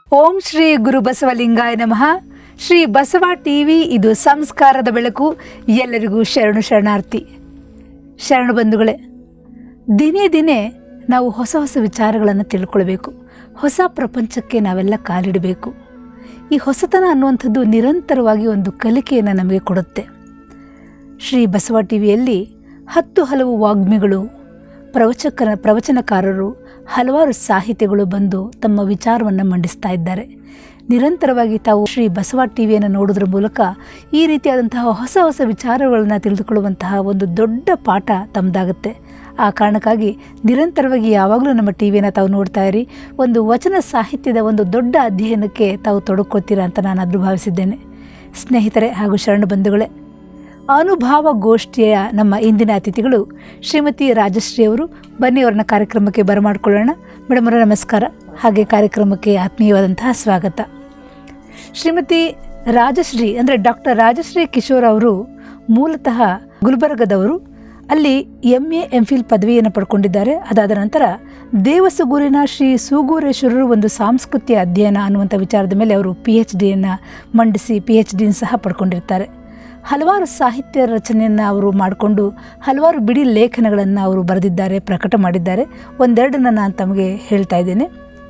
ಓಂ ಶ್ರೀ ಗುರು ಬಸವಲಿಂಗಾಯ ನಮಃ ಶ್ರೀ ಬಸವ ಟಿವಿ ಇದು ಸಂಸ್ಕಾರದ ಬೆಳಕು ಎಲ್ಲರಿಗೂ ಶರಣು ಶರಣಾರ್ಥಿ ಶರಣು ಬಂಧುಗಳೇ ದಿನೇ ದಿನೇ ನಾವು ಹೊಸ ಹೊಸ ವಿಚಾರಗಳನ್ನು ತಿಳ್ಕೊಳ್ಬೇಕು ಹೊಸ ಪ್ರಪಂಚಕ್ಕೆ ನಾವೆಲ್ಲ ಕಾಲಿಡಬೇಕು ಈ ಹೊಸತನ ಅನ್ನುವಂಥದ್ದು ನಿರಂತರವಾಗಿ ಒಂದು ಕಲಿಕೆಯನ್ನು ನಮಗೆ ಕೊಡುತ್ತೆ ಶ್ರೀ ಬಸವ ಟಿವಿಯಲ್ಲಿ ಹತ್ತು ಹಲವು ವಾಗ್ಮಿಗಳು ಪ್ರವಚಕ ಪ್ರವಚನಕಾರರು ಹಲವಾರು ಸಾಹಿತಿಗಳು ಬಂದು ತಮ್ಮ ವಿಚಾರವನ್ನು ಮಂಡಿಸ್ತಾ ಇದ್ದಾರೆ ನಿರಂತರವಾಗಿ ತಾವು ಶ್ರೀ ಬಸವ ಟಿವಿಯನ್ನು ನೋಡೋದ್ರ ಮೂಲಕ ಈ ರೀತಿಯಾದಂತಹ ಹೊಸ ಹೊಸ ವಿಚಾರಗಳನ್ನು ತಿಳಿದುಕೊಳ್ಳುವಂತಹ ಒಂದು ದೊಡ್ಡ ಪಾಠ ತಮ್ಮದಾಗುತ್ತೆ ಆ ಕಾರಣಕ್ಕಾಗಿ ನಿರಂತರವಾಗಿ ಯಾವಾಗಲೂ ನಮ್ಮ ಟಿ ವಿಯನ್ನು ತಾವು ನೋಡ್ತಾ ಇರಿ ಒಂದು ವಚನ ಸಾಹಿತ್ಯದ ಒಂದು ದೊಡ್ಡ ಅಧ್ಯಯನಕ್ಕೆ ತಾವು ತೊಡಕೊಳ್ತೀರಾ ಅಂತ ನಾನು ಅದ್ರ ಭಾವಿಸಿದ್ದೇನೆ ಸ್ನೇಹಿತರೆ ಹಾಗೂ ಶರಣ ಬಂಧುಗಳೇ ಅನುಭಾವ ಗೋಷ್ಠಿಯ ನಮ್ಮ ಇಂದಿನ ಅತಿಥಿಗಳು ಶ್ರೀಮತಿ ರಾಜಶ್ರೀ ಅವರು ಬನ್ನಿ ಅವ್ರನ್ನ ಕಾರ್ಯಕ್ರಮಕ್ಕೆ ಬರಮಾಡ್ಕೊಳ್ಳೋಣ ಮೇಡಮ್ ಅವರ ನಮಸ್ಕಾರ ಹಾಗೆ ಕಾರ್ಯಕ್ರಮಕ್ಕೆ ಆತ್ಮೀಯವಾದಂತಹ ಸ್ವಾಗತ ಶ್ರೀಮತಿ ರಾಜಶ್ರೀ ಅಂದರೆ ಡಾಕ್ಟರ್ ರಾಜಶ್ರೀ ಕಿಶೋರ್ ಅವರು ಮೂಲತಃ ಗುಲ್ಬರ್ಗದವರು ಅಲ್ಲಿ ಎಮ್ ಎ ಎಂ ಫಿಲ್ ಪದವಿಯನ್ನು ಪಡ್ಕೊಂಡಿದ್ದಾರೆ ಅದಾದ ನಂತರ ದೇವಸಗೂರಿನ ಶ್ರೀ ಸೂಗೂರೇಶ್ವರರು ಒಂದು ಸಾಂಸ್ಕೃತಿಕ ಅಧ್ಯಯನ ಅನ್ನುವಂಥ ವಿಚಾರದ ಮೇಲೆ ಅವರು ಪಿ ಎಚ್ ಡಿಯನ್ನು ಮಂಡಿಸಿ ಪಿ ಎಚ್ ಡಿನ ಸಹ ಪಡ್ಕೊಂಡಿರ್ತಾರೆ ಹಲವಾರು ಸಾಹಿತ್ಯ ರಚನೆಯನ್ನು ಅವರು ಮಾಡಿಕೊಂಡು ಹಲವಾರು ಬಿಡಿ ಲೇಖನಗಳನ್ನು ಅವರು ಬರೆದಿದ್ದಾರೆ ಪ್ರಕಟ ಮಾಡಿದ್ದಾರೆ ಒಂದೆರಡನ್ನು ನಾನು ತಮಗೆ ಹೇಳ್ತಾ ಇದ್ದೇನೆ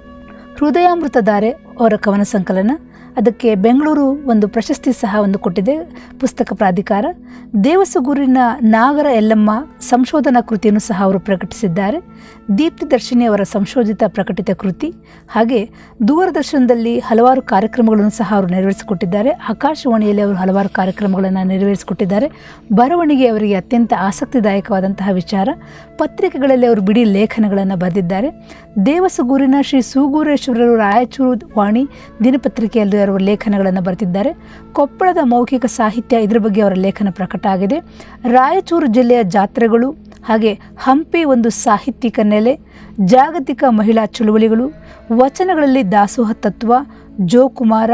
ಹೃದಯಾಮೃತಧಾರೆ ಅವರ ಕವನ ಸಂಕಲನ ಅದಕ್ಕೆ ಬೆಂಗಳೂರು ಒಂದು ಪ್ರಶಸ್ತಿ ಸಹ ಒಂದು ಕೊಟ್ಟಿದೆ ಪುಸ್ತಕ ಪ್ರಾಧಿಕಾರ ದೇವಸಗೂರಿನ ನಾಗರ ಎಲ್ಲಮ್ಮ ಸಂಶೋಧನಾ ಕೃತಿಯನ್ನು ಸಹ ಅವರು ಪ್ರಕಟಿಸಿದ್ದಾರೆ ದೀಪ್ತಿ ದರ್ಶಿನಿ ಅವರ ಸಂಶೋಧಿತ ಪ್ರಕಟಿತ ಕೃತಿ ಹಾಗೆ ದೂರದರ್ಶನದಲ್ಲಿ ಹಲವಾರು ಕಾರ್ಯಕ್ರಮಗಳನ್ನು ಸಹ ಅವರು ನೆರವೇರಿಸಿಕೊಟ್ಟಿದ್ದಾರೆ ಆಕಾಶವಾಣಿಯಲ್ಲಿ ಅವರು ಹಲವಾರು ಕಾರ್ಯಕ್ರಮಗಳನ್ನು ನೆರವೇರಿಸಿಕೊಟ್ಟಿದ್ದಾರೆ ಬರವಣಿಗೆ ಅವರಿಗೆ ಅತ್ಯಂತ ಆಸಕ್ತಿದಾಯಕವಾದಂತಹ ವಿಚಾರ ಪತ್ರಿಕೆಗಳಲ್ಲಿ ಅವರು ಬಿಡಿ ಲೇಖನಗಳನ್ನು ಬರೆದಿದ್ದಾರೆ ದೇವಸಗೂರಿನ ಶ್ರೀ ಸೂಗೂರೇಶ್ವರರು ರಾಯಚೂರು ವಾಣಿ ದಿನಪತ್ರಿಕೆಯಲ್ಲಿ ಅವರು ಲೇಖನಗಳನ್ನು ಬರೆದಿದ್ದಾರೆ ಕೊಪ್ಪಳದ ಮೌಖಿಕ ಸಾಹಿತ್ಯ ಇದರ ಬಗ್ಗೆ ಅವರ ಲೇಖನ ಪ್ರಕಟ ಆಗಿದೆ ರಾಯಚೂರು ಜಿಲ್ಲೆಯ ಜಾತ್ರೆಗಳು ಹಾಗೆ ಹಂಪಿ ಒಂದು ಸಾಹಿತ್ಯಿಕ ನೆಲೆ ಜಾಗತಿಕ ಮಹಿಳಾ ಚಳುವಳಿಗಳು ವಚನಗಳಲ್ಲಿ ದಾಸೋಹ ತತ್ವ ಜೋಕುಮಾರ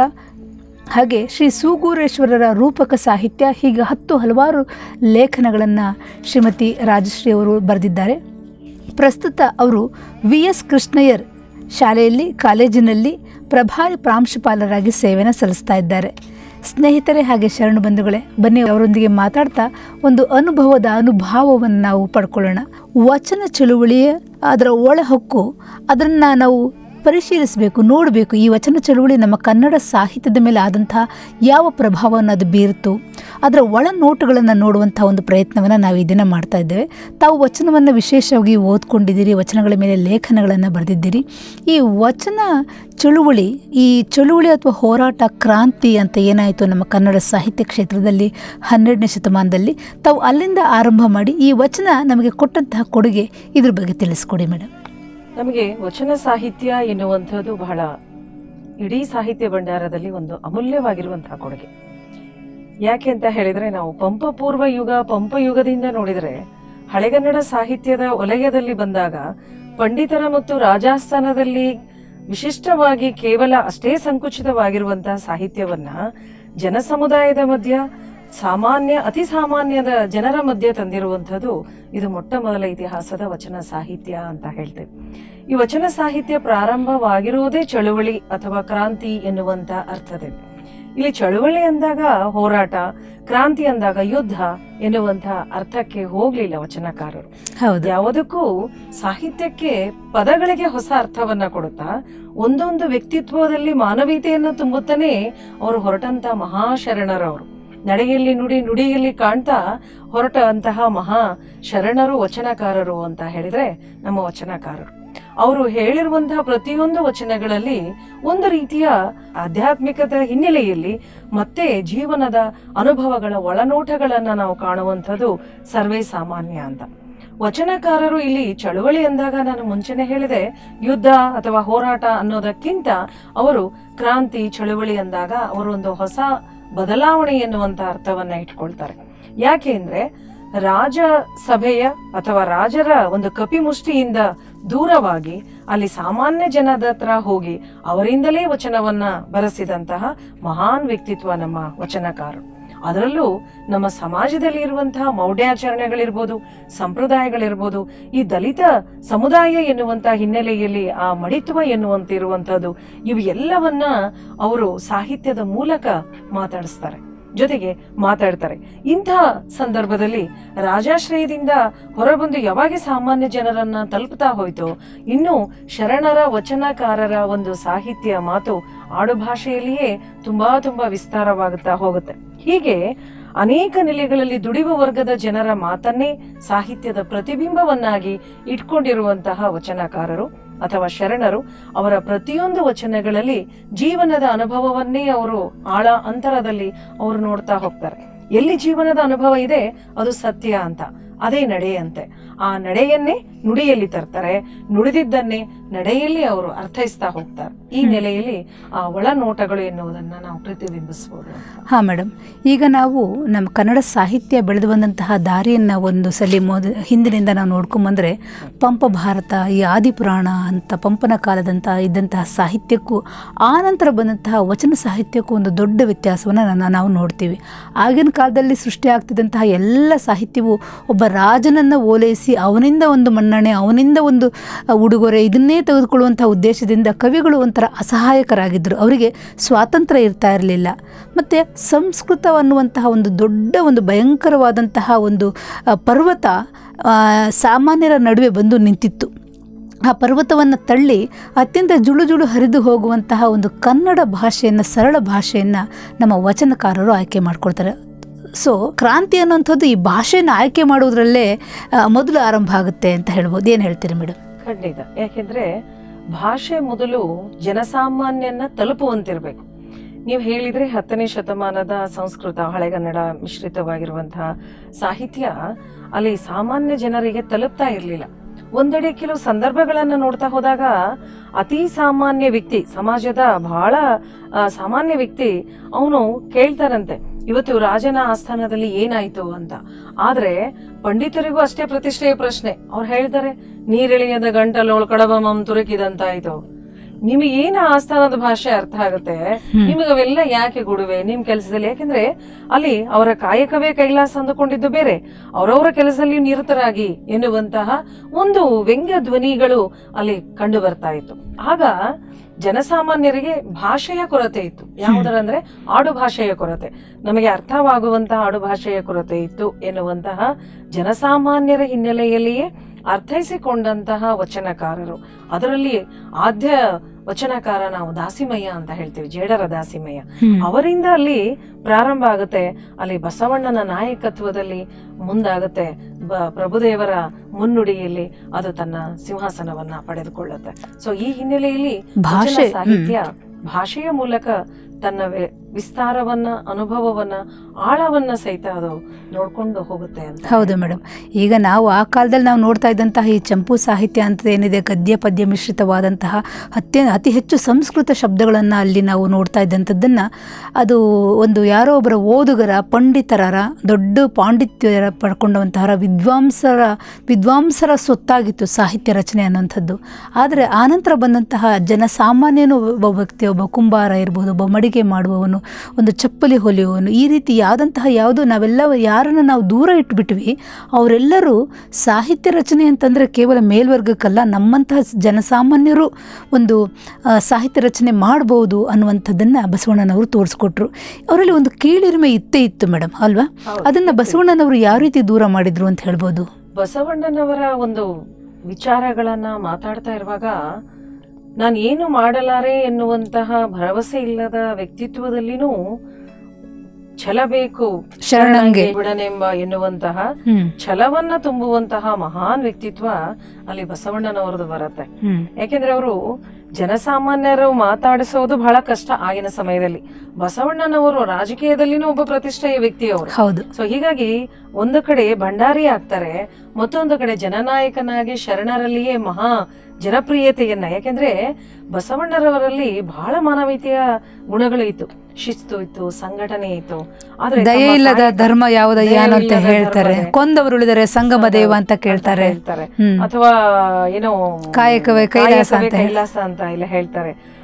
ಹಾಗೆ ಶ್ರೀ ಸೂಗೂರೇಶ್ವರರ ರೂಪಕ ಸಾಹಿತ್ಯ ಹೀಗೆ ಹತ್ತು ಹಲವಾರು ಲೇಖನಗಳನ್ನು ಶ್ರೀಮತಿ ರಾಜಶ್ರೀ ಅವರು ಬರೆದಿದ್ದಾರೆ ಪ್ರಸ್ತುತ ಅವರು ವಿ ಎಸ್ ಕೃಷ್ಣಯ್ಯರ್ ಶಾಲೆಯಲ್ಲಿ ಕಾಲೇಜಿನಲ್ಲಿ ಪ್ರಭಾರಿ ಪ್ರಾಂಶುಪಾಲರಾಗಿ ಸೇವೆಯನ್ನು ಸಲ್ಲಿಸ್ತಾ ಇದ್ದಾರೆ ಸ್ನೇಹಿತರೆ ಹಾಗೆ ಶರಣು ಬಂಧುಗಳೇ ಬನ್ನಿ ಅವರೊಂದಿಗೆ ಮಾತಾಡ್ತಾ ಒಂದು ಅನುಭವದ ಅನುಭಾವವನ್ನು ನಾವು ಪಡ್ಕೊಳ್ಳೋಣ ವಚನ ಚಳುವಳಿಯ ಅದರ ಒಳಹೊಕ್ಕು ಅದನ್ನು ನಾವು ಪರಿಶೀಲಿಸಬೇಕು ನೋಡಬೇಕು ಈ ವಚನ ಚಳುವಳಿ ನಮ್ಮ ಕನ್ನಡ ಸಾಹಿತ್ಯದ ಮೇಲೆ ಆದಂತಹ ಯಾವ ಪ್ರಭಾವವನ್ನು ಅದು ಬೀರಿತು ಅದರ ಒಳ ನೋಟುಗಳನ್ನು ನೋಡುವಂಥ ಒಂದು ಪ್ರಯತ್ನವನ್ನು ನಾವು ಈ ದಿನ ಮಾಡ್ತಾ ಇದ್ದೇವೆ ತಾವು ವಚನವನ್ನು ವಿಶೇಷವಾಗಿ ಓದ್ಕೊಂಡಿದ್ದೀರಿ ವಚನಗಳ ಮೇಲೆ ಲೇಖನಗಳನ್ನು ಬರೆದಿದ್ದೀರಿ ಈ ವಚನ ಚಳುವಳಿ ಈ ಚಳುವಳಿ ಅಥವಾ ಹೋರಾಟ ಕ್ರಾಂತಿ ಅಂತ ಏನಾಯಿತು ನಮ್ಮ ಕನ್ನಡ ಸಾಹಿತ್ಯ ಕ್ಷೇತ್ರದಲ್ಲಿ ಹನ್ನೆರಡನೇ ಶತಮಾನದಲ್ಲಿ ತಾವು ಅಲ್ಲಿಂದ ಆರಂಭ ಮಾಡಿ ಈ ವಚನ ನಮಗೆ ಕೊಟ್ಟಂತಹ ಕೊಡುಗೆ ಇದ್ರ ಬಗ್ಗೆ ತಿಳಿಸ್ಕೊಡಿ ಮೇಡಮ್ ನಮಗೆ ವಚನ ಸಾಹಿತ್ಯ ಎನ್ನುವಂಥದ್ದು ಬಹಳ ಇಡೀ ಸಾಹಿತ್ಯ ಭಂಡಾರದಲ್ಲಿ ಒಂದು ಅಮೂಲ್ಯವಾಗಿರುವಂತಹ ಕೊಡುಗೆ ಯಾಕೆ ಅಂತ ಹೇಳಿದ್ರೆ ನಾವು ಪಂಪ ಪೂರ್ವ ಯುಗ ಪಂಪ ಯುಗದಿಂದ ನೋಡಿದ್ರೆ ಹಳೆಗನ್ನಡ ಸಾಹಿತ್ಯದ ವಲಯದಲ್ಲಿ ಬಂದಾಗ ಪಂಡಿತರ ಮತ್ತು ರಾಜಾಸ್ಥಾನದಲ್ಲಿ ವಿಶಿಷ್ಟವಾಗಿ ಕೇವಲ ಅಷ್ಟೇ ಸಂಕುಚಿತವಾಗಿರುವಂತಹ ಸಾಹಿತ್ಯವನ್ನ ಜನಸಮುದಾಯದ ಮಧ್ಯ ಸಾಮಾನ್ಯ ಅತಿ ಸಾಮಾನ್ಯದ ಜನರ ಮಧ್ಯೆ ತಂದಿರುವಂಥದ್ದು ಇದು ಮೊಟ್ಟ ಮೊದಲ ಇತಿಹಾಸದ ವಚನ ಸಾಹಿತ್ಯ ಅಂತ ಹೇಳ್ತೇವೆ ಈ ವಚನ ಸಾಹಿತ್ಯ ಪ್ರಾರಂಭವಾಗಿರುವುದೇ ಚಳುವಳಿ ಅಥವಾ ಕ್ರಾಂತಿ ಎನ್ನುವಂತ ಅರ್ಥದಲ್ಲಿ ಇಲ್ಲಿ ಚಳುವಳಿ ಅಂದಾಗ ಹೋರಾಟ ಕ್ರಾಂತಿ ಅಂದಾಗ ಯುದ್ಧ ಎನ್ನುವಂತ ಅರ್ಥಕ್ಕೆ ಹೋಗ್ಲಿಲ್ಲ ವಚನಕಾರರು ಹೌದು ಯಾವುದಕ್ಕೂ ಸಾಹಿತ್ಯಕ್ಕೆ ಪದಗಳಿಗೆ ಹೊಸ ಅರ್ಥವನ್ನ ಕೊಡುತ್ತಾ ಒಂದೊಂದು ವ್ಯಕ್ತಿತ್ವದಲ್ಲಿ ಮಾನವೀಯತೆಯನ್ನು ತುಂಬುತ್ತಾನೆ ಅವರು ಹೊರಟಂತ ಮಹಾಶರಣರವರು ನಡೆಯಲ್ಲಿ ನುಡಿ ನುಡಿಯಲ್ಲಿ ಕಾಣ್ತಾ ಹೊರಟಂತಹ ಮಹಾ ಶರಣರು ವಚನಕಾರರು ಅಂತ ಹೇಳಿದ್ರೆ ನಮ್ಮ ವಚನಕಾರರು ಅವರು ಹೇಳಿರುವಂತಹ ಪ್ರತಿಯೊಂದು ವಚನಗಳಲ್ಲಿ ಒಂದು ರೀತಿಯ ಆಧ್ಯಾತ್ಮಿಕದ ಹಿನ್ನೆಲೆಯಲ್ಲಿ ಮತ್ತೆ ಜೀವನದ ಅನುಭವಗಳ ಒಳನೋಟಗಳನ್ನ ನಾವು ಕಾಣುವಂಥದ್ದು ಸರ್ವೇ ಸಾಮಾನ್ಯ ಅಂತ ವಚನಕಾರರು ಇಲ್ಲಿ ಚಳುವಳಿ ಅಂದಾಗ ನಾನು ಮುಂಚೆನೆ ಹೇಳಿದೆ ಯುದ್ಧ ಅಥವಾ ಹೋರಾಟ ಅನ್ನೋದಕ್ಕಿಂತ ಅವರು ಕ್ರಾಂತಿ ಚಳುವಳಿ ಅಂದಾಗ ಅವರು ಒಂದು ಹೊಸ ಬದಲಾವಣೆ ಎನ್ನುವಂತ ಅರ್ಥವನ್ನ ಇಟ್ಕೊಳ್ತಾರೆ ಯಾಕೆ ಅಂದ್ರೆ ರಾಜ ಸಭೆಯ ಅಥವಾ ರಾಜರ ಒಂದು ಕಪಿಮುಷ್ಟಿಯಿಂದ ದೂರವಾಗಿ ಅಲ್ಲಿ ಸಾಮಾನ್ಯ ಜನದ ಹತ್ರ ಹೋಗಿ ಅವರಿಂದಲೇ ವಚನವನ್ನ ಬರೆಸಿದಂತಹ ಮಹಾನ್ ವ್ಯಕ್ತಿತ್ವ ನಮ್ಮ ವಚನಕಾರರು ಅದರಲ್ಲೂ ನಮ್ಮ ಸಮಾಜದಲ್ಲಿ ಇರುವಂತಹ ಮೌಢ್ಯಾಚರಣೆಗಳಿರ್ಬೋದು ಸಂಪ್ರದಾಯಗಳಿರ್ಬೋದು ಈ ದಲಿತ ಸಮುದಾಯ ಎನ್ನುವಂತಹ ಹಿನ್ನೆಲೆಯಲ್ಲಿ ಆ ಮಡಿತ್ವ ಎನ್ನುವಂತಿರುವಂತಹದ್ದು ಇವು ಎಲ್ಲವನ್ನ ಅವರು ಸಾಹಿತ್ಯದ ಮೂಲಕ ಮಾತಾಡಿಸ್ತಾರೆ ಜೊತೆಗೆ ಮಾತಾಡ್ತಾರೆ ಇಂತಹ ಸಂದರ್ಭದಲ್ಲಿ ರಾಜಾಶ್ರಯದಿಂದ ಹೊರಬಂದು ಯಾವಾಗ ಸಾಮಾನ್ಯ ಜನರನ್ನ ತಲುಪ್ತಾ ಹೋಯ್ತು ಇನ್ನು ಶರಣರ ವಚನಕಾರರ ಒಂದು ಸಾಹಿತ್ಯ ಮಾತು ಆಡು ಭಾಷೆಯಲ್ಲಿಯೇ ತುಂಬಾ ತುಂಬಾ ವಿಸ್ತಾರವಾಗುತ್ತಾ ಹೋಗುತ್ತೆ ಹೀಗೆ ಅನೇಕ ನೆಲೆಗಳಲ್ಲಿ ದುಡಿಯುವ ವರ್ಗದ ಜನರ ಮಾತನ್ನೇ ಸಾಹಿತ್ಯದ ಪ್ರತಿಬಿಂಬವನ್ನಾಗಿ ಇಟ್ಕೊಂಡಿರುವಂತಹ ವಚನಕಾರರು ಅಥವಾ ಶರಣರು ಅವರ ಪ್ರತಿಯೊಂದು ವಚನಗಳಲ್ಲಿ ಜೀವನದ ಅನುಭವವನ್ನೇ ಅವರು ಆಳ ಅಂತರದಲ್ಲಿ ಅವರು ನೋಡ್ತಾ ಹೋಗ್ತಾರೆ ಎಲ್ಲಿ ಜೀವನದ ಅನುಭವ ಇದೆ ಅದು ಸತ್ಯ ಅಂತ ಅದೇ ನಡೆ ಅಂತೆ ಆ ನಡೆಯನ್ನೇ ನುಡಿಯಲ್ಲಿ ತರ್ತಾರೆ ನುಡಿದಿದ್ದನ್ನೇ ನಡೆಯಲ್ಲಿ ಅವರು ಅರ್ಥೈಸ್ತಾ ಹೋಗ್ತಾರೆ ಈ ಹ್ಮ್. ನೆಲೆಯಲ್ಲಿ ಆ ಒಳನೋಟಗಳು ಎನ್ನುವುದನ್ನ ನಾವು ಪ್ರತಿಬಿಂಬಿಸಬಹುದು ಹಾಂ ಮೇಡಮ್ ಈಗ ನಾವು ನಮ್ಮ ಕನ್ನಡ ಸಾಹಿತ್ಯ ಬೆಳೆದು ಬಂದಂತಹ ದಾರಿಯನ್ನು ಒಂದು ಸಲ ಮೊದ ಹಿಂದಿನಿಂದ ನಾವು ನೋಡ್ಕೊಂಬಂದರೆ ಪಂಪ ಭಾರತ ಈ ಆದಿಪುರಾಣ ಅಂತ ಪಂಪನ ಕಾಲದಂಥ ಇದ್ದಂತಹ ಸಾಹಿತ್ಯಕ್ಕೂ ಆ ನಂತರ ಬಂದಂತಹ ವಚನ ಸಾಹಿತ್ಯಕ್ಕೂ ಒಂದು ದೊಡ್ಡ ವ್ಯತ್ಯಾಸವನ್ನು ನಾವು ನೋಡ್ತೀವಿ ಆಗಿನ ಕಾಲದಲ್ಲಿ ಸೃಷ್ಟಿಯಾಗ್ತಿದ್ದಂತಹ ಎಲ್ಲ ಸಾಹಿತ್ಯವು ಒಬ್ಬ ರಾಜನನ್ನು ಓಲೈಸಿ ಅವನಿಂದ ಒಂದು ಮನ್ನಣೆ ಅವನಿಂದ ಒಂದು ಆ, ಉಡುಗೊರೆ ಇದನ್ನೇ ತೆಗೆದುಕೊಳ್ಳುವಂಥ ಉದ್ದೇಶದಿಂದ ಕವಿಗಳು ಒಂಥರ ಅಸಹಾಯಕರಾಗಿದ್ದರು ಅವರಿಗೆ ಸ್ವಾತಂತ್ರ್ಯ ಇರ್ತಾ ಇರಲಿಲ್ಲ ಮತ್ತು ಸಂಸ್ಕೃತ ಅನ್ನುವಂತಹ ಒಂದು ದೊಡ್ಡ ಒಂದು ಭಯಂಕರವಾದಂತಹ ಒಂದು ಆ, ಪರ್ವತ ಆ, ಸಾಮಾನ್ಯರ ನಡುವೆ ಬಂದು ನಿಂತಿತ್ತು ಆ ಪರ್ವತವನ್ನು ತಳ್ಳಿ ಅತ್ಯಂತ ಜುಳು ಜುಳು ಹರಿದು ಹೋಗುವಂತಹ ಒಂದು ಕನ್ನಡ ಭಾಷೆಯನ್ನು ಸರಳ ಭಾಷೆಯನ್ನು ನಮ್ಮ ವಚನಕಾರರು ಆಯ್ಕೆ ಮಾಡ್ಕೊಳ್ತಾರೆ ಸೊ ಕ್ರಾಂತಿ ಅನ್ನುವಂಥದ್ದು ಈ ಭಾಷೆಯನ್ನು ಆಯ್ಕೆ ಮಾಡುವುದರಲ್ಲೇ ಆ, ಮೊದಲು ಆರಂಭ ಆಗುತ್ತೆ ಅಂತ ಹೇಳ್ಬೋದು ಏನು ಹೇಳ್ತೀರಿ ಮೇಡಮ್ ಖಂಡಿತ ಯಾಕೆಂದ್ರೆ ಭಾಷೆ ಮೊದಲು ಜನಸಾಮಾನ್ಯನ ತಲುಪುವಂತಿರ್ಬೇಕು ನೀವು ಹೇಳಿದ್ರೆ ಹತ್ತನೇ ಶತಮಾನದ ಸಂಸ್ಕೃತ ಹಳೆಗನ್ನಡ ಮಿಶ್ರಿತವಾಗಿರುವಂತಹ ಸಾಹಿತ್ಯ ಅಲ್ಲಿ ಸಾಮಾನ್ಯ ಜನರಿಗೆ ತಲುಪ್ತಾ ಇರಲಿಲ್ಲ ಒಂದೆಡೆ ಕೆಲವು ಸಂದರ್ಭಗಳನ್ನ ನೋಡ್ತಾ ಹೋದಾಗ ಅತಿ ಸಾಮಾನ್ಯ ವ್ಯಕ್ತಿ ಸಮಾಜದ ಬಹಳ ಆ, ಸಾಮಾನ್ಯ ವ್ಯಕ್ತಿ ಅವನು ಕೇಳ್ತಾರಂತೆ ಇವತ್ತು ರಾಜನ ಆಸ್ಥಾನದಲ್ಲಿ ಏನಾಯ್ತು ಅಂತ ಆದ್ರೆ ಪಂಡಿತರಿಗೂ ಅಷ್ಟೇ ಪ್ರತಿಷ್ಠೆಯ ಪ್ರಶ್ನೆ ಅವ್ರು ಹೇಳ್ತಾರೆ ನೀರಿಳಿಯದ ಗಂಟಲು ಕಡಬಮಂ ತುರುಕಿದಂತಾಯ್ತು ನಿಮಗೆ ಏನ ಆಸ್ಥಾನದ ಭಾಷೆ ಅರ್ಥ ಆಗುತ್ತೆ ನಿಮಗೆ ಅವೆಲ್ಲ ಯಾಕೆ ಗುಡುವೆ ನಿಮ್ ಕೆಲಸದಲ್ಲಿ ಯಾಕೆಂದ್ರೆ ಅಲ್ಲಿ ಅವರ ಕಾಯಕವೇ ಕೈಲಾಸ ಅಂದುಕೊಂಡಿದ್ದು ಬೇರೆ ಅವರವರ ಕೆಲಸದಲ್ಲಿ ನಿರತರಾಗಿ ಎನ್ನುವಂತಹ ಒಂದು ವ್ಯಂಗ್ಯ ಧ್ವನಿಗಳು ಅಲ್ಲಿ ಕಂಡು ಬರ್ತಾ ಇತ್ತು ಆಗ ಜನಸಾಮಾನ್ಯರಿಗೆ ಭಾಷೆಯ ಕೊರತೆ ಇತ್ತು ಯಾವುದರಂದ್ರೆ ಆಡು ಭಾಷೆಯ ಕೊರತೆ ನಮಗೆ ಅರ್ಥವಾಗುವಂತಹ ಆಡು ಭಾಷೆಯ ಕೊರತೆ ಇತ್ತು ಎನ್ನುವಂತಹ ಜನಸಾಮಾನ್ಯರ ಹಿನ್ನೆಲೆಯಲ್ಲಿಯೇ ಅರ್ಥೈಸಿಕೊಂಡಂತಹ ವಚನಕಾರರು ಅದರಲ್ಲಿ ಆದ್ಯ ವಚನಕಾರ ನಾವು ದಾಸಿಮಯ್ಯ ಅಂತ ಹೇಳ್ತೀವಿ ಜೇಡರ ದಾಸಿಮಯ್ಯ ಅವರಿಂದ ಅಲ್ಲಿ ಪ್ರಾರಂಭ ಆಗುತ್ತೆ ಅಲ್ಲಿ ಬಸವಣ್ಣನ ನಾಯಕತ್ವದಲ್ಲಿ ಮುಂದಾಗುತ್ತೆ ಬ- ಪ್ರಭುದೇವರ ಮುನ್ನುಡಿಯಲ್ಲಿ ಅದು ತನ್ನ ಸಿಂಹಾಸನವನ್ನ ಪಡೆದುಕೊಳ್ಳುತ್ತೆ ಸೊ ಈ ಹಿನ್ನೆಲೆಯಲ್ಲಿ ಭಾಷೆ ವಚನ ಸಾಹಿತ್ಯ ಭಾಷೆಯ ಮೂಲಕ ತನ್ನ ವೆ- ವಿಸ್ತಾರವನ್ನ ಅನುಭವವನ್ನ ಆಳವನ್ನ ಸಹಿತ ಅದು ನೋಡ್ಕೊಂಡು ಹೋಗುತ್ತೆ ಅಂತ ಹೌದು ಮೇಡಮ್ ಈಗ ನಾವು ಆ ಕಾಲದಲ್ಲಿ ನಾವು ನೋಡ್ತಾ ಇದ್ದಂತಹ ಈ ಚಂಪು ಸಾಹಿತ್ಯ ಅಂತ ಏನಿದೆ ಗದ್ಯ ಪದ್ಯ ಮಿಶ್ರಿತವಾದಂತಹ ಅತ್ಯ ಅತಿ ಹೆಚ್ಚು ಸಂಸ್ಕೃತ ಶಬ್ದಗಳನ್ನು ಅಲ್ಲಿ ನಾವು ನೋಡ್ತಾ ಇದ್ದಂಥದ್ದನ್ನು ಅದು ಒಂದು ಯಾರೋ ಒಬ್ಬರ ಓದುಗರ ಪಂಡಿತರರ ದೊಡ್ಡ ಪಾಂಡಿತ್ಯರ ಪಡ್ಕೊಂಡಂತಹ ವಿದ್ವಾಂಸರ ವಿದ್ವಾಂಸರ ಸೊತ್ತಾಗಿತ್ತು ಸಾಹಿತ್ಯ ರಚನೆ ಅನ್ನುವಂಥದ್ದು ಆದರೆ ಆನಂತರ ಬಂದಂತಹ ಜನಸಾಮಾನ್ಯನು ಒಬ್ಬ ವ್ಯಕ್ತಿ ಒಬ್ಬ ಕುಂಬಾರ ಇರ್ಬೋದು ಒಬ್ಬ ಮಡಿಗೆ ಮಾಡುವವನು ಒಂದು ಚಪ್ಪಲಿ ಹೊಲಿಯುವವನು ಈ ರೀತಿ ಯಾವ್ದಂತಹ ಯಾವುದೋ ನಾವೆಲ್ಲ ಯಾರನ್ನು ನಾವು ದೂರ ಇಟ್ಬಿಟ್ವಿ ಅವರೆಲ್ಲರೂ ಸಾಹಿತ್ಯ ರಚನೆ ಅಂತಂದರೆ ಕೇವಲ ಮೇಲ್ವರ್ಗಕ್ಕಲ್ಲ ನಮ್ಮಂತಹ ಜನಸಾಮಾನ್ಯರು ಒಂದು ಆ, ಸಾಹಿತ್ಯ ರಚನೆ ಮಾಡ್ಬೋದು ಅನ್ನುವಂಥದ್ದನ್ನು ಬಸವಣ್ಣನವರು ತೋರಿಸ್ಕೊಟ್ರು ಅವರಲ್ಲಿ ಒಂದು ಕೀಳಿರಿಮೆ ಇತ್ತೇ ಇತ್ತು ಮೇಡಮ್ ಅಲ್ವಾ ಹೌದು. ಅದನ್ನು ಬಸವಣ್ಣನವರು ಯಾವ ರೀತಿ ದೂರ ಮಾಡಿದ್ರು ಅಂತ ಹೇಳ್ಬೋದು ಬಸವಣ್ಣನವರ ಒಂದು ವಿಚಾರಗಳನ್ನ ಮಾತಾಡ್ತಾ ಇರುವಾಗ ನಾನು ಏನು ಮಾಡಲಾರೆ ಎನ್ನುವಂತಹ ಭರವಸೆ ಇಲ್ಲದ ವ್ಯಕ್ತಿತ್ವದಲ್ಲಿನೂ ಛಲ ಬೇಕು ಶರಣಂಗೆ ಬಿಡನೆಂಬ ಎನ್ನುವಂತಹ ಹ್ಮ್ ಛಲವನ್ನ ತುಂಬುವಂತಹ ಮಹಾನ್ ವ್ಯಕ್ತಿತ್ವ ಅಲ್ಲಿ ಬಸವಣ್ಣನವರದು ಬರುತ್ತೆ ಹ್ಮ್ ಯಾಕೆಂದ್ರೆ ಅವರು ಜನಸಾಮಾನ್ಯರು ಮಾತಾಡಿಸೋದು ಬಹಳ ಕಷ್ಟ ಆಗಿನ ಸಮಯದಲ್ಲಿ ಬಸವಣ್ಣನವರು ರಾಜಕೀಯದಲ್ಲಿನೂ ಒಬ್ಬ ಪ್ರತಿಷ್ಠೆಯ ವ್ಯಕ್ತಿ ಅವರು ಹೌದು ಸೊ ಹೀಗಾಗಿ ಒಂದು ಕಡೆ ಭಂಡಾರಿ ಆಗ್ತಾರೆ ಮತ್ತೊಂದು ಕಡೆ ಜನನಾಯಕನಾಗಿ ಶರಣರಲ್ಲಿಯೇ ಮಹಾ ಜನಪ್ರಿಯತೆಯನ್ನ ಯಾಕೆಂದ್ರೆ ಬಸವಣ್ಣರವರಲ್ಲಿ ಬಹಳ ಮಾನವೀಯತೆಯ ಗುಣಗಳು ಇತ್ತು ಶಿಸ್ತು ಇತ್ತು ಸಂಘಟನೆ ಇತ್ತು ಆದ್ರೆ ದಯೆ ತಮ್ಮ ಇಲ್ಲದ ಕಾಯಕ- ಧರ್ಮ ಯಾವುದು ದಯೆ ಏನು ಅಂತ ಇಲ್ಲದ ಹೇಳ್ತಾರೆ ಧರ್ಮವೇ. ಕೊಂದವರು ಉಳಿದರೆ ಸಂಗಮ ದೇವ ಅಂತ ಕೇಳ್ತಾರೆ ಹೇಳ್ತಾರೆ ಹ್ಮ್ ಅಥವಾ ಏನೋ ಕಾಯಕವೇ ಕೈಲಾಸ ಕಾಯಕವೇ ಅಂತ ಹೇಳಿ. ಕೈಲಾಸ ಅಂತ ಇಲ್ಲ ಹೇಳ್ತಾರೆ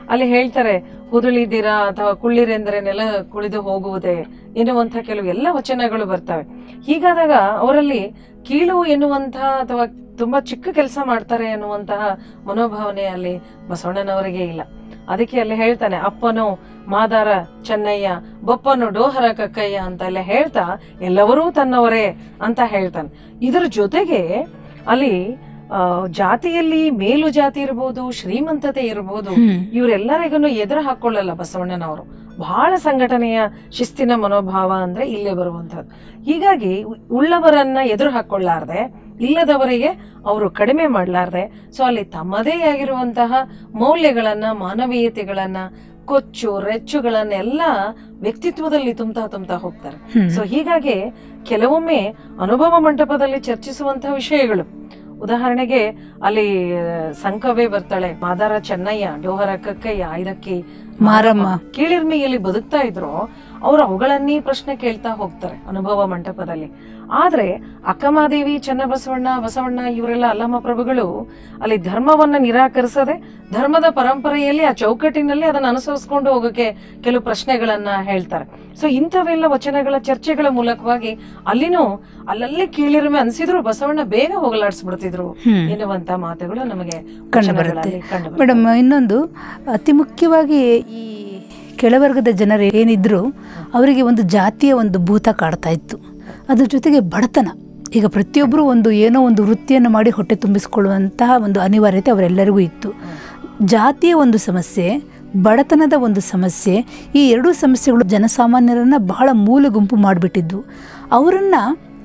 ಅಲ್ಲಿ ಹೇಳ್ತಾರೆ ಹುದುಳಿದಿರಾ ಅಥವಾ ಕುಳ್ಳಿರೆಂದರೆ ನೆಲ ಕುಳಿದು ಹೋಗುವುದೇ ಎನ್ನುವಂಥ ಕೆಲವು ಎಲ್ಲ ವಚನಗಳು ಬರ್ತವೆ ಹೀಗಾದಾಗ ಅವರಲ್ಲಿ ಕೀಳು ಎನ್ನುವಂತಹ ಅಥವಾ ತುಂಬಾ ಚಿಕ್ಕ ಕೆಲಸ ಮಾಡ್ತಾರೆ ಎನ್ನುವಂತಹ ಮನೋಭಾವನೆ ಅಲ್ಲಿ ಬಸವಣ್ಣನವರಿಗೆ ಇಲ್ಲ ಅದಕ್ಕೆ ಅಲ್ಲಿ ಹೇಳ್ತಾನೆ ಅಪ್ಪನು ಮಾದಾರ ಚೆನ್ನಯ್ಯ ಬಪ್ಪನು ಡೋಹರ ಕಕ್ಕಯ್ಯ ಅಂತ ಎಲ್ಲ ಹೇಳ್ತಾ ಎಲ್ಲವರೂ ತನ್ನವರೇ ಅಂತ ಹೇಳ್ತಾನೆ ಇದರ ಜೊತೆಗೆ ಅಲ್ಲಿ ಆ, ಜಾತಿಯಲ್ಲಿ ಮೇಲು ಜಾತಿ ಇರ್ಬೋದು ಶ್ರೀಮಂತತೆ ಇರ್ಬೋದು ಹ್ಮ್. ಇವರೆಲ್ಲರಿಗೂ ಎದುರು ಹಾಕೊಳ್ಳಲ್ಲ ಬಸವಣ್ಣನವರು ಬಹಳ ಸಂಘಟನೆಯ ಶಿಸ್ತಿನ ಮನೋಭಾವ ಅಂದ್ರೆ ಇಲ್ಲೇ ಬರುವಂತದ್ದು ಹೀಗಾಗಿ ಉ- ಉಳ್ಳವರನ್ನ ಎದುರು ಹಾಕೊಳ್ಳಾರ್ದೆ ಇಲ್ಲದವರಿಗೆ ಅವರು ಕಡಿಮೆ ಮಾಡ್ಲಾರ್ದೆ ಸೊ ಅಲ್ಲಿ ತಮ್ಮದೇ ಆಗಿರುವಂತಹ ಮೌಲ್ಯಗಳನ್ನ ಮಾನವೀಯತೆಗಳನ್ನ ಕೊಚ್ಚು ರೆಚ್ಚುಗಳನ್ನೆಲ್ಲ ವ್ಯಕ್ತಿತ್ವದಲ್ಲಿ ತುಂಬ್ತಾ ತುಂಬ್ತಾ ಹೋಗ್ತಾರೆ ಹ್ಮ್. ಸೊ ಹೀಗಾಗಿ ಕೆಲವೊಮ್ಮೆ ಅನುಭವ ಮಂಟಪದಲ್ಲಿ ಚರ್ಚಿಸುವಂತಹ ವಿಷಯಗಳು ಉದಾಹರಣೆಗೆ ಅಲ್ಲಿ ಆ, ಸಂಕವೇ ಬರ್ತಾಳೆ ಮಾದಾರ ಚೆನ್ನಯ್ಯ ಡೋಹರ ಕಕ್ಕಯ್ಯ ಐದಕ್ಕಿ ಮಾರಮ್ಮ. ಕೀಳಿರ್ಮಿಯಲ್ಲಿ ಬದುಕ್ತಾ ಇದ್ರು ಅವ್ರು ಅವುಗಳನ್ನೇ ಪ್ರಶ್ನೆ ಕೇಳ್ತಾ ಹೋಗ್ತಾರೆ ಅನುಭವ ಮಂಟಪದಲ್ಲಿ ಆದ್ರೆ ಅಕ್ಕಮಾದೇವಿ ಚನ್ನಬಸವಣ್ಣ ಬಸವಣ್ಣ ಇವರೆಲ್ಲ ಅಲ್ಲಮ್ಮ ಪ್ರಭುಗಳು ಅಲ್ಲಿ ಧರ್ಮವನ್ನ ನಿರಾಕರಿಸದೆ ಧರ್ಮದ ಪರಂಪರೆಯಲ್ಲಿ ಆ ಚೌಕಟ್ಟಿನಲ್ಲಿ ಅದನ್ನ ಅನುಸರಿಸ್ಕೊಂಡು ಹೋಗೋಕೆ ಕೆಲವು ಪ್ರಶ್ನೆಗಳನ್ನ ಹೇಳ್ತಾರೆ ಸೊ ಇಂಥವೆಲ್ಲ ವಚನಗಳ ಚರ್ಚೆಗಳ ಮೂಲಕವಾಗಿ ಅಲ್ಲಿನೂ ಅಲ್ಲಲ್ಲಿ ಕೀಳಿರುಮೆ ಅನ್ಸಿದ್ರು ಬಸವಣ್ಣ ಬೇಗ ಹೋಗಲಾಡಿಸ್ಬಿಡ್ತಿದ್ರು ಹ್ಮ್. ಎನ್ನುವಂತ ಮಾತುಗಳು ನಮಗೆ ಕಂಡು ಬರುತ್ತೆ ವಚನಗಳಲ್ಲಿ ಕಂಡು ಬರುತ್ತೆ. ಮೇಡಮ್ ಇನ್ನೊಂದು ಅತಿ ಮುಖ್ಯವಾಗಿ ಈ ಕೆಳವರ್ಗದ ಜನರು ಏನಿದ್ರು ಅವರಿಗೆ ಒಂದು ಜಾತಿಯ ಒಂದು ಭೂತ ಕಾಡ್ತಾ ಇತ್ತು ಅದ್ರ ಜೊತೆಗೆ ಬಡತನ ಈಗ ಪ್ರತಿಯೊಬ್ಬರು ಒಂದು ಏನೋ ಒಂದು ವೃತ್ತಿಯನ್ನು ಮಾಡಿ ಹೊಟ್ಟೆ ತುಂಬಿಸಿಕೊಳ್ಳುವಂತಹ ಒಂದು ಅನಿವಾರ್ಯತೆ ಅವರೆಲ್ಲರಿಗೂ ಇತ್ತು ಜಾತಿಯ ಒಂದು ಸಮಸ್ಯೆ ಬಡತನದ ಒಂದು ಸಮಸ್ಯೆ ಈ ಎರಡೂ ಸಮಸ್ಯೆಗಳು ಜನಸಾಮಾನ್ಯರನ್ನು ಬಹಳ ಮೂಲ ಗುಂಪು ಮಾಡಿಬಿಟ್ಟಿದ್ದು ಅವರನ್ನು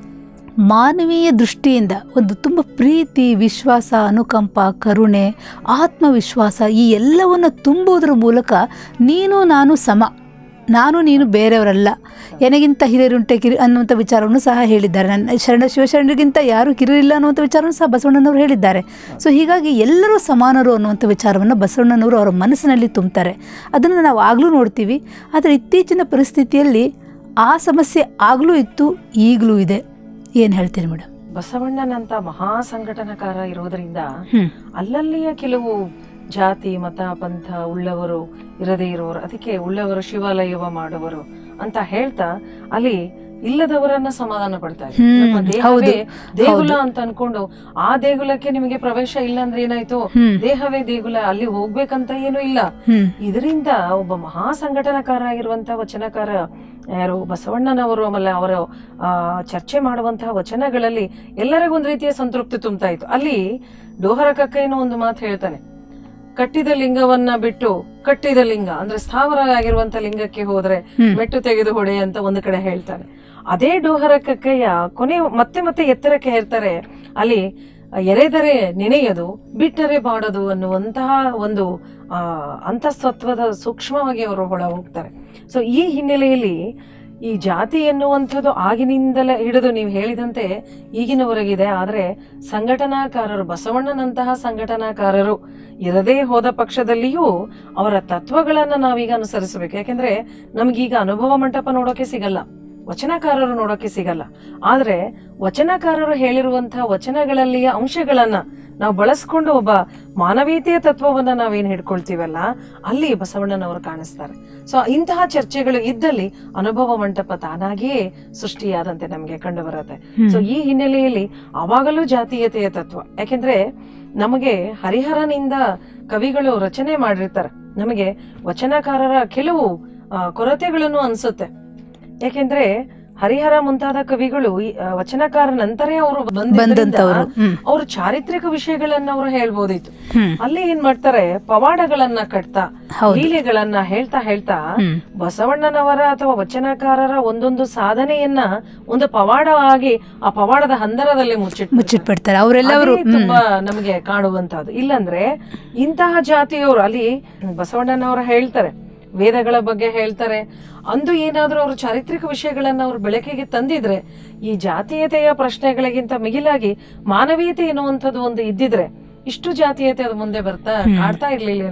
ಮಾನವೀಯ ದೃಷ್ಟಿಯಿಂದ ಒಂದು ತುಂಬ ಪ್ರೀತಿ ವಿಶ್ವಾಸ ಅನುಕಂಪ ಕರುಣೆ ಆತ್ಮವಿಶ್ವಾಸ ಈ ಎಲ್ಲವನ್ನು ತುಂಬುವುದರ ಮೂಲಕ ನೀನು ನಾನು ಸಮ ನಾನು ನೀನು ಬೇರೆಯವರಲ್ಲ ನನಗಿಂತ ಹಿರಿಯರುಂಟೆ ಕಿರಿ ಅನ್ನುವಂಥ ವಿಚಾರವನ್ನು ಸಹ ಹೇಳಿದ್ದಾರೆ ನನ್ನ ಶರಣ ಶಿವಶರಣರಿಗಿಂತ ಯಾರು ಕಿರಿಯರಿಲ್ಲ ಅನ್ನುವಂಥ ವಿಚಾರವನ್ನು ಸಹ ಬಸವಣ್ಣನವರು ಹೇಳಿದ್ದಾರೆ ಸೊ ಹೀಗಾಗಿ ಎಲ್ಲರೂ ಸಮಾನರು ಅನ್ನುವಂಥ ವಿಚಾರವನ್ನು ಬಸವಣ್ಣನವರು ಅವರ ಮನಸ್ಸಿನಲ್ಲಿ ತುಂಬ್ತಾರೆ ಅದನ್ನು ನಾವು ಆಗಲೂ ನೋಡ್ತೀವಿ ಆದರೆ ಇತ್ತೀಚಿನ ಪರಿಸ್ಥಿತಿಯಲ್ಲಿ ಆ ಸಮಸ್ಯೆ ಆಗಲೂ ಇತ್ತು ಈಗಲೂ ಇದೆ ಏನು ಹೇಳ್ತೀರಿ ಮೇಡಮ್ ಬಸವಣ್ಣನಂತ ಮಹಾ ಸಂಘಟನಕಾರ ಇರೋದ್ರಿಂದ ಹ್ಮ್ ಅಲ್ಲಲ್ಲಿಯ ಕೆಲವು ಜಾತಿ ಮತ ಪಂಥ ಉಳ್ಳವರು ಇರದೇ ಇರುವವರು ಅದಕ್ಕೆ ಉಳ್ಳವರು ಶಿವಾಲಯವ ಮಾಡುವರು ಅಂತ ಹೇಳ್ತಾ ಅಲ್ಲಿ ಇಲ್ಲದವರನ್ನ ಸಮಾಧಾನ ಪಡ್ತಾ ಇದ್ದಾರೆ. ಹ್ಮ್, ನಮ್ಮ ಹೌದು, ದೇಹವೇ ದೇಗುಲ ಹೌದು. ಅಂತ ಅನ್ಕೊಂಡು ಆ ದೇಗುಲಕ್ಕೆ ನಿಮಗೆ ಪ್ರವೇಶ ಇಲ್ಲ ಅಂದ್ರೆ ಏನಾಯ್ತು ಹ್ಮ್ ದೇಹವೇ ದೇಗುಲ ಅಲ್ಲಿ ಹೋಗ್ಬೇಕಂತ ಏನು ಇಲ್ಲ ಹ್ಮ್ ಇದರಿಂದ ಒಬ್ಬ ಮಹಾ ಸಂಘಟನಕಾರ ಆಗಿರುವಂತ ವಚನಕಾರ ಯಾರು ಬಸವಣ್ಣನವರು ಆಮೇಲೆ ಅವರು ಆ ಚರ್ಚೆ ಮಾಡುವಂತಹ ವಚನಗಳಲ್ಲಿ ಎಲ್ಲರಿಗೂ ಒಂದು ರೀತಿಯ ಸಂತೃಪ್ತಿ ತುಂಬ್ತಾ ಇತ್ತು ಅಲ್ಲಿ ಡೋಹರ ಕಕ್ಕಯ್ಯನ ಒಂದು ಮಾತು ಹೇಳ್ತಾನೆ ಕಟ್ಟಿದ ಲಿಂಗವನ್ನ ಬಿಟ್ಟು ಕಟ್ಟಿದ ಲಿಂಗ ಅಂದ್ರೆ ಸ್ಥಾವರ ಆಗಿರುವಂತ ಲಿಂಗಕ್ಕೆ ಹೋದ್ರೆ ಹ್ಮ್. ಮೆಟ್ಟು ತೆಗೆದು ಹೊಡೆ ಅಂತ ಒಂದು ಕಡೆ ಹೇಳ್ತಾನೆ ಅದೇ ಡೋಹರ ಕಕ್ಕಯ್ಯ ಕೊನೆ ಮತ್ತೆ ಮತ್ತೆ ಎತ್ತರಕ್ಕೆ ಹೇಳ್ತಾರೆ ಅಲ್ಲಿ ಎರೆದರೆ ನೆನೆಯದು ಬಿಟ್ಟರೆ ಬಾಡದು ಅನ್ನುವಂತಹ ಒಂದು ಆ ಅಂತಸ್ತತ್ವದ ಸೂಕ್ಷ್ಮವಾಗಿ ಅವರು ಹೊಳ ಹೋಗ್ತಾರೆ ಸೊ ಈ ಹಿನ್ನೆಲೆಯಲ್ಲಿ ಈ ಜಾತಿ ಎನ್ನುವಂಥದ್ದು ಆಗಿನಿಂದಲೇ ಹಿಡಿದು ನೀವು ಹೇಳಿದಂತೆ ಈಗಿನವರೆಗಿದೆ ಆದರೆ ಸಂಘಟನಾಕಾರರು ಬಸವಣ್ಣನಂತಹ ಸಂಘಟನಾಕಾರರು ಇರದೇ ಹೋದ ಪಕ್ಷದಲ್ಲಿಯೂ ಅವರ ತತ್ವಗಳನ್ನ ನಾವೀಗ ಅನುಸರಿಸಬೇಕು ಯಾಕೆಂದ್ರೆ ನಮಗೀಗ ಅನುಭವ ಮಂಟಪ ನೋಡೋಕೆ ಸಿಗಲ್ಲ ವಚನಕಾರರು ನೋಡೋಕೆ ಸಿಗಲ್ಲ ಆದ್ರೆ ವಚನಕಾರರು ಹೇಳಿರುವಂತಹ ವಚನಗಳಲ್ಲಿಯ ಅಂಶಗಳನ್ನ ನಾವು ಬಳಸ್ಕೊಂಡು ಒಬ್ಬ ಮಾನವೀಯತೆಯ ತತ್ವವನ್ನ ನಾವೇನ್ ಹಿಡ್ಕೊಳ್ತೀವಲ್ಲ ಅಲ್ಲಿ ಬಸವಣ್ಣನವರು ಕಾಣಿಸ್ತಾರೆ ಸೊ ಇಂತಹ ಚರ್ಚೆಗಳು ಇದ್ದಲ್ಲಿ ಅನುಭವ ಮಂಟಪ ತಾನಾಗಿಯೇ ಸೃಷ್ಟಿಯಾದಂತೆ ನಮಗೆ ಕಂಡು ಬರುತ್ತೆ ಸೊ ಈ ಹಿನ್ನೆಲೆಯಲ್ಲಿ ಅವಾಗಲೂ ಜಾತೀಯತೆಯ ತತ್ವ ಯಾಕೆಂದ್ರೆ ನಮಗೆ ಹರಿಹರನಿಂದ ಕವಿಗಳು ರಚನೆ ಮಾಡಿರ್ತಾರೆ ನಮಗೆ ವಚನಕಾರರ ಕೆಲವು ಆ, ಕೊರತೆಗಳನ್ನು ಅನ್ಸುತ್ತೆ ಯಾಕೆಂದ್ರೆ ಹರಿಹರ ಮುಂತಾದ ಕವಿಗಳು ಈ, ಆ, ವಚನಕಾರ ನಂತರೇ ಅವರು ಬಂದಂತವ್ರು ಹ್ಮ್ ಅವರು ಚಾರಿತ್ರಿಕ ವಿಷಯಗಳನ್ನ ಅವರು ಹೇಳ್ಬೋದಿತ್ತು ಹ್ಮ್ ಅಲ್ಲಿ ಏನ್ ಮಾಡ್ತಾರೆ ಪವಾಡಗಳನ್ನ ಕಟ್ತಾ ಹೌದು ಲೀಲೆಗಳನ್ನ ಹೇಳ್ತಾ ಹೇಳ್ತಾ ಹ್ಮ್ ಬಸವಣ್ಣನವರ ಅಥವಾ ವಚನಕಾರರ ಒಂದೊಂದು ಸಾಧನೆಯನ್ನ ಒಂದು ಪವಾಡ ಆಗಿ ಆ ಪವಾಡದ ಹಂದರದಲ್ಲಿ ಮುಚ್ಚಿಟ್ಟು ಮುಚ್ಚಿಟ್ಬಿಡ್ತಾರೆ ಅವರೆಲ್ಲವರು ಅದೇ ತುಂಬಾ ನಮಗೆ ಕಾಣುವಂತಹದ್ದು ಇಲ್ಲಂದ್ರೆ ಇಂತಹ ಜಾತಿಯವರು ಅಲ್ಲಿ ಬಸವಣ್ಣನವರು ಹೇಳ್ತಾರೆ ವೇದಗಳ ಬಗ್ಗೆ ಹೇಳ್ತಾರೆ ಅಂದು ಏನಾದ್ರೂ ಅವರು ಚಾರಿತ್ರಿಕ ವಿಷಯಗಳನ್ನ ಅವರು ಬೆಳಕಿಗೆ ತಂದಿದ್ರೆ ಈ ಜಾತೀಯತೆಯ ಪ್ರಶ್ನೆಗಳಿಗಿಂತ ಮಿಗಿಲಾಗಿ ಮಾನವೀಯತೆ ಎನ್ನುವಂಥದ್ದು ಒಂದು ಇದ್ದಿದ್ರೆ ಇಷ್ಟು ಜಾತೀಯತೆ ಅದು ಮುಂದೆ ಬರ್ತಾ ಕಾಡ್ತಾ ಇರ್ಲಿಲ್ಲೇನೋ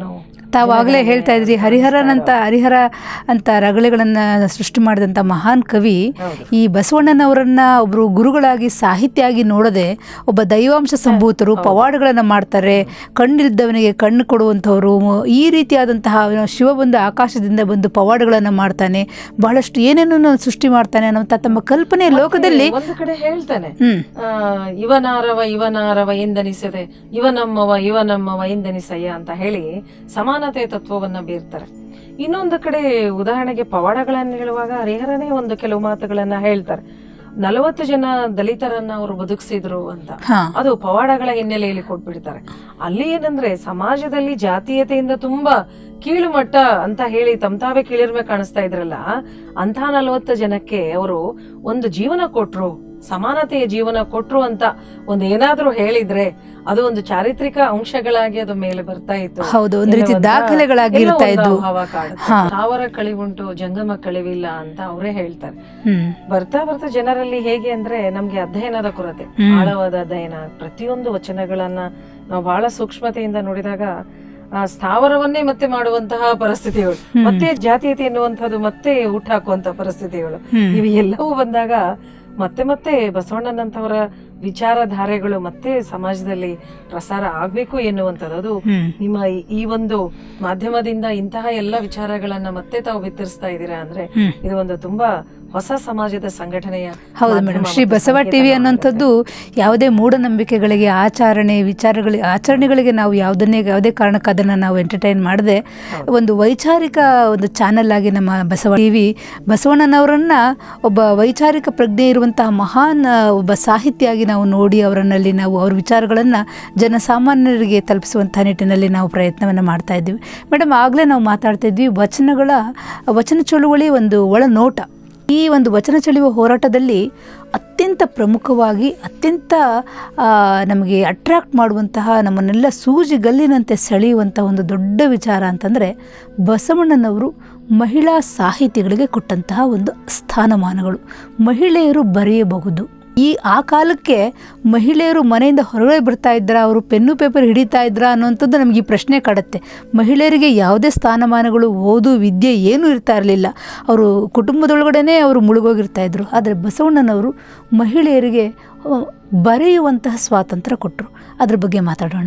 ತಾವಾಗಲೇ ಜನಗಳಿಗೆ ಹೇಳ್ತಾ ಇದ್ರಿ ಹರಿಹರನಂತ ಹರಿಹರ ಅಂತ ರಗಳೆಗಳನ್ನು ಸೃಷ್ಟಿ ಮಾಡಿದಂಥ ಮಹಾನ್ ಕವಿ ಹೌದು. ಈ ಬಸವಣ್ಣನವರನ್ನ ಒಬ್ಬರು ಗುರುಗಳಾಗಿ ಸಾಹಿತ್ಯ ಆಗಿ ನೋಡದೆ ಒಬ್ಬ ದೈವಾಂಶ ಸಂಭೂತರು ಪವಾಡಗಳನ್ನು ಮಾಡ್ತಾರೆ ಕಣ್ಣಿಲ್ದವನಿಗೆ ಕಣ್ಣು ಕೊಡುವಂಥವ್ರು ಮ- ಈ ರೀತಿಯಾದಂತಹ ಅವನು ಶಿವ ಬಂದು ಆಕಾಶದಿಂದ ಬಂದು ಪವಾಡಗಳನ್ನು ಮಾಡ್ತಾನೆ ಬಹಳಷ್ಟು ಏನೇನೋ ಸೃಷ್ಟಿ ಮಾಡ್ತಾನೆ ಅನ್ನೋಂಥ ತಮ್ಮ ಕಲ್ಪನೆ ಲೋಕದಲ್ಲಿ ಒಂದು ಕಡೆ ಹೇಳ್ತಾನೆ ಹ್ಮ್ ಆ, ಇವನಾರವ ಇವನಾರವ ಎಂದನಿಸದೆ ಇವನಮ್ಮವ ಇವನಮ್ಮವ ಎಂದನಿಸಯ್ಯ ಅಂತ ಹೇಳಿ ಸಮಾನತೆ ತತ್ವವನ್ನ ಬೀರ್ತಾರೆ ಇನ್ನೊಂದು ಕಡೆ ಉದಾಹರಣೆಗೆ ಪವಾಡಗಳನ್ನು ಹೇಳುವಾಗ ಹರಿಹರನೇ ಒಂದು ಕೆಲವು ಮಾತುಗಳನ್ನ ಹೇಳ್ತಾರೆ ನಲವತ್ತು ಜನ ದಲಿತರನ್ನ ಅವರು ಬದುಕಿಸಿದ್ರು ಅಂತ ಹಾ ಅದು ಪವಾಡಗಳ ಹಿನ್ನೆಲೆಯಲ್ಲಿ ಕೊಟ್ಬಿಡ್ತಾರೆ ಅಲ್ಲಿ ಏನಂದ್ರೆ ಸಮಾಜದಲ್ಲಿ ಜಾತೀಯತೆಯಿಂದ ತುಂಬಾ ಕೀಳು ಮಟ್ಟ ಅಂತ ಹೇಳಿ ತಮ್ ತಾವೇ ಕೀಳಿರ್ಮೆ ಕಾಣಿಸ್ತಾ ಇದ್ರಲ್ಲ ಅಂತ ನಲವತ್ತು ಜನಕ್ಕೆ ಅವರು ಒಂದು ಜೀವನ ಕೊಟ್ರು ಸಮಾನತೆಯ ಜೀವನ ಕೊಟ್ರು ಅಂತ ಒಂದು ಏನಾದ್ರೂ ಹೇಳಿದ್ರೆ ಅದು ಒಂದು ಚಾರಿತ್ರಿಕ ಅಂಶಗಳಾಗಿ ಅದು ಮೇಲೆ ಬರ್ತಾ ಇತ್ತು ಹೌದು ಒಂದು ರೀತಿ ಎಲ್ಲೋ ಒಂದ- ದಾಖಲೆಗಳಾಗಿ ಎಲ್ಲೋ ಇರ್ತಾ ಒಂದು ಇದ್ದು ಹವಾ ಕಾಡುತ್ತೆ. ಹಾ. ಸ್ಥಾವರ ಕಳಿವುಂಟು ಜಂಗಮ ಕಳಿವಿಲ್ಲ ಅಂತ ಅವರೇ ಹೇಳ್ತಾರೆ ಹ್ಮ್ ಬರ್ತಾ ಬರ್ತಾ ಜನರಲ್ಲಿ ಹೇಗೆ ಅಂದ್ರೆ ನಮ್ಗೆ ಅಧ್ಯಯನದ ಕೊರತೆ ಹ್ಮ್. ಆಳವಾದ ಅಧ್ಯಯನ ಪ್ರತಿಯೊಂದು ವಚನಗಳನ್ನ ನಾವು ಬಹಳ ಸೂಕ್ಷ್ಮತೆಯಿಂದ ನೋಡಿದಾಗ ಆ ಸ್ಥಾವರವನ್ನೇ ಮತ್ತೆ ಮಾಡುವಂತಹ ಪರಿಸ್ಥಿತಿಗಳು ಹ್ಮ್. ಮತ್ತೆ ಜಾತೀಯತೆ ಎನ್ನುವಂಥದ್ದು ಮತ್ತೆ ಊಟ ಹಾಕುವಂತ ಪರಿಸ್ಥಿತಿಗಳು ಹ್ಮ್. ಇವು ಎಲ್ಲವೂ ಬಂದಾಗ ಮತ್ತೆ ಮತ್ತೆ ಬಸವಣ್ಣನಂತವರ ವಿಚಾರಧಾರೆಗಳು ಮತ್ತೆ ಸಮಾಜದಲ್ಲಿ ಪ್ರಸಾರ ಆಗ್ಬೇಕು ಎನ್ನುವಂಥದ್ದು ಅದು ಹ್ಮ್ ನಿಮ್ಮ ಈ- ಈ ಒಂದು ಮಾಧ್ಯಮದಿಂದ ಇಂತಹ ಎಲ್ಲ ವಿಚಾರಗಳನ್ನ ಮತ್ತೆ ತಾವು ಬಿತ್ತರಿಸ್ತಾ ಇದ್ದೀರಾ ಅಂದ್ರೆ ಹ್ಮ್. ಇದು ಒಂದು ತುಂಬಾ ಹೊಸ ಸಮಾಜದ ಸಂಘಟನೆಯ ಹೌದು ಮಾಧ್ಯಮ ಮೇಡಮ್ ಮತ್ತು ಶ್ರೀ ಬಸವ ಸಂಕೇತನ ಟಿವಿ ಆಗುತ್ತೆ. ಅನ್ನೋಂಥದ್ದು ಯಾವುದೇ ಮೂಢನಂಬಿಕೆಗಳಿಗೆ ಆಚರಣೆ ವಿಚಾರಗಳಿಗೆ ಆಚರಣೆಗಳಿಗೆ ನಾವು ಯಾವುದನ್ನೇ ಯಾವುದೇ ಕಾರಣಕ್ಕೆ ಅದನ್ನು ನಾವು ಎಂಟರ್ಟೈನ್ ಮಾಡದೆ ಹೌದು. ಒಂದು ವೈಚಾರಿಕ ಒಂದು ಚಾನಲ್ ಆಗಿ ನಮ್ಮ ಬಸವ ಟಿವಿ ಬಸವಣ್ಣನವರನ್ನ ಒಬ್ಬ ವೈಚಾರಿಕ ಪ್ರಜ್ಞೆ ಇರುವಂತಹ ಮಹಾನ್ ಆ, ಒಬ್ಬ ಸಾಹಿತಿಯಾಗಿ ನಾವು ನೋಡಿ ಅವರನ್ನಲ್ಲಿ ನಾವು ಅವ್ರ ವಿಚಾರಗಳನ್ನು ಜನಸಾಮಾನ್ಯರಿಗೆ ತಲುಪಿಸುವಂಥ ನಿಟ್ಟಿನಲ್ಲಿ ನಾವು ಪ್ರಯತ್ನವನ್ನು ಮಾಡ್ತಾ ಇದ್ದೀವಿ ಮೇಡಮ್ ಆಗಲೇ ನಾವು ಮಾತಾಡ್ತಾ ಇದ್ವಿ ವಚನಗಳ ವಚನ ಚಳುವಳಿ ಒಂದು ಒಳನೋಟ ಈ ಒಂದು ವಚನ ಚಳುವ ಹೋರಾಟದಲ್ಲಿ ಅತ್ಯಂತ ಪ್ರಮುಖವಾಗಿ ಅತ್ಯಂತ ಆ, ನಮಗೆ ಅಟ್ರಾಕ್ಟ್ ಮಾಡುವಂತಹ ನಮ್ಮನ್ನೆಲ್ಲ ಸೂಜಿ ಗಲ್ಲಿನಂತೆ ಸೆಳೆಯುವಂಥ ಒಂದು ದೊಡ್ಡ ವಿಚಾರ ಅಂತಂದರೆ ಬಸವಣ್ಣನವರು ಮಹಿಳಾ ಸಾಹಿತಿಗಳಿಗೆ ಕೊಟ್ಟಂತಹ ಒಂದು ಸ್ಥಾನಮಾನಗಳು ಮಹಿಳೆಯರು ಬರೆಯಬಹುದು ಈ ಆ ಕಾಲಕ್ಕೆ ಮಹಿಳೆಯರು ಮನೆಯಿಂದ ಹೊರಗಡೆ ಬರ್ತಾ ಇದ್ರ ಅವರು ಪೆನ್ನು ಪೇಪರ್ ಹಿಡಿತಾ ಇದ್ರ ಅನ್ನುವಂಥದ್ದು ನಮಗೆ ಈ ಪ್ರಶ್ನೆ ಕಾಡುತ್ತೆ ಮಹಿಳೆಯರಿಗೆ ಯಾವುದೇ ಸ್ಥಾನಮಾನಗಳು ಓದು ವಿದ್ಯೆ ಏನೂ ಇರ್ತಾ ಇರಲಿಲ್ಲ ಅವರು ಕುಟುಂಬದೊಳಗಡೆನೇ ಅವರು ಮುಳುಗೋಗಿರ್ತಾ ಇದ್ರು ಆದರೆ ಬಸವಣ್ಣನವರು ಮಹಿಳೆಯರಿಗೆ ಅಹ್, ಬರೆಯುವಂತಹ ಸ್ವಾತಂತ್ರ್ಯ ಕೊಟ್ಟರು ಅದ್ರ ಬಗ್ಗೆ ಮಾತಾಡೋಣ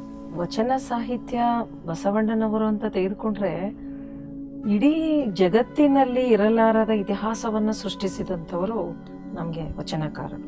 ವಚನ ಸಾಹಿತ್ಯ ಬಸವಣ್ಣನವರು ಅಂತ ತೆಗೆದುಕೊಂಡ್ರೆ ಇಡೀ ಜಗತ್ತಿನಲ್ಲಿ ಇರಲಾರದ ಇತಿಹಾಸವನ್ನ ಸೃಷ್ಟಿಸಿದಂಥವರು ನಮ್ಗೆ ವಚನಕಾರರು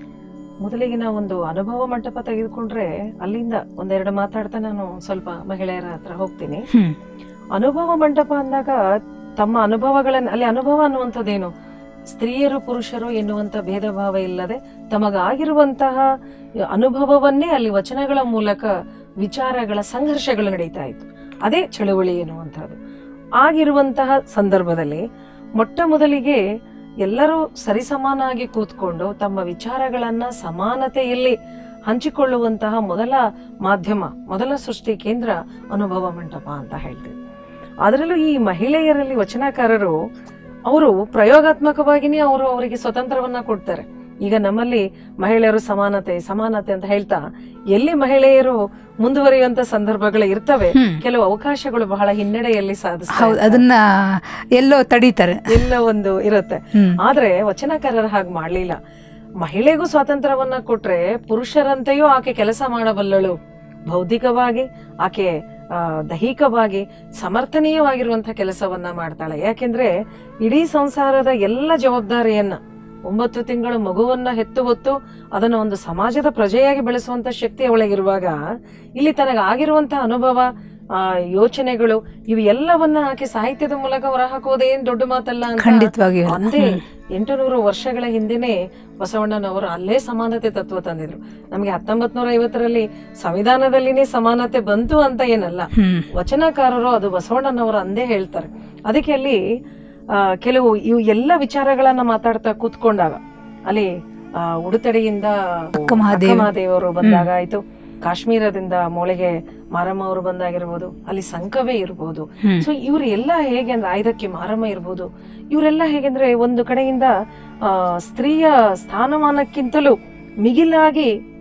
ಮೊದಲಿಗೆ ನಾವು ಒಂದು ಅನುಭವ ಮಂಟಪ ತೆಗೆದುಕೊಂಡ್ರೆ ಅಲ್ಲಿಂದ ಒಂದೆರಡು ಮಾತಾಡ್ತಾ ನಾನು ಸ್ವಲ್ಪ ಮಹಿಳೆಯರ ಹತ್ರ ಹೋಗ್ತೀನಿ ಹ್ಮ್ ಅನುಭವ ಮಂಟಪ ಅಂದಾಗ ತಮ್ಮ ಅನುಭವಗಳನ್ನ ಅಲ್ಲಿ ಅನುಭವ ಅನ್ನುವಂಥದ್ದೇನು ಸ್ತ್ರೀಯರು ಪುರುಷರು ಎನ್ನುವಂತ ಭೇದ ಭಾವ ಇಲ್ಲದೆ ತಮಗಾಗಿರುವಂತಹ ಅನುಭವವನ್ನೇ ಅಲ್ಲಿ ವಚನಗಳ ಮೂಲಕ ವಿಚಾರಗಳ ಸಂಘರ್ಷಗಳು ನಡೀತಾ ಇತ್ತು ಅದೇ ಚಳುವಳಿ ಎನ್ನುವಂಥದ್ದು ಆಗಿರುವಂತಹ ಸಂದರ್ಭದಲ್ಲಿ ಮೊಟ್ಟ ಮೊದಲಿಗೆ ಎಲ್ಲರೂ ಸರಿಸಮಾನಾಗಿ ಕೂತ್ಕೊಂಡು ತಮ್ಮ ವಿಚಾರಗಳನ್ನ ಸಮಾನತೆಯಲ್ಲಿ ಹಂಚಿಕೊಳ್ಳುವಂತಹ ಮೊದಲ ಮಾಧ್ಯಮ ಮೊದಲ ಸೃಷ್ಟಿ ಕೇಂದ್ರ ಅನುಭವ ಮಂಟಪ ಅಂತ ಹೇಳ್ತೀವಿ ಅದರಲ್ಲೂ ಈ ಮಹಿಳೆಯರಲ್ಲಿ ವಚನಕಾರರು ಅವರು ಪ್ರಯೋಗಾತ್ಮಕವಾಗಿನೇ ಅವರು ಅವರಿಗೆ ಸ್ವತಂತ್ರವನ್ನ ಕೊಡ್ತಾರೆ ಈಗ ನಮ್ಮಲ್ಲಿ ಮಹಿಳೆಯರು ಸಮಾನತೆ ಸಮಾನತೆ ಅಂತ ಹೇಳ್ತಾ ಎಲ್ಲಿ ಮಹಿಳೆಯರು ಮುಂದುವರಿಯುವಂತ ಸಂದರ್ಭಗಳು ಇರ್ತವೆ ಹ್ಮ್. ಕೆಲವು ಅವಕಾಶಗಳು ಬಹಳ ಹಿನ್ನಡೆಯಲ್ಲಿ ಸಾಧಿಸ್ತಾರೆ ಹೌದು ಅದನ್ನ ಎಲ್ಲೋ ತಡೀತಾರೆ ಎಲ್ಲ ಒಂದು ಇರುತ್ತೆ ಹ್ಮ್ ಆದ್ರೆ ವಚನಕಾರರು ಹಾಗೆ ಮಾಡ್ಲಿಲ್ಲ ಮಹಿಳೆಗೂ ಸ್ವಾತಂತ್ರ್ಯವನ್ನ ಕೊಟ್ರೆ ಪುರುಷರಂತೆಯೂ ಆಕೆ ಕೆಲಸ ಮಾಡಬಲ್ಲಳು ಬೌದ್ಧಿಕವಾಗಿ ಆಕೆ ಆ, ದೈಹಿಕವಾಗಿ ಸಮರ್ಥನೀಯವಾಗಿರುವಂತಹ ಕೆಲಸವನ್ನ ಮಾಡ್ತಾಳೆ ಯಾಕೆಂದ್ರೆ ಇಡೀ ಸಂಸಾರದ ಎಲ್ಲ ಜವಾಬ್ದಾರಿಯನ್ನ ಒಂಬತ್ತು ತಿಂಗಳು ಮಗುವನ್ನ ಹೆತ್ತು ಹೊತ್ತು ಅದನ್ನ ಒಂದು ಸಮಾಜದ ಪ್ರಜೆಯಾಗಿ ಬೆಳೆಸುವಂತ ಶಕ್ತಿ ಅವಳಿಗಿರುವಾಗ ಇಲ್ಲಿ ತನಗೆ ಆಗಿರುವಂತಹ ಅನುಭವ ಆ ಯೋಚನೆಗಳು ಇವು ಎಲ್ಲವನ್ನ ಆಕೆ ಸಾಹಿತ್ಯದ ಮೂಲಕ ಹೊರಹಾಕುವುದೇನ್ ದೊಡ್ಡ ಮಾತಲ್ಲ ಅಂತ ಖಂಡಿತವಾಗಿಯೂ ಅಲ್ಲ. ಅಂದೇ ಹ್ಮ್. ಎಂಟು ನೂರು ವರ್ಷಗಳ ಹಿಂದೆನೆ ಬಸವಣ್ಣನವರು ಅಲ್ಲೇ ಸಮಾನತೆ ತತ್ವ ತಂದಿದ್ರು ನಮಗೆ ಹತ್ತೊಂಬತ್ ನೂರ ಐವತ್ತರಲ್ಲಿ ಸಂವಿಧಾನದಲ್ಲಿನೇ ಸಮಾನತೆ ಬಂತು ಅಂತ ಏನಲ್ಲ ಹ್ಮ್ ವಚನಕಾರರು ಅದು ಬಸವಣ್ಣನವರು ಅಂದೇ ಹೇಳ್ತಾರೆ ಅದಕ್ಕೆ ಅಲ್ಲಿ ಆ, ಕೆಲವು ಇವು ಎಲ್ಲ ವಿಚಾರಗಳನ್ನ ಮಾತಾಡ್ತಾ ಕೂತ್ಕೊಂಡಾಗ ಅಲ್ಲಿ ಆ, ಉಡುತಡಿಯಿಂದ ಅಕ್ಕ ಮಹಾದೇವಿ. ಮಹಾದೇವರು ಬಂದಾಗ ಆಯ್ತು ಕಾಶ್ಮೀರದಿಂದ ಮೊಳೆಗೆ ಮಾರಮ್ಮ ಅವರು ಬಂದಾಗಿರ್ಬೋದು ಅಲ್ಲಿ ಸಂಕವೇ ಇರ್ಬೋದು ಹ್ಮ್. ಸೊ ಇವ್ರು ಎಲ್ಲ ಹೇಗೆ ಅಂದ್ರೆ ಆಯ್ದಕ್ಕೆ ಮಾರಮ್ಮ ಇರ್ಬೋದು ಇವರೆಲ್ಲ ಹೇಗೆಂದ್ರೆ ಒಂದು ಕಡೆಯಿಂದ ಆ ಸ್ತ್ರೀಯ ಸ್ಥಾನಮಾನಕ್ಕಿಂತಲೂ ಮಿಗಿಲಾಗಿ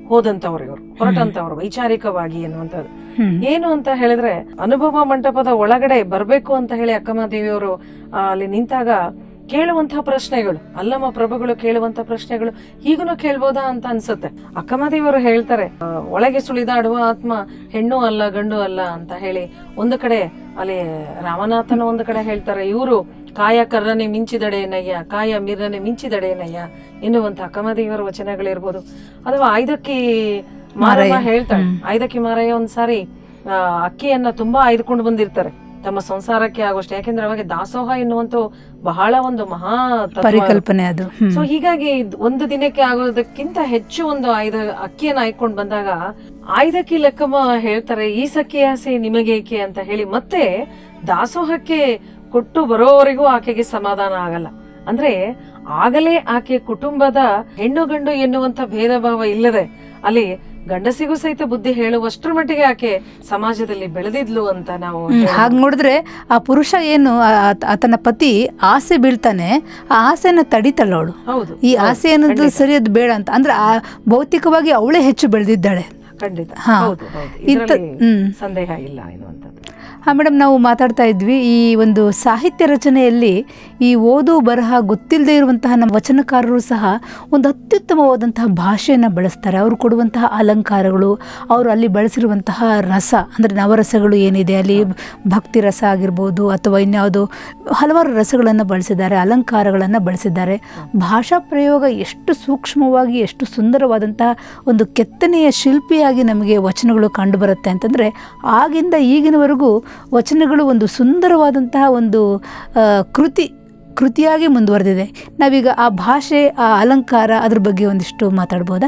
ಹೋದಂತವ್ರು ಇವರು ಹೊರಟಂತವ್ರು ವೈಚಾರಿಕವಾಗಿ ಎನ್ನುವಂಥದ್ದು ಹ್ಮ್. ಏನು ಅಂತ ಹೇಳಿದ್ರೆ ಅನುಭವ ಮಂಟಪದ ಒಳಗಡೆ ಬರ್ಬೇಕು ಅಂತ ಹೇಳಿ ಅಕ್ಕಮಹಾದೇವಿಯವರು ಆ, ಅಲ್ಲಿ ನಿಂತಾಗ ಕೇಳುವಂತಹ ಪ್ರಶ್ನೆಗಳು ಅಲ್ಲಮ್ಮ ಪ್ರಭುಗಳು ಕೇಳುವಂತಹ ಪ್ರಶ್ನೆಗಳು ಈಗನು ಕೇಳ್ಬೋದಾ ಅಂತ ಅನ್ಸುತ್ತೆ ಅಕ್ಕಮಹಾದೇವಿಯವರು ಹೇಳ್ತಾರೆ ಆ, ಒಳಗೆ ಸುಳಿದಾಡುವ ಆತ್ಮ ಹೆಣ್ಣು ಅಲ್ಲ ಗಂಡು ಅಲ್ಲ ಅಂತ ಹೇಳಿ ಒಂದು ಕಡೆ ಅಲ್ಲಿ ರಾಮನಾಥನ ಒಂದು ಕಡೆ ಹೇಳ್ತಾರೆ ಇವರು ಕಾಯ ಕರ್ರನೆ ಮಿಂಚಿದಡೇನಯ್ಯ ಕಾಯ ಮಿರ್ರನೆ ಮಿಂಚಿದಡೇನಯ್ಯ ಎನ್ನುವಂತ ಅಕ್ಕಮಹಾದೇವಿಯವರ ವಚನಗಳಿರ್ಬೋದು ಅಥವಾ ಆಯ್ದಕ್ಕಿ ಮಾರಮ್ಮ ಮಾರಯ್ಯ. ಹೇಳ್ತಾಳೆ ಹ್ಮ್. ಆಯ್ದಕ್ಕಿ ಮಾರಯ್ಯ ಒಂದ್ಸಾರಿ ಆ, ಅಕ್ಕಿಯನ್ನ ತುಂಬಾ ಆಯ್ದುಕೊಂಡು ಬಂದಿರ್ತಾರೆ ತಮ್ಮ ಸಂಸಾರಕ್ಕೆ ಆಗೋಷ್ಟು ಯಾಕೆಂದ್ರೆ ಅವಾಗ ದಾಸೋಹ ಎನ್ನುವಂತ ಬಹಳ ಒಂದು ಮಹಾ ತತ್ವ ಅದು. ಪರಿಕಲ್ಪನೆ ಅದು ಹ್ಮ್. ಸೊ ಹೀಗಾಗಿ ಇದ್ ಒಂದು ದಿನಕ್ಕೆ ಆಗೋದಕ್ಕಿಂತ ಹೆಚ್ಚು ಒಂದು ಆಯ್ದ ಅಕ್ಕಿಯನ್ನ ಆಯ್ಕೊಂಡು ಬಂದಾಗ ಆಯ್ದಕ್ಕಿ ಲೆಕ್ಕಮ್ಮ ಹೇಳ್ತಾರೆ ಈ ಸಖಿ ಆಸೆ ನಿಮಗೇಕೆ ಅಂತ ಹೇಳಿ ಮತ್ತೆ ದಾಸೋಹಕ್ಕೆ ಕೊಟ್ಟು ಬರೋವರೆಗೂ ಆಕೆಗೆ ಸಮಾಧಾನ ಆಗಲ್ಲ ಅಂದ್ರೆ ಆಗಲೇ ಆಕೆ ಕುಟುಂಬದ ಹೆಣ್ಣು ಗಂಡು ಎನ್ನುವಂತ ಭೇದ ಭಾವ ಇಲ್ಲದೆ ಅಲ್ಲಿ ಗಂಡಸಿಗೂ ಸಹಿತ ಬುದ್ಧಿ ಹೇಳುವಷ್ಟರ ಮಟ್ಟಿಗೆ ಆಕೆ ಸಮಾಜದಲ್ಲಿ ಬೆಳೆದಿದ್ಲು ಅಂತ ನಾವು ಹ್ಮ್, ಹೇಳ್ಬೋದು. ಹಾಗ್ ನೋಡಿದ್ರೆ ಆ ಪುರುಷ ಏನು ಆ- ಆತ- ಆತನ ಪತಿ ಆಸೆ ಬೀಳ್ತಾನೆ ಆ ಆಸೆನ ತಡಿತಾಳವಳು ಹೌದು ಈ ಹೌದು, ಆಸೆ ಅನ್ನೋದು ಖಂಡಿತ, ಸರಿಯದು ಬೇಡ ಅಂತ ಅಂದ್ರೆ ಆ ಭೌತಿಕವಾಗಿ ಅವಳೇ ಹೆಚ್ಚು ಬೆಳೆದಿದ್ದಾಳೆ ಖಂಡಿತ ಹಾ. ಹೌದು ಹೌದು ಇಂಥ ಇದ್ರಲ್ಲಿ ಹ್ಮ್ ಸಂದೇಹ ಇಲ್ಲ ಎನ್ನುವಂಥದ್ದು ಹಾ ಮೇಡಮ್ ನಾವು ಮಾತಾಡ್ತಾ ಇದ್ವಿ ಈ ಒಂದು ಸಾಹಿತ್ಯ ರಚನೆಯಲ್ಲಿ ಈ ಓದು ಬರಹ ಗೊತ್ತಿಲ್ಲದೆ ಇರುವಂತಹ ನಮ್ಮ ವಚನಕಾರರು ಸಹ ಒಂದು ಅತ್ಯುತ್ತಮವಾದಂತಹ ಭಾಷೆಯನ್ನು ಬಳಸ್ತಾರೆ ಅವರು ಕೊಡುವಂತಹ ಅಲಂಕಾರಗಳು ಅವರು ಅಲ್ಲಿ ಬಳಸಿರುವಂತಹ ರಸ ಅಂದರೆ ನವರಸಗಳು ಏನಿದೆ ಅಲ್ಲಿ ಭಕ್ತಿ ರಸ ಆಗಿರ್ಬೋದು ಅಥವಾ ಇನ್ಯಾವುದು ಹಲವಾರು ರಸಗಳನ್ನು ಬಳಸಿದ್ದಾರೆ ಅಲಂಕಾರಗಳನ್ನು ಬಳಸಿದ್ದಾರೆ ಭಾಷಾ ಪ್ರಯೋಗ ಎಷ್ಟು ಸೂಕ್ಷ್ಮವಾಗಿ ಎಷ್ಟು ಸುಂದರವಾದಂತಹ ಒಂದು ಕೆತ್ತನೆಯ ಶಿಲ್ಪಿಯಾಗಿ ನಮಗೆ ವಚನಗಳು ಕಂಡುಬರುತ್ತೆ ಅಂತಂದರೆ ಆಗಿಂದ ಈಗಿನವರೆಗೂ ವಚನಗಳು ಒಂದು ಸುಂದರವಾದಂತಹ ಒಂದು ಆ, ಕೃತಿ ಕೃತಿಯಾಗಿ ಮುಂದುವರೆದಿದೆ ನಾವೀಗ ಆ ಭಾಷೆ ಆ ಅಲಂಕಾರ ಅದ್ರ ಬಗ್ಗೆ ಒಂದಿಷ್ಟು ಮಾತಾಡ್ಬೋದಾ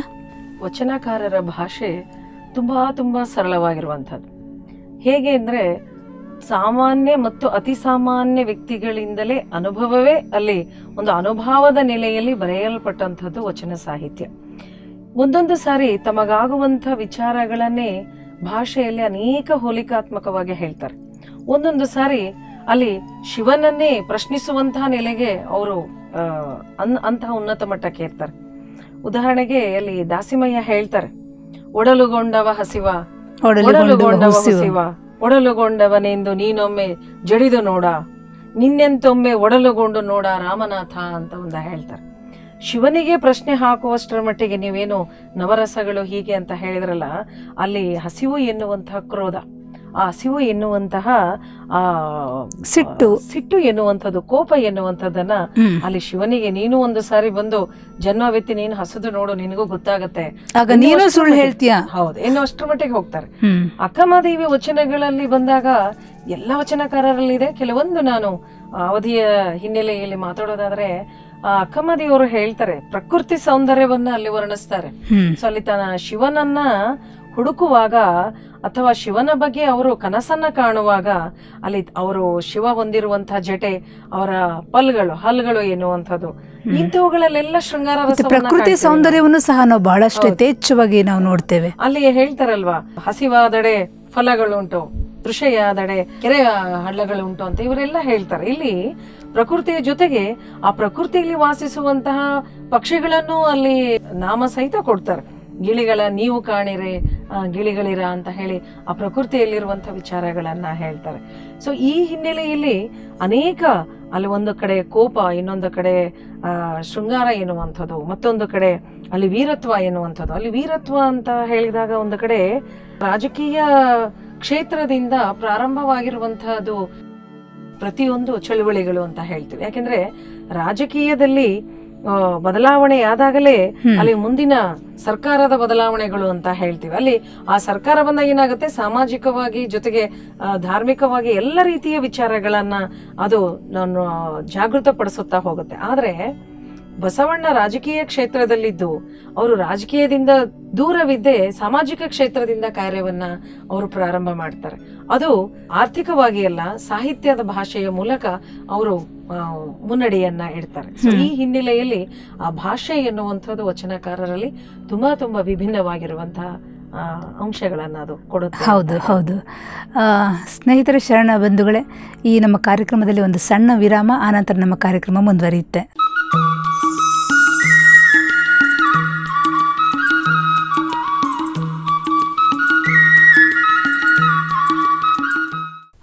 ವಚನಕಾರರ ಭಾಷೆ ತುಂಬಾ ತುಂಬಾ ಸರಳವಾಗಿರುವಂಥದ್ದು ಹೇಗೆ ಅಂದ್ರೆ ಸಾಮಾನ್ಯ ಮತ್ತು ಅತಿ ಸಾಮಾನ್ಯ ವ್ಯಕ್ತಿಗಳಿಂದಲೇ ಅನುಭವವೇ ಅಲ್ಲಿ ಒಂದು ಅನುಭವದ ನೆಲೆಯಲ್ಲಿ ಬರೆಯಲ್ಪಟ್ಟಂಥದ್ದು ವಚನ ಸಾಹಿತ್ಯ ಒಂದೊಂದು ಸಾರಿ ತಮಗಾಗುವಂಥ ವಿಚಾರಗಳನ್ನೇ ಭಾಷೆಯಲ್ಲಿ ಅನೇಕ ಹೋಲಿಕಾತ್ಮಕವಾಗಿ ಹೇಳ್ತಾರೆ ಒಂದೊಂದು ಸಾರಿ ಅಲ್ಲಿ ಶಿವನನ್ನೇ ಪ್ರಶ್ನಿಸುವಂತಹ ನೆಲೆಗೆ ಅವರು ಅನ್ ಅಂತಹ ಉನ್ನತ ಮಟ್ಟಕ್ಕೆ ಇರ್ತಾರೆ ಉದಾಹರಣೆಗೆ ಅಲ್ಲಿ ದಾಸಿಮಯ್ಯ ಹೇಳ್ತಾರೆ ಒಡಲುಗೊಂಡವ ಹಸಿವ ಒಡಲುಗೊಂಡು ಒಡಲುಗೊಂಡವ ಹುಸಿವು. ಹಸಿವ ಒಡಲುಗೊಂಡವನೆಂದು ನೀನೊಮ್ಮೆ ಜಡಿದು ನೋಡ ನಿನ್ನೆಂತೊಮ್ಮೆ ಒಡಲುಗೊಂಡು ನೋಡ ರಾಮನಾಥ ಅಂತ ಒಂದು ಹೇಳ್ತಾರೆ ಶಿವನಿಗೆ ಪ್ರಶ್ನೆ ಹಾಕುವಷ್ಟರ ಮಟ್ಟಿಗೆ ನೀವೇನು ನವರಸಗಳು ಹೀಗೆ ಅಂತ ಹೇಳಿದ್ರಲ್ಲ ಅಲ್ಲಿ ಹಸಿವು ಎನ್ನುವಂತಹ ಕ್ರೋಧ ಆ ಹಸಿವು ಎನ್ನುವಂತಹ ಆ ಸಿಟ್ಟು. ಸಿಟ್ಟು ಎನ್ನುವಂಥದ್ದು ಕೋಪ ಎನ್ನುವಂಥದ್ದನ್ನ ಹ್ಮ್. ಅಲ್ಲಿ ಶಿವನಿಗೆ ನೀನು ಒಂದು ಸಾರಿ ಬಂದು ಜನ್ಮವೆತ್ತಿ ನೀನು ಹಸದು ನೋಡು ನಿನಗೂ ಗೊತ್ತಾಗತ್ತೆ ಆಗ ನೀನು ಸುಳ್ಳು ಹೇಳ್ತೀಯ ಹೌದು ಇನ್ನು ಅಷ್ಟರ ಮಟ್ಟಿಗೆ ಹೋಗ್ತಾರೆ ಹ್ಮ್ ಅಕ್ಕಮಹಾದೇವಿ ವಚನಗಳಲ್ಲಿ ಬಂದಾಗ ಎಲ್ಲ ವಚನಕಾರರಲ್ಲಿದೆ ಕೆಲವೊಂದು ನಾನು ಆ ಅವಧಿಯ ಹಿನ್ನೆಲೆಯಲ್ಲಿ ಮಾತಾಡೋದಾದ್ರೆ ಆ ಅಕ್ಕಮಹಾದೇವಿಯವರು ಹೇಳ್ತಾರೆ ಪ್ರಕೃತಿ ಸೌಂದರ್ಯವನ್ನ ಅಲ್ಲಿ ವರ್ಣಿಸ್ತಾರೆ ಹ್ಮ್ ಸೊ ಅಲ್ಲಿ ತನ್ನ ಶಿವನನ್ನ ಹುಡುಕುವಾಗ ಅಥವಾ ಶಿವನ ಬಗ್ಗೆ ಅವರು ಕನಸನ್ನ ಕಾಣುವಾಗ ಅಲ್ಲಿ ಅವರು ಶಿವ ಹೊಂದಿರುವಂತಹ ಜಟೆ ಅವರ ಪಲ್ಗಳು ಹಲ್ಗಳು ಎನ್ನುವಂಥದ್ದು ಇಂಥವುಗಳಲ್ಲೆಲ್ಲ ಶೃಂಗಾರ ಮತ್ತೆ ರಸವನ್ನ ಪ್ರಕೃತಿ ಕಾಣ್ತೀವಿ ನಾವು. ಸೌಂದರ್ಯವನ್ನು ಸಹ ನಾವು ಬಹಳಷ್ಟು ಯಥೇಚ್ಛವಾಗಿ ನಾವು ನೋಡ್ತೇವೆ ಅಲ್ಲಿ ಹೇಳ್ತಾರಲ್ವಾ ಹಸಿವಾದಡೆ ಫಲಗಳುಂಟು ತೃಷೆಯಾದಡೆ ಕೆರೆ ಹಳ್ಳಗಳುಂಟು ಅಂತ ಇವರೆಲ್ಲ ಹೇಳ್ತಾರೆ ಇಲ್ಲಿ ಪ್ರಕೃತಿಯ ಜೊತೆಗೆ ಆ ಪ್ರಕೃತಿಯಲ್ಲಿ ವಾಸಿಸುವಂತಹ ಪಕ್ಷಿಗಳನ್ನು ಅಲ್ಲಿ ನಾಮ ಸಹಿತ ಕೊಡ್ತಾರೆ ಗಿಳಿಗಳ ನೀವು ಕಾಣಿರೆ ಆ, ಗಿಳಿಗಳಿರ ಅಂತ ಹೇಳಿ ಆ ಪ್ರಕೃತಿಯಲ್ಲಿರುವಂತಹ ವಿಚಾರಗಳನ್ನ ಹೇಳ್ತಾರೆ ಸೊ ಈ ಹಿನ್ನೆಲೆಯಲ್ಲಿ ಅನೇಕ ಅಲ್ಲಿ ಒಂದು ಕಡೆ ಕೋಪ ಇನ್ನೊಂದು ಕಡೆ ಆ ಶೃಂಗಾರ ಎನ್ನುವಂಥದ್ದು ಮತ್ತೊಂದು ಕಡೆ ಅಲ್ಲಿ ವೀರತ್ವ ಎನ್ನುವಂಥದ್ದು ಅಲ್ಲಿ ವೀರತ್ವ ಅಂತ ಹೇಳಿದಾಗ ಒಂದು ಕಡೆ ರಾಜಕೀಯ ಕ್ಷೇತ್ರದಿಂದ ಪ್ರಾರಂಭವಾಗಿರುವಂತಹದ್ದು ಪ್ರತಿಯೊಂದು ಚಳುವಳಿಗಳು ಅಂತ ಹೇಳ್ತೀವಿ ಯಾಕೆಂದ್ರೆ ರಾಜಕೀಯದಲ್ಲಿ ಆ, ಬದಲಾವಣೆ ಆದಾಗಲೇ ಹ್ಮ್. ಅಲ್ಲಿ ಮುಂದಿನ ಸರ್ಕಾರದ ಬದಲಾವಣೆಗಳು ಅಂತ ಹೇಳ್ತೀವಿ ಅಲ್ಲಿ ಆ ಸರ್ಕಾರ ಬಂದಾಗ ಏನಾಗುತ್ತೆ ಸಾಮಾಜಿಕವಾಗಿ ಜೊತೆಗೆ ಆ, ಧಾರ್ಮಿಕವಾಗಿ ಎಲ್ಲ ರೀತಿಯ ವಿಚಾರಗಳನ್ನ ಅದು ನಾನು ಜಾಗೃತಪಡಿಸುತ್ತಾ ಹೋಗುತ್ತೆ ಆದ್ರೆ ಬಸವಣ್ಣ ರಾಜಕೀಯ ಕ್ಷೇತ್ರದಲ್ಲಿದ್ದು ಅವರು ರಾಜಕೀಯದಿಂದ ದೂರವಿದ್ದೇ ಸಾಮಾಜಿಕ ಕ್ಷೇತ್ರದಿಂದ ಕಾರ್ಯವನ್ನ ಅವರು ಪ್ರಾರಂಭ ಮಾಡ್ತಾರೆ ಅದು ಆರ್ಥಿಕವಾಗಿ ಅಲ್ಲ ಸಾಹಿತ್ಯದ ಭಾಷೆಯ ಮೂಲಕ ಅವರು ಆ, ಮುನ್ನಡಿಯನ್ನ ಇಡ್ತಾರೆ So, ಈ ಹಿನ್ನೆಲೆಯಲ್ಲಿ ಆ ಭಾಷೆ ಎನ್ನುವಂಥದ್ದು ವಚನಕಾರರಲ್ಲಿ ತುಂಬಾ ತುಂಬಾ ವಿಭಿನ್ನವಾಗಿರುವಂತಹ ಆ, ಅಂಶಗಳನ್ನ ಅದು ಕೊಡುತ್ತೆ ಅಂತ ಹೌದು ಹೌದು ಆ, ಸ್ನೇಹಿತರೆ ಶರಣ ಬಂಧುಗಳೇ ಈ ನಮ್ಮ ಕಾರ್ಯಕ್ರಮದಲ್ಲಿ ಒಂದು ಸಣ್ಣ ವಿರಾಮ ಆನಂತರ ನಮ್ಮ ಕಾರ್ಯಕ್ರಮ ಮುಂದುವರಿಯುತ್ತೆ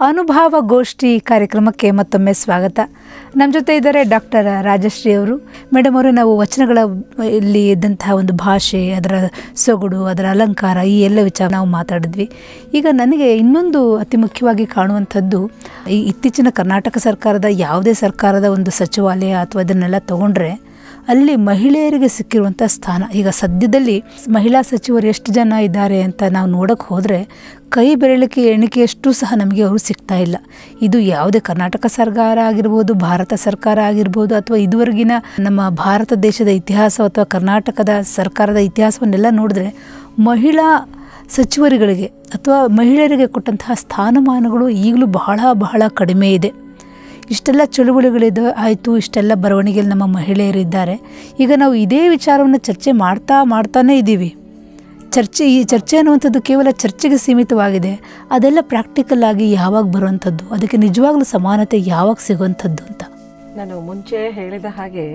ಅನುಭವ ಗೋಷ್ಠಿ ಕಾರ್ಯಕ್ರಮಕ್ಕೆ ಮತ್ತೊಮ್ಮೆ ಸ್ವಾಗತ ನಮ್ಮ ಜೊತೆ ಇದ್ದಾರೆ ಡಾಕ್ಟರ್ ರಾಜಶ್ರೀ ಅವರು ಮೇಡಮ್ ಅವರು ನಾವು ವಚನಗಳ ಇಲ್ಲಿ ಇದ್ದಂತಹ ಒಂದು ಭಾಷೆ ಅದರ ಸೊಗಡು ಅದರ ಅಲಂಕಾರ ಈ ಎಲ್ಲ ವಿಚಾರ ನಾವು ಮಾತಾಡಿದ್ವಿ ಈಗ ನನಗೆ ಇನ್ನೊಂದು ಅತಿ ಮುಖ್ಯವಾಗಿ ಕಾಣುವಂಥದ್ದು ಈ ಇತ್ತೀಚಿನ ಕರ್ನಾಟಕ ಸರ್ಕಾರದ ಯಾವುದೇ ಸರ್ಕಾರದ ಒಂದು ಸಚಿವಾಲಯ ಅಥವಾ ಇದನ್ನೆಲ್ಲ ತಗೊಂಡ್ರೆ ಅಲ್ಲಿ ಮಹಿಳೆಯರಿಗೆ ಸಿಕ್ಕಿರುವಂಥ ಸ್ಥಾನ ಈಗ ಸದ್ಯದಲ್ಲಿ ಮಹಿಳಾ ಸಚಿವರು ಎಷ್ಟು ಜನ ಇದ್ದಾರೆ ಅಂತ ನಾವು ನೋಡೋಕ್ಕೆ ಹೋದರೆ ಕೈ ಬೆರಳಿಕೆ ಎಣಿಕೆಯಷ್ಟು ಸಹ ನಮಗೆ ಅವರು ಸಿಗ್ತಾ ಇಲ್ಲ ಇದು ಯಾವುದೇ ಕರ್ನಾಟಕ ಸರ್ಕಾರ ಆಗಿರ್ಬೋದು ಭಾರತ ಸರ್ಕಾರ ಆಗಿರ್ಬೋದು ಅಥವಾ ಇದುವರೆಗಿನ ನಮ್ಮ ಭಾರತ ದೇಶದ ಇತಿಹಾಸ ಅಥವಾ ಕರ್ನಾಟಕದ ಸರ್ಕಾರದ ಇತಿಹಾಸವನ್ನೆಲ್ಲ ನೋಡಿದ್ರೆ ಮಹಿಳಾ ಸಚಿವರುಗಳಿಗೆ ಅಥವಾ ಮಹಿಳೆಯರಿಗೆ ಕೊಟ್ಟಂತಹ ಸ್ಥಾನಮಾನಗಳು ಈಗಲೂ ಬಹಳ ಬಹಳ ಕಡಿಮೆ ಇದೆ ಇಷ್ಟೆಲ್ಲ ಚಳುವಳಿಗಳಿದೆ ಆಯಿತು ಇಷ್ಟೆಲ್ಲ ಬರವಣಿಗೆಯಲ್ಲಿ ನಮ್ಮ ಮಹಿಳೆಯರಿದ್ದಾರೆ ಈಗ ನಾವು ಇದೇ ವಿಚಾರವನ್ನು ಚರ್ಚೆ ಮಾಡ್ತಾ ಮಾಡ್ತಾನೇ ಇದ್ದೀವಿ ಚರ್ಚೆ ಈ ಚರ್ಚೆ ಅನ್ನುವಂಥದ್ದು ಕೇವಲ ಚರ್ಚೆಗೆ ಸೀಮಿತವಾಗಿದೆ ಅದೆಲ್ಲ ಪ್ರಾಕ್ಟಿಕಲ್ ಆಗಿ ಯಾವಾಗ ಬರುವಂಥದ್ದು ಅದಕ್ಕೆ ನಿಜವಾಗ್ಲೂ ಸಮಾನತೆ ಯಾವಾಗ ಸಿಗುವಂಥದ್ದು ಅಂತ ನಾನು ಮುಂಚೆ ಹೇಳಿದ ಹಾಗೆ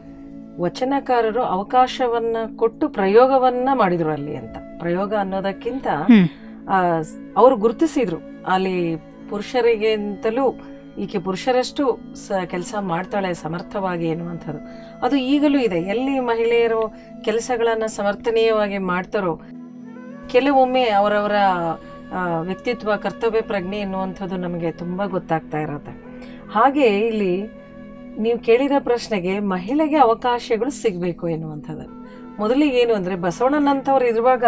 ವಚನಕಾರರು ಅವಕಾಶವನ್ನ ಕೊಟ್ಟು ಪ್ರಯೋಗವನ್ನ ಮಾಡಿದ್ರು ಅಲ್ಲಿ ಅಂತ ಪ್ರಯೋಗ ಅನ್ನೋದಕ್ಕಿಂತ ಹ್ಮ್ ಆ, ಅವ್ರು ಗುರುತಿಸಿದ್ರು ಅಲ್ಲಿ ಪುರುಷರಿಗಿಂತಲೂ ಈಕೆ ಪುರುಷರಷ್ಟು ಸ ಕೆಲಸ ಮಾಡ್ತಾಳೆ ಸಮರ್ಥವಾಗಿ ಎನ್ನುವಂಥದ್ದು ಅದು ಈಗಲೂ ಇದೆ ಎಲ್ಲಿ ಮಹಿಳೆಯರು ಕೆಲಸಗಳನ್ನ ಸಮರ್ಥನೀಯವಾಗಿ ಮಾಡ್ತಾರೋ ಕೆಲವೊಮ್ಮೆ ಅವರವರ ಆ, ವ್ಯಕ್ತಿತ್ವ ಕರ್ತವ್ಯ ಪ್ರಜ್ಞೆ ಎನ್ನುವಂಥದ್ದು ನಮಗೆ ತುಂಬಾ ಗೊತ್ತಾಗ್ತಾ ಇರುತ್ತೆ ಹಾಗೆ ಇಲ್ಲಿ ನೀವು ಕೇಳಿದ ಪ್ರಶ್ನೆಗೆ ಮಹಿಳೆಗೆ ಅವಕಾಶಗಳು ಸಿಗಬೇಕು ಎನ್ನುವಂಥದ್ದು ಮೊದಲಿಗೆ ಏನು ಅಂದ್ರೆ ಬಸವಣ್ಣನಂತವ್ರು ಇರುವಾಗ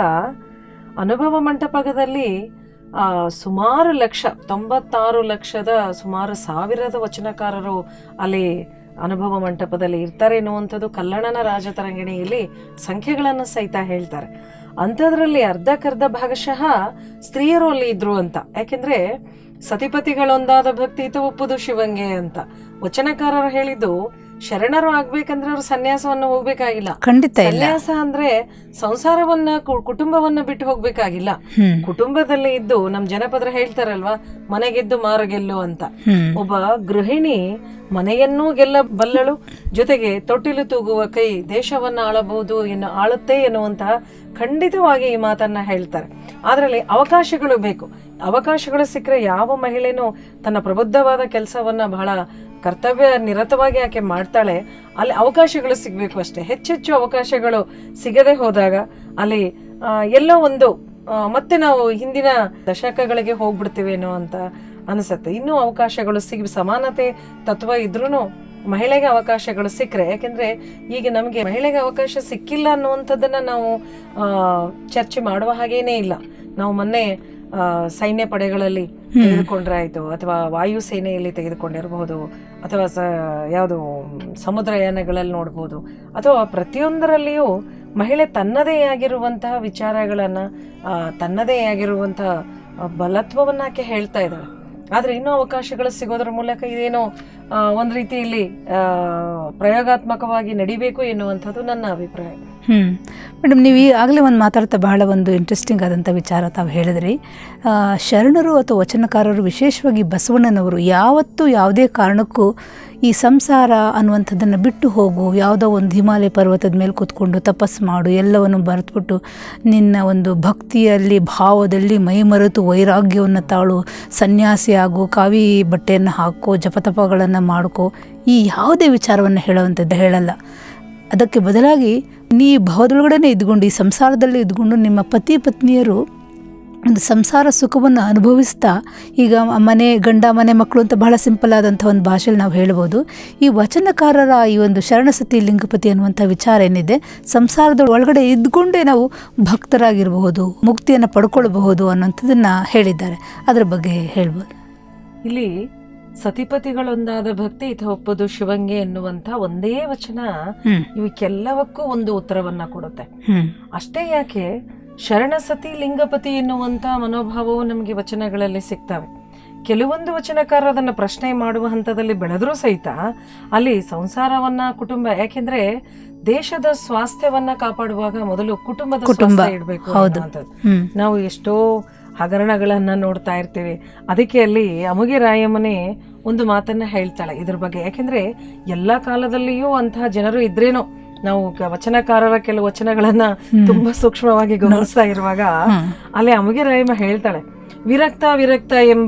ಅನುಭವ ಮಂಟಪದಲ್ಲಿ ಆ, ಸುಮಾರು ಲಕ್ಷ ತೊಂಬತ್ತಾರು ಲಕ್ಷದ ಸುಮಾರು ಸಾವಿರದ ವಚನಕಾರರು ಅಲ್ಲಿ ಅನುಭವ ಮಂಟಪದಲ್ಲಿ ಇರ್ತಾರೆ ಎನ್ನುವಂಥದ್ದು ಕಲ್ಲಣ್ಣನ ರಾಜತರಂಗಿಣಿಯಲ್ಲಿ ಸಂಖ್ಯೆಗಳನ್ನು ಸಹಿತ ಹೇಳ್ತಾರೆ ಅಂಥದ್ರಲ್ಲಿ ಅರ್ಧಕ್ಕರ್ಧ ಭಾಗಶಃ ಸ್ತ್ರೀಯರು ಅಲ್ಲಿ ಇದ್ರು ಅಂತ ಯಾಕೆಂದ್ರೆ ಸತಿಪತಿಗಳೊಂದಾದ ಭಕ್ತಿ ಇತ ಒಪ್ಪುದು ಶಿವಂಗೆ ಅಂತ ವಚನಕಾರರು ಹೇಳಿದ್ದು ಶರಣರು ಆಗ್ಬೇಕಂದ್ರೆ ಅವ್ರು ಸನ್ಯಾಸವನ್ನ ಹೋಗ್ಬೇಕಾಗಿಲ್ಲ ಖಂಡಿತ ಇಲ್ಲ ಸನ್ಯಾಸ ಅಂದ್ರೆ ಸಂಸಾರವನ್ನ ಕು- ಕುಟುಂಬವನ್ನ ಬಿಟ್ಟು ಹೋಗ್ಬೇಕಾಗಿಲ್ಲ ಹ್ಮ್ ಕುಟುಂಬದಲ್ಲಿ ಇದ್ದು ನಮ್ ಜನಪದರು ಹೇಳ್ತಾರಲ್ವಾ ಮನೆಗೆದ್ದು ಮಾರಗೆಲ್ಲು ಅಂತ ಹ್ಮ್ ಒಬ್ಬ ಗೃಹಿಣಿ ಮನೆಯನ್ನೂ ಗೆಲ್ಲಬಲ್ಲಳು ಜೊತೆಗೆ ತೊಟ್ಟಿಲು ತೂಗುವ ಕೈ ದೇಶವನ್ನ ಆಳಬಹುದು ಎನ್ನು ಆಳುತ್ತೆ ಎನ್ನುವಂತಹ ಖಂಡಿತವಾಗಿ ಈ ಮಾತನ್ನ ಹೇಳ್ತಾರೆ ಅದರಲ್ಲಿ ಅವಕಾಶಗಳು ಬೇಕು ಅವಕಾಶಗಳು ಸಿಕ್ಕರೆ ಯಾವ ಮಹಿಳೆನೂ ತನ್ನ ಪ್ರಬುದ್ಧವಾದ ಕೆಲಸವನ್ನ ಬಹಳ ಕರ್ತವ್ಯ ನಿರತವಾಗಿ ಆಕೆ ಮಾಡ್ತಾಳೆ ಅಲ್ಲಿ ಅವಕಾಶಗಳು ಸಿಗ್ಬೇಕು ಅಷ್ಟೇ ಹೆಚ್ಚೆಚ್ಚು ಅವಕಾಶಗಳು ಸಿಗದೆ ಹೋದಾಗ ಅಲ್ಲಿ ಆ, ಎಲ್ಲೋ ಒಂದು ಆ, ಮತ್ತೆ ನಾವು ಹಿಂದಿನ ದಶಕಗಳಿಗೆ ಹೋಗ್ಬಿಡ್ತೀವೇನೋ ಅಂತ ಅನಿಸುತ್ತೆ ಇನ್ನೂ ಅವಕಾಶಗಳು ಸಿಗ್ ಸಮಾನತೆ ತತ್ವ ಇದ್ರೂ ಮಹಿಳೆಗೆ ಅವಕಾಶಗಳು ಸಿಕ್ಕರೆ ಯಾಕೆಂದ್ರೆ ಈಗ ನಮಗೆ ಮಹಿಳೆಗೆ ಅವಕಾಶ ಸಿಕ್ಕಿಲ್ಲ ಅನ್ನುವಂಥದ್ದನ್ನ ನಾವು ಆ, ಚರ್ಚೆ ಮಾಡುವ ಹಾಗೇನೇ ಇಲ್ಲ ನಾವು ಮೊನ್ನೆ ಆ, ಸೈನ್ಯ ಪಡೆಗಳಲ್ಲಿ ತೆಗೆದುಕೊಂಡ್ರೆ ಆಯ್ತು ಅಥವಾ ವಾಯು ಸೇನೆಯಲ್ಲಿ ತೆಗೆದುಕೊಂಡಿರಬಹುದು ಅಥವಾ ಸ ಯಾವುದು ಸಮುದ್ರಯಾನಗಳಲ್ಲಿ ನೋಡ್ಬೋದು ಅಥವಾ ಪ್ರತಿಯೊಂದರಲ್ಲಿಯೂ ಮಹಿಳೆ ತನ್ನದೇ ಆಗಿರುವಂತಹ ವಿಚಾರಗಳನ್ನ ಆ, ತನ್ನದೇ ಆಗಿರುವಂತಹ ಆ, ಬಲತ್ವವನ್ನ ಆಕೆ ಹೇಳ್ತಾ ಇದ್ದಾಳೆ ಆದ್ರೆ ಇನ್ನೂ ಅವಕಾಶಗಳು ಸಿಗೋದ್ರ ಮೂಲಕ ಇದೇನೋ ಆ, ಒಂದ್ ರೀತಿಯಲ್ಲಿ ಆ, ಪ್ರಯೋಗಾತ್ಮಕವಾಗಿ ನಡಿಬೇಕು ಎನ್ನುವಂಥದ್ದು ನನ್ನ ಅಭಿಪ್ರಾಯ ಹ್ಮ್ ಮೇಡಮ್ ನೀವು ಈಗಾಗಲೇ ಒಂದು ಮಾತಾಡ್ತಾ ಬಹಳ ಒಂದು ಇಂಟ್ರೆಸ್ಟಿಂಗ್ ಆದಂಥ ವಿಚಾರ ತಾವು ಹೇಳಿದ್ರಿ ಆ, ಶರಣರು ಅಥವಾ ವಚನಕಾರರು ವಿಶೇಷವಾಗಿ ಬಸವಣ್ಣನವರು ಯಾವತ್ತೂ ಯಾವುದೇ ಕಾರಣಕ್ಕೂ ಈ ಸಂಸಾರ ಅನ್ನುವಂಥದ್ದನ್ನು ಬಿಟ್ಟು ಹೋಗು ಯಾವುದೋ ಒಂದು ಹಿಮಾಲಯ ಪರ್ವತದ ಮೇಲೆ ಕೂತ್ಕೊಂಡು ತಪಸ್ಸು ಮಾಡು ಎಲ್ಲವನ್ನು ಬರೆದ್ಬಿಟ್ಟು ನಿನ್ನ ಒಂದು ಭಕ್ತಿಯಲ್ಲಿ ಭಾವದಲ್ಲಿ ಮೈಮರೆತು ವೈರಾಗ್ಯವನ್ನು ತಾಳು ಸನ್ಯಾಸಿ ಆಗು ಕಾವಿ ಬಟ್ಟೆಯನ್ನು ಹಾಕೋ ಜಪತಪಗಳನ್ನು ಮಾಡ್ಕೋ ಈ ಯಾವುದೇ ವಿಚಾರವನ್ನು ಹೇಳುವಂಥದ್ದು ಹೇಳಲ್ಲ ಅದಕ್ಕೆ ಬದಲಾಗಿ ನೀ ಭಾವದೊಳಗಡೆ ಇದ್ಕೊಂಡು ಈ ಸಂಸಾರದಲ್ಲಿ ಇದ್ಕೊಂಡು ನಿಮ್ಮ ಪತಿ ಪತ್ನಿಯರು ಒಂದು ಸಂಸಾರ ಸುಖವನ್ನು ಅನುಭವಿಸ್ತಾ ಈಗ ಮನೆ ಗಂಡ ಮನೆ ಮಕ್ಕಳು ಅಂತ ಬಹಳ ಸಿಂಪಲ್ ಆದಂಥ ಒಂದು ಭಾಷೆಯಲ್ಲಿ ನಾವು ಹೇಳ್ಬೋದು ಈ ವಚನಕಾರರ ಈ ಒಂದು ಶರಣಸತಿ ಲಿಂಗಪತಿ ಅನ್ನುವಂಥ ವಿಚಾರ ಏನಿದೆ ಸಂಸಾರದ ಒಳಗಡೆ ಇದ್ಕೊಂಡೇ ನಾವು ಭಕ್ತರಾಗಿರಬಹುದು ಮುಕ್ತಿಯನ್ನು ಪಡ್ಕೊಳ್ಬಹುದು ಅನ್ನೋಂಥದ್ದನ್ನು ಹೇಳಿದ್ದಾರೆ ಅದರ ಬಗ್ಗೆ ಹೇಳ್ಬೋದು ಇಲ್ಲಿ ಸತಿಪತಿಗಳೊಂದಾದ ಭಕ್ತಿ ಇತ ಒಪ್ಪದು ಶಿವಂಗೆ ಎನ್ನುವಂತ ಒಂದೇ ವಚನ ಹ್ಮ್ ಇವಕ್ಕೆಲ್ಲವಕ್ಕೂ ಒಂದು ಉತ್ತರವನ್ನ ಕೊಡುತ್ತೆ ಹ್ಮ್ ಅಷ್ಟೇ ಯಾಕೆ ಶರಣಸತಿ ಲಿಂಗಪತಿ ಎನ್ನುವಂತ ಮನೋಭಾವವು ನಮಗೆ ವಚನಗಳಲ್ಲಿ ಸಿಗ್ತವೆ ಕೆಲವೊಂದು ವಚನಕಾರರು ಅದನ್ನ ಪ್ರಶ್ನೆ ಮಾಡುವ ಹಂತದಲ್ಲಿ ಬೆಳೆದ್ರೂ ಸಹಿತ ಅಲ್ಲಿ ಸಂಸಾರವನ್ನ ಕುಟುಂಬ ಯಾಕೆಂದ್ರೆ ದೇಶದ ಸ್ವಾಸ್ಥ್ಯವನ್ನ ಕಾಪಾಡುವಾಗ ಮೊದಲು ಕುಟುಂಬದ ಕುಟುಂಬ, ಸ್ವಾಸ್ಥ್ಯ ಇಡಬೇಕು ಹೌದು. ಹ್ಮ್ ನಾವು ಎಷ್ಟೋ ಹಗರಣಗಳನ್ನ ನೋಡ್ತಾ ಇರ್ತೀವಿ ಅದಕ್ಕೆ ಅಲ್ಲಿ ಅಮುಗೆ ರಾಯಮ್ಮನೆ ಒಂದು ಮಾತನ್ನ ಹೇಳ್ತಾಳೆ ಇದ್ರ ಬಗ್ಗೆ ಯಾಕೆಂದ್ರೆ ಎಲ್ಲಾ ಕಾಲದಲ್ಲಿಯೂ ಅಂತಹ ಜನರು ಇದ್ರೇನೋ ನಾವು ಕ- ವಚನಕಾರರ ಕೆಲವು ವಚನಗಳನ್ನ ತುಂಬಾ ಸೂಕ್ಷ್ಮವಾಗಿ ಗಮನಿಸ್ತಾ ಇರುವಾಗ ಹ್ಮ್. ಅಲ್ಲಿ ಅಮುಗೆ ರಾಯಮ್ಮ ಹೇಳ್ತಾಳೆ ವಿರಕ್ತ ವಿರಕ್ತ ಎಂಬ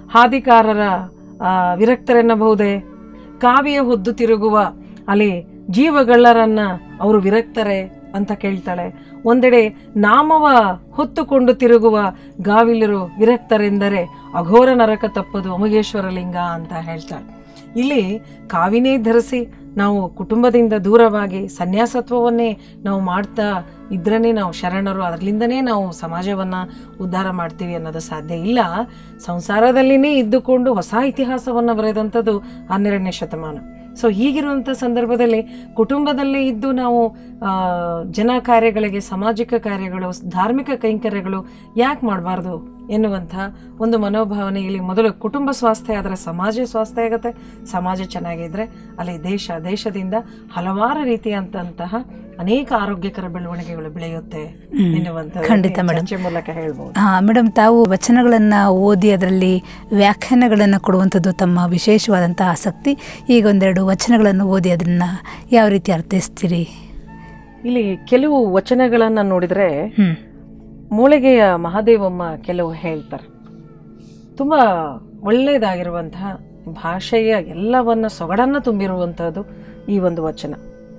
ಹಾದಿಕಾರರ ಆ, ವಿರಕ್ತರೆನ್ನಬಹುದೇ ಕಾವಿಯ ಹೊದ್ದು ತಿರುಗುವ ಅಲ್ಲಿ ಜೀವಗಳ್ಳರನ್ನ ಅವರು ವಿರಕ್ತರೆ ಅಂತ ಕೇಳ್ತಾಳೆ ಒಂದೆಡೆ ನಾಮವ ಹೊತ್ತುಕೊಂಡು ತಿರುಗುವ ಗಾವಿಲರು ವಿರಕ್ತರೆಂದರೆ ಅಘೋರ ನರಕ ತಪ್ಪದು ಅಮಗೇಶ್ವರ ಲಿಂಗ ಅಂತ ಹೇಳ್ತಾಳೆ ಇಲ್ಲಿ ಕಾವಿನೇ ಧರಿಸಿ ನಾವು ಕುಟುಂಬದಿಂದ ದೂರವಾಗಿ ಸನ್ಯಾಸತ್ವವನ್ನೇ ನಾವು ಮಾಡ್ತಾ ಇದ್ರೇ ನಾವು ಶರಣರು ಅದರಿಂದನೇ ನಾವು ಸಮಾಜವನ್ನ ಉದ್ಧಾರ ಮಾಡ್ತೀವಿ ಅನ್ನೋದು ಸಾಧ್ಯ ಇಲ್ಲ ಸಂಸಾರದಲ್ಲಿನೇ ಇದ್ದುಕೊಂಡು ಹೊಸ ಇತಿಹಾಸವನ್ನು ಬರೆದಂಥದ್ದು ಹನ್ನೆರಡನೇ ಶತಮಾನ ಸೊ ಹೀಗಿರುವಂಥ ಸಂದರ್ಭದಲ್ಲಿ ಕುಟುಂಬದಲ್ಲೇ ಇದ್ದು ನಾವು ಆ, ಜನ ಕಾರ್ಯಗಳಿಗೆ ಸಾಮಾಜಿಕ ಕಾರ್ಯಗಳು ಧಾರ್ಮಿಕ ಕೈಂಕರ್ಯಗಳು ಯಾಕೆ ಮಾಡಬಾರ್ದು ಎನ್ನುವಂಥ ಒಂದು ಮನೋಭಾವನೆ ಇಲ್ಲಿ ಮೊದಲು ಕುಟುಂಬ ಸ್ವಾಸ್ಥ್ಯ ಆದರೆ ಸಮಾಜ ಸ್ವಾಸ್ಥ್ಯ ಆಗುತ್ತೆ ಸಮಾಜ ಚೆನ್ನಾಗಿದ್ರೆ ಅಲ್ಲಿ ದೇಶ ದೇಶದಿಂದ ಹಲವಾರು ರೀತಿಯಂತಹ ಅನೇಕ ಆರೋಗ್ಯಕರ ಬೆಳವಣಿಗೆಗಳು ಬೆಳೆಯುತ್ತೆ ಹ್ಮ್. ಎನ್ನುವಂಥ ಖಂಡಿತ ಮೇಡಮ್. ಚರ್ಚೆ ಮೂಲಕ ಹೇಳ್ಬೋದು ಹಾ ಮೇಡಮ್ ತಾವು ವಚನಗಳನ್ನು ಓದಿ ಅದರಲ್ಲಿ ವ್ಯಾಖ್ಯಾನಗಳನ್ನು ಕೊಡುವಂಥದ್ದು ತಮ್ಮ ವಿಶೇಷವಾದಂಥ ಆಸಕ್ತಿ ಈಗ ಒಂದೆರಡು ವಚನಗಳನ್ನು ಓದಿ ಅದನ್ನು ಯಾವ ರೀತಿ ಅರ್ಥೈಸ್ತೀರಿ ಇಲ್ಲಿ ಕೆಲವು ವಚನಗಳನ್ನ ನೋಡಿದ್ರೆ ಹ್ಮ್ ಮೂಳಿಗೆಯ ಮಹಾದೇವಮ್ಮ ಕೆಲವು ಹೇಳ್ತಾರೆ ತುಂಬ ಒಳ್ಳೆಯದಾಗಿರುವಂತಹ ಭಾಷೆಯ ಎಲ್ಲವನ್ನ ಸೊಗಡನ್ನ ತುಂಬಿರುವಂತಹದ್ದು ಈ ಒಂದು ವಚನ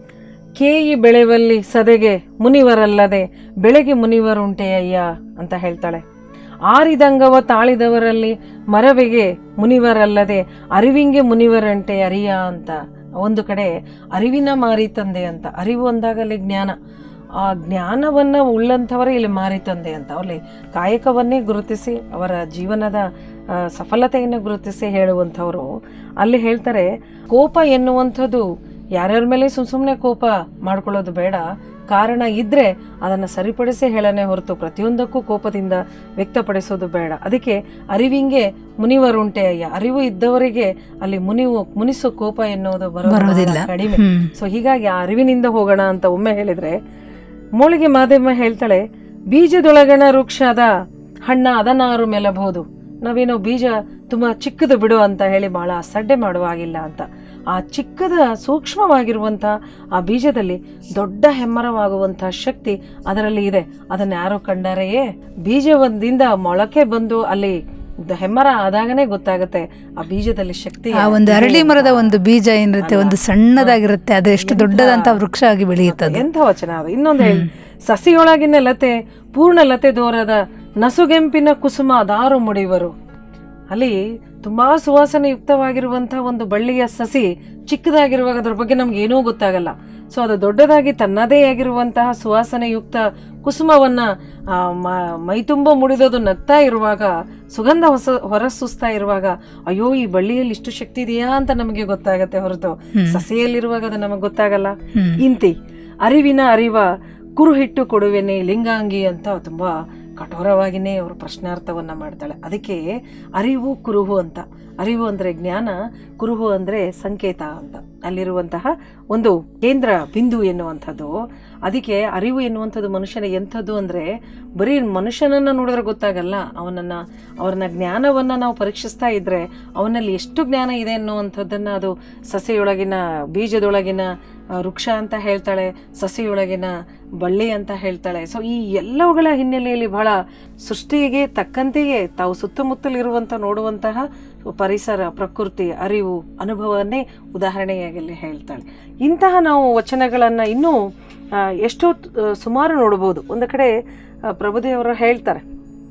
ಕೇಯಿ ಬೆಳೆವಲ್ಲಿ ಸದೆಗೆ ಮುನಿವರಲ್ಲದೆ ಬೆಳೆಗೆ ಮುನಿವರುಂಟೆ ಅಯ್ಯ ಅಂತ ಹೇಳ್ತಾಳೆ ಆರಿದಂಗವ ತಾಳಿದವರಲ್ಲಿ ಮರವೆಗೆ ಮುನಿವರಲ್ಲದೆ ಅರಿವಿಂಗೆ ಮುನಿವರಂಟೆ ಅರಿಯ ಅಂತ ಒಂದು ಕಡೆ ಅರಿವಿನ ಮಾರಿ ತಂದೆ ಅಂತ ಅರಿವು ಅಂದಾಗಲ್ಲಿ ಜ್ಞಾನ ಆ ಜ್ಞಾನವನ್ನ ಉಳ್ಳಂಥವರೇ ಇಲ್ಲಿ ಮಾರಿ ತಂದೆ ಅಂತ ಅಲ್ಲಿ ಕಾಯಕವನ್ನೇ ಗುರುತಿಸಿ ಅವರ ಜೀವನದ ಆ, ಸಫಲತೆಯನ್ನು ಗುರುತಿಸಿ ಹೇಳುವಂಥವ್ರು ಅಲ್ಲಿ ಹೇಳ್ತಾರೆ ಕೋಪ ಎನ್ನುವಂಥದ್ದು ಯಾರ್ಯಾರ ಮೇಲೆ ಸುಮ್ ಸುಮ್ಮನೆ ಕೋಪ ಮಾಡ್ಕೊಳ್ಳೋದು ಬೇಡ ಕಾರಣ ಇದ್ರೆ ಅದನ್ನು ಸರಿಪಡಿಸಿ ಹೇಳನೆ ಹೊರತು ಪ್ರತಿಯೊಂದಕ್ಕೂ ಕೋಪದಿಂದ ವ್ಯಕ್ತಪಡಿಸೋದು ಬೇಡ ಅದಕ್ಕೆ ಅರಿವಿಂಗೆ ಮುನಿವರುಂಟೆ ಅಯ್ಯ ಅರಿವು ಇದ್ದವರಿಗೆ ಅಲ್ಲಿ ಮುನಿವು ಮುನಿಸು ಕೋಪ ಎನ್ನುವುದು ಬರೋದು ಬಹಳ ಬರೋದಿಲ್ಲ ಕಡಿಮೆ ಹ್ಮ್ ಸೊ ಹೀಗಾಗಿ ಆ ಅರಿವಿನಿಂದ ಹೋಗೋಣ ಅಂತ ಒಮ್ಮೆ ಹೇಳಿದ್ರೆ ಮೂಳಿಗೆ ಮಾದೇವ ಹೇಳ್ತಾಳೆ ಬೀಜದೊಳಗಣ ವೃಕ್ಷದ ಹಣ್ಣ ಅದನ್ನಾರು ಮೆಲಬಹುದು ನಾವೇನೋ ಬೀಜ ತುಂಬಾ ಚಿಕ್ಕದು ಬಿಡು ಅಂತ ಹೇಳಿ ಬಹಳ ಸಡ್ಡೆ ಮಾಡುವ ಹಾಗಿಲ್ಲ ಅಂತ ಆ ಚಿಕ್ಕದ ಸೂಕ್ಷ್ಮವಾಗಿರುವಂತ ಆ ಬೀಜದಲ್ಲಿ ದೊಡ್ಡ ಹೆಮ್ಮರವಾಗುವಂತ ಶಕ್ತಿ ಅದರಲ್ಲಿ ಇದೆ ಅದನ್ನ ಯಾರೋ ಕಂಡಾರೆಯೇ ಬೀಜದಿಂದ ಮೊಳಕೆ ಬಂದು ಅಲ್ಲಿ ದ- ಹೆಮ್ಮರ ಆದಾಗನೇ ಗೊತ್ತಾಗುತ್ತೆ ಆ ಬೀಜದಲ್ಲಿ ಶಕ್ತಿ ಆ ಒಂದು ಅರಳಿ ಮರದ ಒಂದು ಬೀಜ ಏನಿರುತ್ತೆ ಒಂದು ಸಣ್ಣದಾಗಿರುತ್ತೆ ಅದು ಎಷ್ಟು ದೊಡ್ಡದಂತ ವೃಕ್ಷ ಆಗಿ ಬೆಳೆಯುತ್ತೆ ಅದು. ಎಂಥ ವಚನ ಅದು ಇನ್ನೊಂದು ಹೇಳಿ ಸಸಿಯೊಳಗಿನ ಲತೆ ಪೂರ್ಣ ಲತೆ ದೋರದ ನಸುಗೆಂಪಿನ ಕುಸುಮ ದಾರು ಮುಡಿವರು ಅಲ್ಲಿ ತುಂಬಾ ಸುವಾಸನೆ ಯುಕ್ತವಾಗಿರುವಂತಹ ಒಂದು ಬಳ್ಳಿಯ ಸಸಿ ಚಿಕ್ಕದಾಗಿರುವಾಗ ಅದ್ರ ಬಗ್ಗೆ ನಮ್ಗೆ ಏನೂ ಗೊತ್ತಾಗಲ್ಲ ಸೊ ಅದು ದೊಡ್ಡದಾಗಿ ತನ್ನದೇ ಆಗಿರುವಂತಹ ಸುವಾಸನೆ ಯುಕ್ತ ಕುಸುಮವನ್ನ ಆ, ಮ- ಮೈತುಂಬ ಮುಡಿದದು ನಗ್ತಾ ಇರುವಾಗ ಸುಗಂಧ ಹೊಸ ಹೊರಸೂಸ್ತಾ ಇರುವಾಗ ಅಯ್ಯೋ ಈ ಬಳ್ಳಿಯಲ್ಲಿ ಇಷ್ಟು ಶಕ್ತಿ ಇದೆಯಾ ಅಂತ ನಮಗೆ ಗೊತ್ತಾಗತ್ತೆ ಹೊರತು ಹ್ಮ್. ಸಸಿಯಲ್ಲಿರುವಾಗ ಅದು ನಮಗೆ ಗೊತ್ತಾಗಲ್ಲ ಹ್ಮ್. ಇಂತಿ ಅರಿವಿನ ಅರಿವ ಕುರುಹಿಟ್ಟು ಕೊಡುವೆನೆ ಲಿಂಗಾಂಗಿ ಅಂತ ತುಂಬಾ ಕಠೋರವಾಗಿನೇ ಅವರು ಪ್ರಶ್ನಾರ್ಥವನ್ನ ಮಾಡ್ತಾಳೆ ಅದಕ್ಕೆ ಅರಿವು ಕುರುಹು ಅಂತ ಅರಿವು ಅಂದ್ರೆ ಜ್ಞಾನ ಕುರುಹು ಅಂದ್ರೆ ಸಂಕೇತ ಅಂತ ಅಲ್ಲಿರುವಂತಹ ಒಂದು ಕೇಂದ್ರ ಬಿಂದು ಎನ್ನುವಂಥದ್ದು ಅದಕ್ಕೆ ಅರಿವು ಎನ್ನುವಂಥದ್ದು ಮನುಷ್ಯನ ಎಂಥದ್ದು ಅಂದ್ರೆ ಬರೀ ಮನುಷ್ಯನನ್ನ ನೋಡಿದ್ರೆ ಗೊತ್ತಾಗಲ್ಲ ಅವನನ್ನ ಅವರನ್ನ ಜ್ಞಾನವನ್ನ ನಾವು ಪರೀಕ್ಷಿಸ್ತಾ ಇದ್ರೆ ಅವನಲ್ಲಿ ಎಷ್ಟು ಜ್ಞಾನ ಇದೆ ಅನ್ನುವಂಥದ್ದನ್ನ ಅದು ಸಸಿಯೊಳಗಿನ ಬೀಜದೊಳಗಿನ ಆ, ವೃಕ್ಷ ಅಂತ ಹೇಳ್ತಾಳೆ ಸಸಿಯೊಳಗಿನ ಬಳ್ಳಿ ಅಂತ ಹೇಳ್ತಾಳೆ ಸೊ ಈ ಎಲ್ಲವುಗಳ ಹಿನ್ನೆಲೆಯಲ್ಲಿ ಬಹಳ ಸೃಷ್ಟಿಗೆ ತಕ್ಕಂತೆಯೇ ತಾವು ಸುತ್ತಮುತ್ತಲಿರುವಂತ ನೋಡುವಂತಹ ಪರಿಸರ ಪ್ರಕೃತಿ ಅರಿವು ಅನುಭವವನ್ನೇ ಉದಾಹರಣೆಯಾಗಿ ಅಲ್ಲಿ ಹೇಳ್ತಾಳೆ ಇಂತಹ ನಾವು ವಚನಗಳನ್ನ ಇನ್ನೂ ಆ, ಎಷ್ಟೋ ಆ, ಸುಮಾರು ನೋಡಬಹುದು ಒಂದು ಕಡೆ ಆ, ಪ್ರಭುದೇವರು ಹೇಳ್ತಾರೆ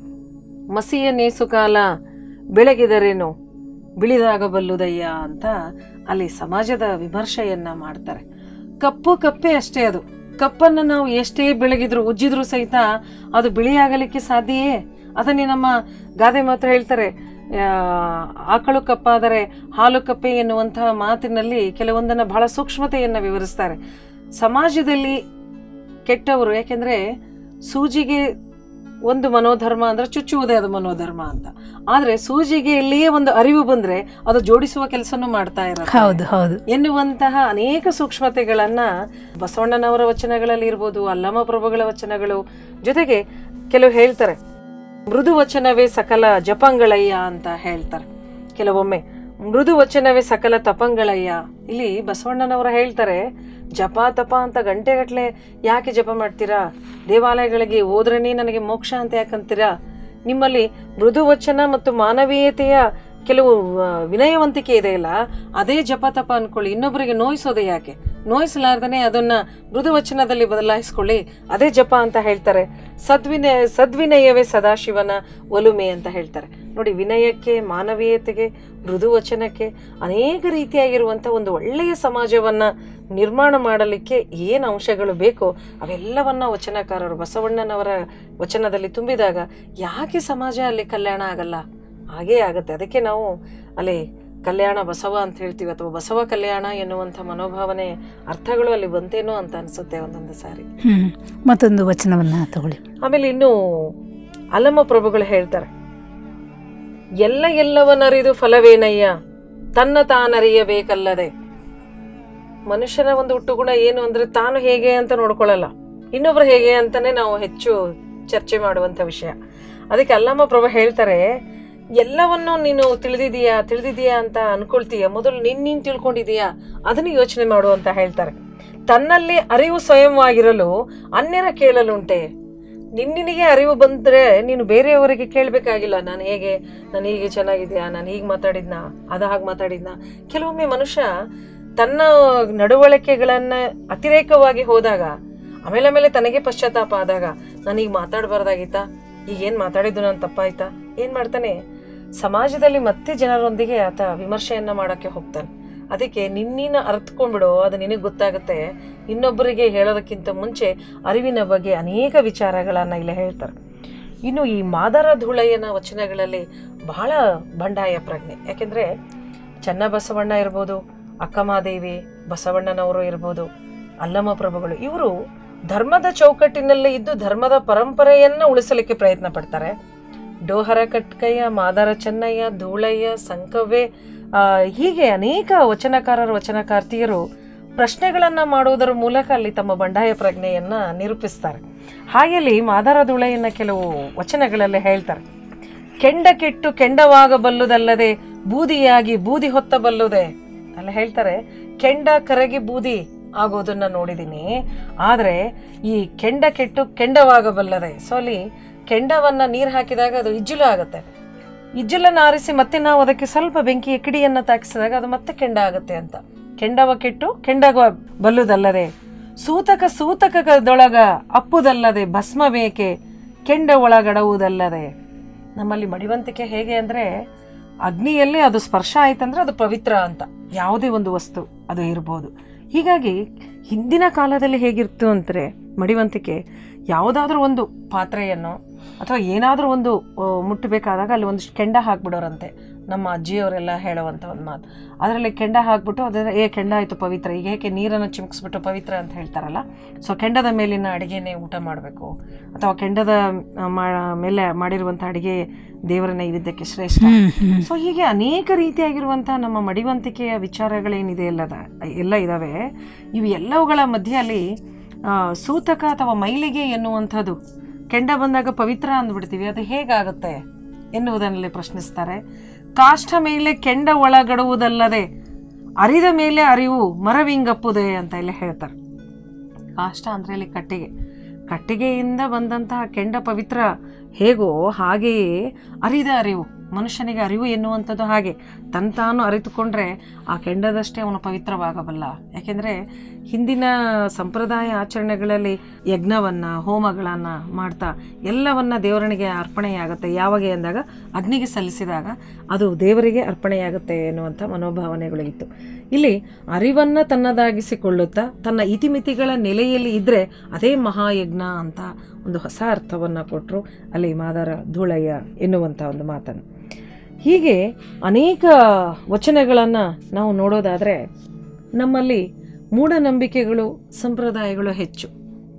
ಮಸಿಯ ನೇಸುಕಾಲ ಬೆಳಗಿದರೇನು ಬಿಳಿದಾಗಬಲ್ಲುದಯ್ಯ ಅಂತ ಅಲ್ಲಿ ಸಮಾಜದ ವಿಮರ್ಶೆಯನ್ನ ಮಾಡ್ತಾರೆ ಕಪ್ಪು ಕಪ್ಪೆ ಅಷ್ಟೇ ಅದು ಕಪ್ಪನ್ನು ನಾವು ಎಷ್ಟೇ ಬೆಳಗಿದ್ರು ಉಜ್ಜಿದ್ರು ಸಹಿತ ಅದು ಬಿಳಿಯಾಗಲಿಕ್ಕೆ ಸಾಧ್ಯಯೇ ಅದನ್ನೇ ನಮ್ಮ ಗಾದೆ ಮಾತ್ರ ಹೇಳ್ತಾರೆ ಆ, ಆಕಳು ಕಪ್ಪಾದರೆ ಹಾಲು ಕಪ್ಪೆ ಎನ್ನುವಂತಹ ಮಾತಿನಲ್ಲಿ ಕೆಲವೊಂದನ್ನ ಬಹಳ ಸೂಕ್ಷ್ಮತೆಯನ್ನ ವಿವರಿಸ್ತಾರೆ ಸಮಾಜದಲ್ಲಿ ಕೆಟ್ಟವರು ಯಾಕೆಂದ್ರೆ ಸೂಜಿಗೆ ಒಂದು ಮನೋಧರ್ಮ ಅಂದ್ರೆ ಚುಚ್ಚುವುದೇ ಅದು ಮನೋಧರ್ಮ ಅಂತ ಆದ್ರೆ ಸೂಜಿಗೆ ಇಲ್ಲಿಯೇ ಒಂದು ಅರಿವು ಬಂದ್ರೆ ಅದು ಜೋಡಿಸುವ ಕೆಲಸನೂ ಮಾಡ್ತಾ ಇರೋದು ಹೌದು ಹೌದು ಎನ್ನುವಂತಹ ಅನೇಕ ಸೂಕ್ಷ್ಮತೆಗಳನ್ನ ಬಸವಣ್ಣನವರ ವಚನಗಳಲ್ಲಿ ಇರ್ಬೋದು ಅಲ್ಲಮ ಪ್ರಭುಗಳ ವಚನಗಳು ಜೊತೆಗೆ ಕೆಲವು ಹೇಳ್ತಾರೆ ಮೃದು ವಚನವೇ ಸಕಲ ಜಪಂಗಳಯ್ಯ ಅಂತ ಹೇಳ್ತಾರೆ ಕೆಲವೊಮ್ಮೆ ಮೃದು ವಚನವೇ ಸಕಲ ತಪಂಗಳಯ್ಯ ಇಲ್ಲಿ ಬಸವಣ್ಣನವರ ಹೇಳ್ತಾರೆ ಜಪ ತಪ ಅಂತ ಗಂಟೆಗಟ್ಲೆ ಯಾಕೆ ಜಪ ಮಾಡ್ತೀರಾ ದೇವಾಲಯಗಳಿಗೆ ಹೋದ್ರೇನೆ ನನಗೆ ಮೋಕ್ಷ ಅಂತ ಯಾಕಂತೀರಾ ನಿಮ್ಮಲ್ಲಿ ಮೃದು ವಚನ ಮತ್ತು ಮಾನವೀಯತೆಯ ಕೆಲವು ಆ, ವಿನಯವಂತಿಕೆ ಇದೆ ಇಲ್ಲ ಅದೇ ಜಪ ತಪ ಅನ್ಕೊಳ್ಳಿ ಇನ್ನೊಬ್ಬರಿಗೆ ನೋಯಿಸೋದು ಯಾಕೆ ನೋಯಿಸಲಾರ್ದನೆ ಅದನ್ನ ಮೃದು ವಚನದಲ್ಲಿ ಬದಲಾಯಿಸ್ಕೊಳ್ಳಿ ಅದೇ ಜಪ ಅಂತ ಹೇಳ್ತಾರೆ ಸದ್ವಿನಯ ಸದ್ವಿನಯವೇ ಸದಾಶಿವನ ಒಲುಮೆ ಅಂತ ಹೇಳ್ತಾರೆ ನೋಡಿ ವಿನಯಕ್ಕೆ ಮಾನವೀಯತೆಗೆ ಮೃದು ವಚನಕ್ಕೆ ಅನೇಕ ರೀತಿಯಾಗಿರುವಂಥ ಒಂದು ಒಳ್ಳೆಯ ಸಮಾಜವನ್ನ ನಿರ್ಮಾಣ ಮಾಡಲಿಕ್ಕೆ ಏನು ಅಂಶಗಳು ಬೇಕೋ ಅವೆಲ್ಲವನ್ನ ವಚನಕಾರರು ಬಸವಣ್ಣನವರ ವಚನದಲ್ಲಿ ತುಂಬಿದಾಗ ಯಾಕೆ ಸಮಾಜ ಅಲ್ಲಿ ಕಲ್ಯಾಣ ಆಗಲ್ಲ ಹಾಗೇ ಆಗುತ್ತೆ ಅದಕ್ಕೆ ನಾವು ಅಲ್ಲಿ ಕಲ್ಯಾಣ ಬಸವ ಅಂತ ಹೇಳ್ತೀವಿ ಅಥವಾ ಬಸವ ಕಲ್ಯಾಣ ಎನ್ನುವಂಥ ಮನೋಭಾವನೆ ಅರ್ಥಗಳು ಅಲ್ಲಿ ಬಂತೇನೋ ಅಂತ ಅನಿಸುತ್ತೆ ಒಂದೊಂದು ಸಾರಿ ಹ್ಮ್ ಮತ್ತೊಂದು ವಚನವನ್ನ ತಗೊಳ್ಳಿ ಆಮೇಲೆ ಇನ್ನು ಅಲಮ ಪ್ರಭುಗಳು ಹೇಳ್ತಾರೆ ಎಲ್ಲ ಎಲ್ಲವನ್ನರಿದು ಫಲವೇನಯ್ಯ ತನ್ನ ತಾನರಿಯಬೇಕಲ್ಲದೆ ಮನುಷ್ಯನ ಒಂದು ಹುಟ್ಟುಗುಣ ಏನು ಅಂದ್ರೆ ತಾನು ಹೇಗೆ ಅಂತ ನೋಡ್ಕೊಳ್ಳಲ್ಲ ಇನ್ನೊಬ್ರು ಹೇಗೆ ಅಂತಾನೆ ನಾವು ಹೆಚ್ಚು ಚರ್ಚೆ ಮಾಡುವಂತ ವಿಷಯ ಅದಕ್ಕೆ ಅಲ್ಲಮ್ಮ ಪ್ರಭು ಹೇಳ್ತಾರೆ ಎಲ್ಲವನ್ನೂ ನೀನು ತಿಳಿದಿದೀಯಾ ತಿಳಿದಿದೀಯಾ ಅಂತ ಅನ್ಕೊಳ್ತೀಯ ಮೊದಲು ನಿನ್ ನೀನ್ ತಿಳ್ಕೊಂಡಿದೀಯಾ ಅದನ್ನು ಯೋಚನೆ ಮಾಡು ಅಂತ ಹೇಳ್ತಾರೆ ತನ್ನಲ್ಲಿ ಅರಿವು ಸ್ವಯಂವಾಗಿರಲು ಅನ್ಯರ ಕೇಳಲುಂಟೆ ನಿನ್ನಿನಿಗೆ ಅರಿವು ಬಂದ್ರೆ ನೀನು ಬೇರೆಯವರಿಗೆ ಕೇಳಬೇಕಾಗಿಲ್ಲ ನಾನು ಹೇಗೆ ನಾನು ಹೀಗೆ ಚೆನ್ನಾಗಿದ್ಯಾ ನಾನು ಹೀಗೆ ಮಾತಾಡಿದ್ನ ಅದ ಹಾಗೆ ಮಾತಾಡಿದ್ನ ಕೆಲವೊಮ್ಮೆ ಮನುಷ್ಯ ತನ್ನ ನಡವಳಿಕೆಗಳನ್ನ ಅತಿರೇಕವಾಗಿ ಹೋದಾಗ ಆಮೇಲೆ ಆಮೇಲೆ ತನಗೆ ಪಶ್ಚಾತ್ತಾಪ ಆದಾಗ ನಾನು ಈಗ ಮಾತಾಡಬಾರ್ದಾಗಿತ್ತಾ ಈಗ ಏನ್ ಮಾತಾಡಿದ್ದು ನಾನು ತಪ್ಪಾಯ್ತಾ ಏನ್ ಮಾಡ್ತಾನೆ ಸಮಾಜದಲ್ಲಿ ಮತ್ತೆ ಜನರೊಂದಿಗೆ ಆತ ವಿಮರ್ಶೆಯನ್ನ ಮಾಡಕ್ಕೆ ಹೋಗ್ತಾನೆ ಅದಕ್ಕೆ ನಿನ್ನೀನ ಅರ್ಥಕೊಂಡ್ಬಿಡು ಅದು ನಿನಗೆ ಗೊತ್ತಾಗುತ್ತೆ ಇನ್ನೊಬ್ಬರಿಗೆ ಹೇಳೋದಕ್ಕಿಂತ ಮುಂಚೆ ಅರಿವಿನ ಬಗ್ಗೆ ಅನೇಕ ವಿಚಾರಗಳನ್ನ ಇಲ್ಲಿ ಹೇಳ್ತಾರೆ ಇನ್ನು ಈ ಮಾದರ ಧೂಳಯ್ಯನ ವಚನಗಳಲ್ಲಿ ಬಹಳ ಬಂಡಾಯ ಪ್ರಜ್ಞೆ ಯಾಕೆಂದ್ರೆ ಚನ್ನಬಸವಣ್ಣ ಇರ್ಬೋದು ಅಕ್ಕಮಾದೇವಿ ಬಸವಣ್ಣನವರು ಇರ್ಬೋದು ಅಲ್ಲಮ ಪ್ರಭುಗಳು ಇವರು ಧರ್ಮದ ಚೌಕಟ್ಟಿನಲ್ಲಿ ಇದ್ದು ಧರ್ಮದ ಪರಂಪರೆಯನ್ನ ಉಳಿಸಲಿಕ್ಕೆ ಪ್ರಯತ್ನ ಪಡ್ತಾರೆ ಡೋಹರ ಕಟ್ಕಯ್ಯ ಮಾದರ ಚೆನ್ನಯ್ಯ ಧೂಳಯ್ಯ ಸಂಕವ್ವೆ ಆ, ಹೀಗೆ ಅನೇಕ ವಚನಕಾರರು ವಚನಕಾರ್ತಿಯರು ಪ್ರಶ್ನೆಗಳನ್ನ ಮಾಡುವುದರ ಮೂಲಕ ಅಲ್ಲಿ ತಮ್ಮ ಬಂಡಾಯ ಪ್ರಜ್ಞೆಯನ್ನ ನಿರೂಪಿಸ್ತಾರೆ ಹಾಗೆಯಲ್ಲಿ ಮಾದರ ಧೂಳಯ್ಯನ ಕೆಲವು ವಚನಗಳಲ್ಲಿ ಹೇಳ್ತಾರೆ ಕೆಂಡ ಕೆಟ್ಟು ಕೆಂಡವಾಗಬಲ್ಲುದಲ್ಲದೆ ಬೂದಿಯಾಗಿ ಬೂದಿ ಹೊತ್ತಬಲ್ಲುದೆ ಅಲ್ಲ ಹೇಳ್ತಾರೆ ಕೆಂಡ ಕರಗಿ ಬೂದಿ ಆಗೋದನ್ನ ನೋಡಿದೀನಿ ಆದ್ರೆ ಈ ಕೆಂಡ ಕೆಟ್ಟು ಕೆಂಡವಾಗಬಲ್ಲದೆ ಸೊ ಅಲ್ಲಿ ಕೆಂಡವನ್ನ ನೀರು ಹಾಕಿದಾಗ ಅದು ಇಜ್ಜುಲು ಆಗುತ್ತೆ ಇಜ್ಜಲನ್ನು ಆರಿಸಿ ಮತ್ತೆ ನಾವು ಅದಕ್ಕೆ ಸ್ವಲ್ಪ ಬೆಂಕಿಯ ಕಿಡಿಯನ್ನ ತಾಕಿಸಿದಾಗ ಅದು ಮತ್ತೆ ಕೆಂಡ ಆಗುತ್ತೆ ಅಂತ ಕೆಂಡವ ಕೆಟ್ಟು ಕೆಂಡವ ಬಲ್ಲುದಲ್ಲದೆ ಸೂತಕ ಸೂತಕದೊಳಗ ಅಪ್ಪುದಲ್ಲದೆ ಭಸ್ಮ ಬೇಕೆ ಕೆಂಡ ಒಳಗಡುವುದಲ್ಲದೆ ನಮ್ಮಲ್ಲಿ ಮಡಿವಂತಿಕೆ ಹೇಗೆ ಅಂದ್ರೆ ಅಗ್ನಿಯಲ್ಲಿ ಅದು ಸ್ಪರ್ಶ ಆಯ್ತಂದ್ರೆ ಅದು ಪವಿತ್ರ ಅಂತ ಯಾವುದೇ ಒಂದು ವಸ್ತು ಅದು ಇರ್ಬೋದು ಹೀಗಾಗಿ ಹಿಂದಿನ ಕಾಲದಲ್ಲಿ ಹೇಗಿರ್ತು ಅಂದರೆ ಮಡಿವಂತಿಕೆ ಯಾವುದಾದ್ರೂ ಒಂದು ಪಾತ್ರೆಯನ್ನು ಅಥವಾ ಏನಾದರೂ ಒಂದು ಆ, ಮುಟ್ಟಬೇಕಾದಾಗ ಅಲ್ಲಿ ಒಂದು ಕೆಂಡ ಹಾಕ್ಬಿಡೋರಂತೆ ನಮ್ಮ ಅಜ್ಜಿಯವರೆಲ್ಲ ಹೇಳುವಂಥ ಒಂದು ಮಾತು ಅದರಲ್ಲಿ ಕೆಂಡ ಹಾಕ್ಬಿಟ್ಟು ಅದರ ಏ ಕೆಂಡ ಆಯಿತು ಪವಿತ್ರ ಈಗ ಏಕೆ ನೀರನ್ನು ಚಿಮುಕಿಸ್ಬಿಟ್ಟು ಪವಿತ್ರ ಅಂತ ಹೇಳ್ತಾರಲ್ಲ ಸೊ ಕೆಂಡದ ಮೇಲಿನ ಅಡಿಗೆನೇ ಊಟ ಮಾಡಬೇಕು ಅಥವಾ ಕೆಂಡದ ಆ, ಮಾ- ಮೇಲೆ ಮಾಡಿರುವಂಥ ಅಡಿಗೆ ದೇವರ ನೈವೇದ್ಯಕ್ಕೆ ಶ್ರೇಷ್ಠ ಹ್ಮ್ ಹ್ಮ್ ಸೊ ಹೀಗೆ ಅನೇಕ ರೀತಿಯಾಗಿರುವಂತಹ ನಮ್ಮ ಮಡಿವಂತಿಕೆಯ ವಿಚಾರಗಳೇನಿದೆ ಎಲ್ಲದ ಎಲ್ಲ ಇದಾವೆ ಇವು ಎಲ್ಲವುಗಳ ಮಧ್ಯದಲ್ಲಿ ಆ, ಸೂತಕ ಅಥವಾ ಮೈಲಿಗೆ ಎನ್ನುವಂಥದ್ದು ಕೆಂಡ ಬಂದಾಗ ಪವಿತ್ರ ಅಂದ್ಬಿಡ್ತೀವಿ ಅದು ಹೇಗಾಗುತ್ತೆ ಎನ್ನುವುದನ್ನಲ್ಲಿ ಪ್ರಶ್ನಿಸ್ತಾರೆ ಕಾಷ್ಟ ಮೇಲೆ ಕೆಂಡ ಒಳಗಡುವುದಲ್ಲದೆ ಅರಿದ ಮೇಲೆ ಅರಿವು ಮರವಿಂಗಪ್ಪುದೆ ಅಂತ ಇಲ್ಲಿ ಹೇಳ್ತಾರೆ ಕಾಷ್ಟ ಅಂದ್ರೆ ಇಲ್ಲಿ ಕಟ್ಟಿಗೆ ಕಟ್ಟಿಗೆಯಿಂದ ಬಂದಂತಹ ಕೆಂಡ ಪವಿತ್ರ ಹೇಗೋ ಹಾಗೆಯೇ ಅರಿದ ಅರಿವು ಮನುಷ್ಯನಿಗೆ ಅರಿವು ಎನ್ನುವಂಥದ್ದು ಹಾಗೆ ತನ್ ತಾನು ಅರಿತುಕೊಂಡ್ರೆ ಆ ಕೆಂಡದಷ್ಟೇ ಅವನು ಪವಿತ್ರವಾಗಬಲ್ಲ ಯಾಕೆಂದ್ರೆ ಹಿಂದಿನ ಸಂಪ್ರದಾಯ ಆಚರಣೆಗಳಲ್ಲಿ ಯಜ್ಞವನ್ನ ಹೋಮಗಳನ್ನ ಮಾಡ್ತಾ ಎಲ್ಲವನ್ನ ದೇವರನಿಗೆ ಅರ್ಪಣೆಯಾಗುತ್ತೆ ಯಾವಾಗ ಎಂದಾಗ ಅಗ್ನಿಗೆ ಸಲ್ಲಿಸಿದಾಗ ಅದು ದೇವರಿಗೆ ಅರ್ಪಣೆಯಾಗುತ್ತೆ ಎನ್ನುವಂಥ ಮನೋಭಾವನೆಗಳು ಇತ್ತು ಇಲ್ಲಿ ಅರಿವನ್ನ ತನ್ನದಾಗಿಸಿಕೊಳ್ಳುತ್ತಾ ತನ್ನ ಇತಿಮಿತಿಗಳ ನೆಲೆಯಲ್ಲಿ ಇದ್ರೆ ಅದೇ ಮಹಾಯಜ್ಞ ಅಂತ ಒಂದು ಹೊಸ ಅರ್ಥವನ್ನ ಕೊಟ್ಟರು ಅಲ್ಲಿ ಮಾದಾರ ಧೂಳಯ್ಯ ಎನ್ನುವಂಥ ಒಂದು ಮಾತನ್ನು ಹೀಗೆ ಅನೇಕ ವಚನಗಳನ್ನು ನಾವು ನೋಡೋದಾದರೆ ನಮ್ಮಲ್ಲಿ ಮೂಢನಂಬಿಕೆಗಳು ಸಂಪ್ರದಾಯಗಳು ಹೆಚ್ಚು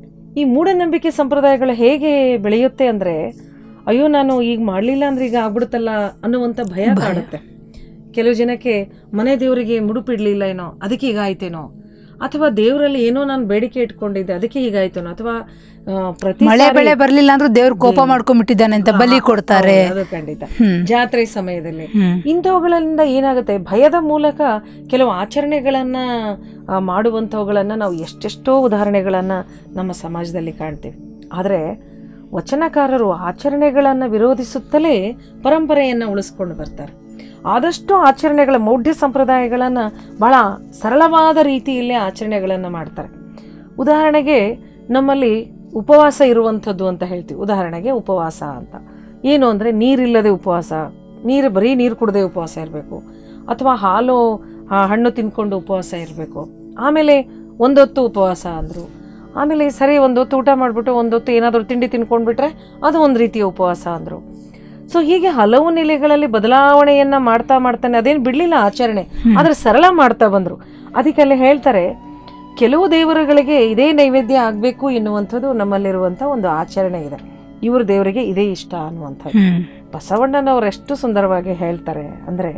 ಈ ಮೂಢನಂಬಿಕೆ ಸಂಪ್ರದಾಯಗಳು ಹೇಗೆ ಬೆಳೆಯುತ್ತೆ ಅಂದರೆ ಅಯ್ಯೋ ನಾನು ಈಗ ಮಾಡಲಿಲ್ಲ ಅಂದ್ರೆ ಈಗ ಆಗ್ಬಿಡುತ್ತಲ್ಲ ಅನ್ನುವಂಥ ಭಯ ಕಾಡುತ್ತೆ ಕೆಲವು ಜನಕ್ಕೆ ಮನೆ ದೇವರಿಗೆ ಮುಡುಪಿಡ್ಲಿಲ್ಲ ಏನೋ ಅದಕ್ಕೆ ಹೀಗಾಯ್ತೇನೋ ಅಥವಾ ದೇವರಲ್ಲಿ ಏನೋ ನಾನು ಬೇಡಿಕೆ ಇಟ್ಕೊಂಡಿದ್ದೆ ಅದಕ್ಕೆ ಹೀಗಾಯ್ತೇನೋ ಅಥವಾ ಆ, ಪ್ರತಿ ಮಳೆ ಸಾರಿ- ಬೆಳೆ ಬರ್ಲಿಲ್ಲ ಅಂದ್ರೆ ದೇವ್ರು ಕೋಪ ದೇವ್ರು- ಮಾಡ್ಕೊಂಡ್ಬಿಟ್ಟಿದ್ದಾನೆ ಅಂತ ಬಲಿ ಹಾ, ಕೊಡ್ತಾರೆ ಹೌದು, ಅದು ಖಂಡಿತ ಹ್ಮ್ ಜಾತ್ರೆ ಸಮಯದಲ್ಲಿ ಹ್ಮ್ ಇಂಥವುಗಳಿಂದ ಏನಾಗುತ್ತೆ ಭಯದ ಮೂಲಕ ಕೆಲವು ಆಚರಣೆಗಳನ್ನ ಆ, ಮಾಡುವಂಥವುಗಳನ್ನ ನಾವು ಎಷ್ಟೆಷ್ಟೋ ಉದಾಹರಣೆಗಳನ್ನ ನಮ್ಮ ಸಮಾಜದಲ್ಲಿ ಕಾಣ್ತೀವಿ ಆದರೆ ವಚನಕಾರರು ಆಚರಣೆಗಳನ್ನು ವಿರೋಧಿಸುತ್ತಲೇ ಪರಂಪರೆಯನ್ನು ಉಳಿಸ್ಕೊಂಡು ಬರ್ತಾರೆ ಆದಷ್ಟು ಆಚರಣೆಗಳ ಮೌಢ್ಯ ಸಂಪ್ರದಾಯಗಳನ್ನು ಬಹಳ ಸರಳವಾದ ರೀತಿಯಲ್ಲೇ ಆಚರಣೆಗಳನ್ನು ಮಾಡ್ತಾರೆ ಉದಾಹರಣೆಗೆ ನಮ್ಮಲ್ಲಿ ಉಪವಾಸ ಇರುವಂಥದ್ದು ಅಂತ ಹೇಳ್ತೀವಿ ಉದಾಹರಣೆಗೆ ಉಪವಾಸ ಅಂತ ಏನು ಅಂದರೆ ನೀರಿಲ್ಲದೆ ಉಪವಾಸ ನೀರು ಬರೀ ನೀರು ಕುಡದೆ ಉಪವಾಸ ಇರಬೇಕು ಅಥವಾ ಹಾಲು ಆ, ಹಣ್ಣು ತಿನ್ಕೊಂಡು ಉಪವಾಸ ಇರಬೇಕು ಆಮೇಲೆ ಒಂದೊತ್ತು ಉಪವಾಸ ಅಂದರು ಆಮೇಲೆ ಸರಿ ಒಂದೊತ್ತು ಊಟ ಮಾಡಿಬಿಟ್ಟು ಒಂದೊತ್ತು ಏನಾದರೂ ತಿಂಡಿ ತಿನ್ಕೊಂಡ್ಬಿಟ್ರೆ ಅದು ಒಂದು ರೀತಿಯ ಉಪವಾಸ ಅಂದರು ಸೊ ಹೀಗೆ ಹಲವು ನೆಲೆಗಳಲ್ಲಿ ಬದಲಾವಣೆಯನ್ನ ಮಾಡ್ತಾ ಮಾಡ್ತಾನೆ ಅದೇನು ಬಿಡಲಿಲ್ಲ ಆಚರಣೆ ಆದರೆ ಸರಳ ಮಾಡ್ತಾ ಬಂದರು ಅದಕ್ಕೆ ಅಲ್ಲಿ ಹೇಳ್ತಾರೆ ಕೆಲವು ದೇವರುಗಳಿಗೆ ಇದೇ ನೈವೇದ್ಯ ಆಗಬೇಕು ಎನ್ನುವಂಥದ್ದು ನಮ್ಮಲ್ಲಿರುವಂಥ ಒಂದು ಆಚರಣೆ ಇದೆ ಇವ್ರ ದೇವರಿಗೆ ಇದೇ ಇಷ್ಟ ಅನ್ನುವಂಥದ್ದು ಬಸವಣ್ಣನವರು ಎಷ್ಟು ಸುಂದರವಾಗಿ ಹೇಳ್ತಾರೆ ಅಂದರೆ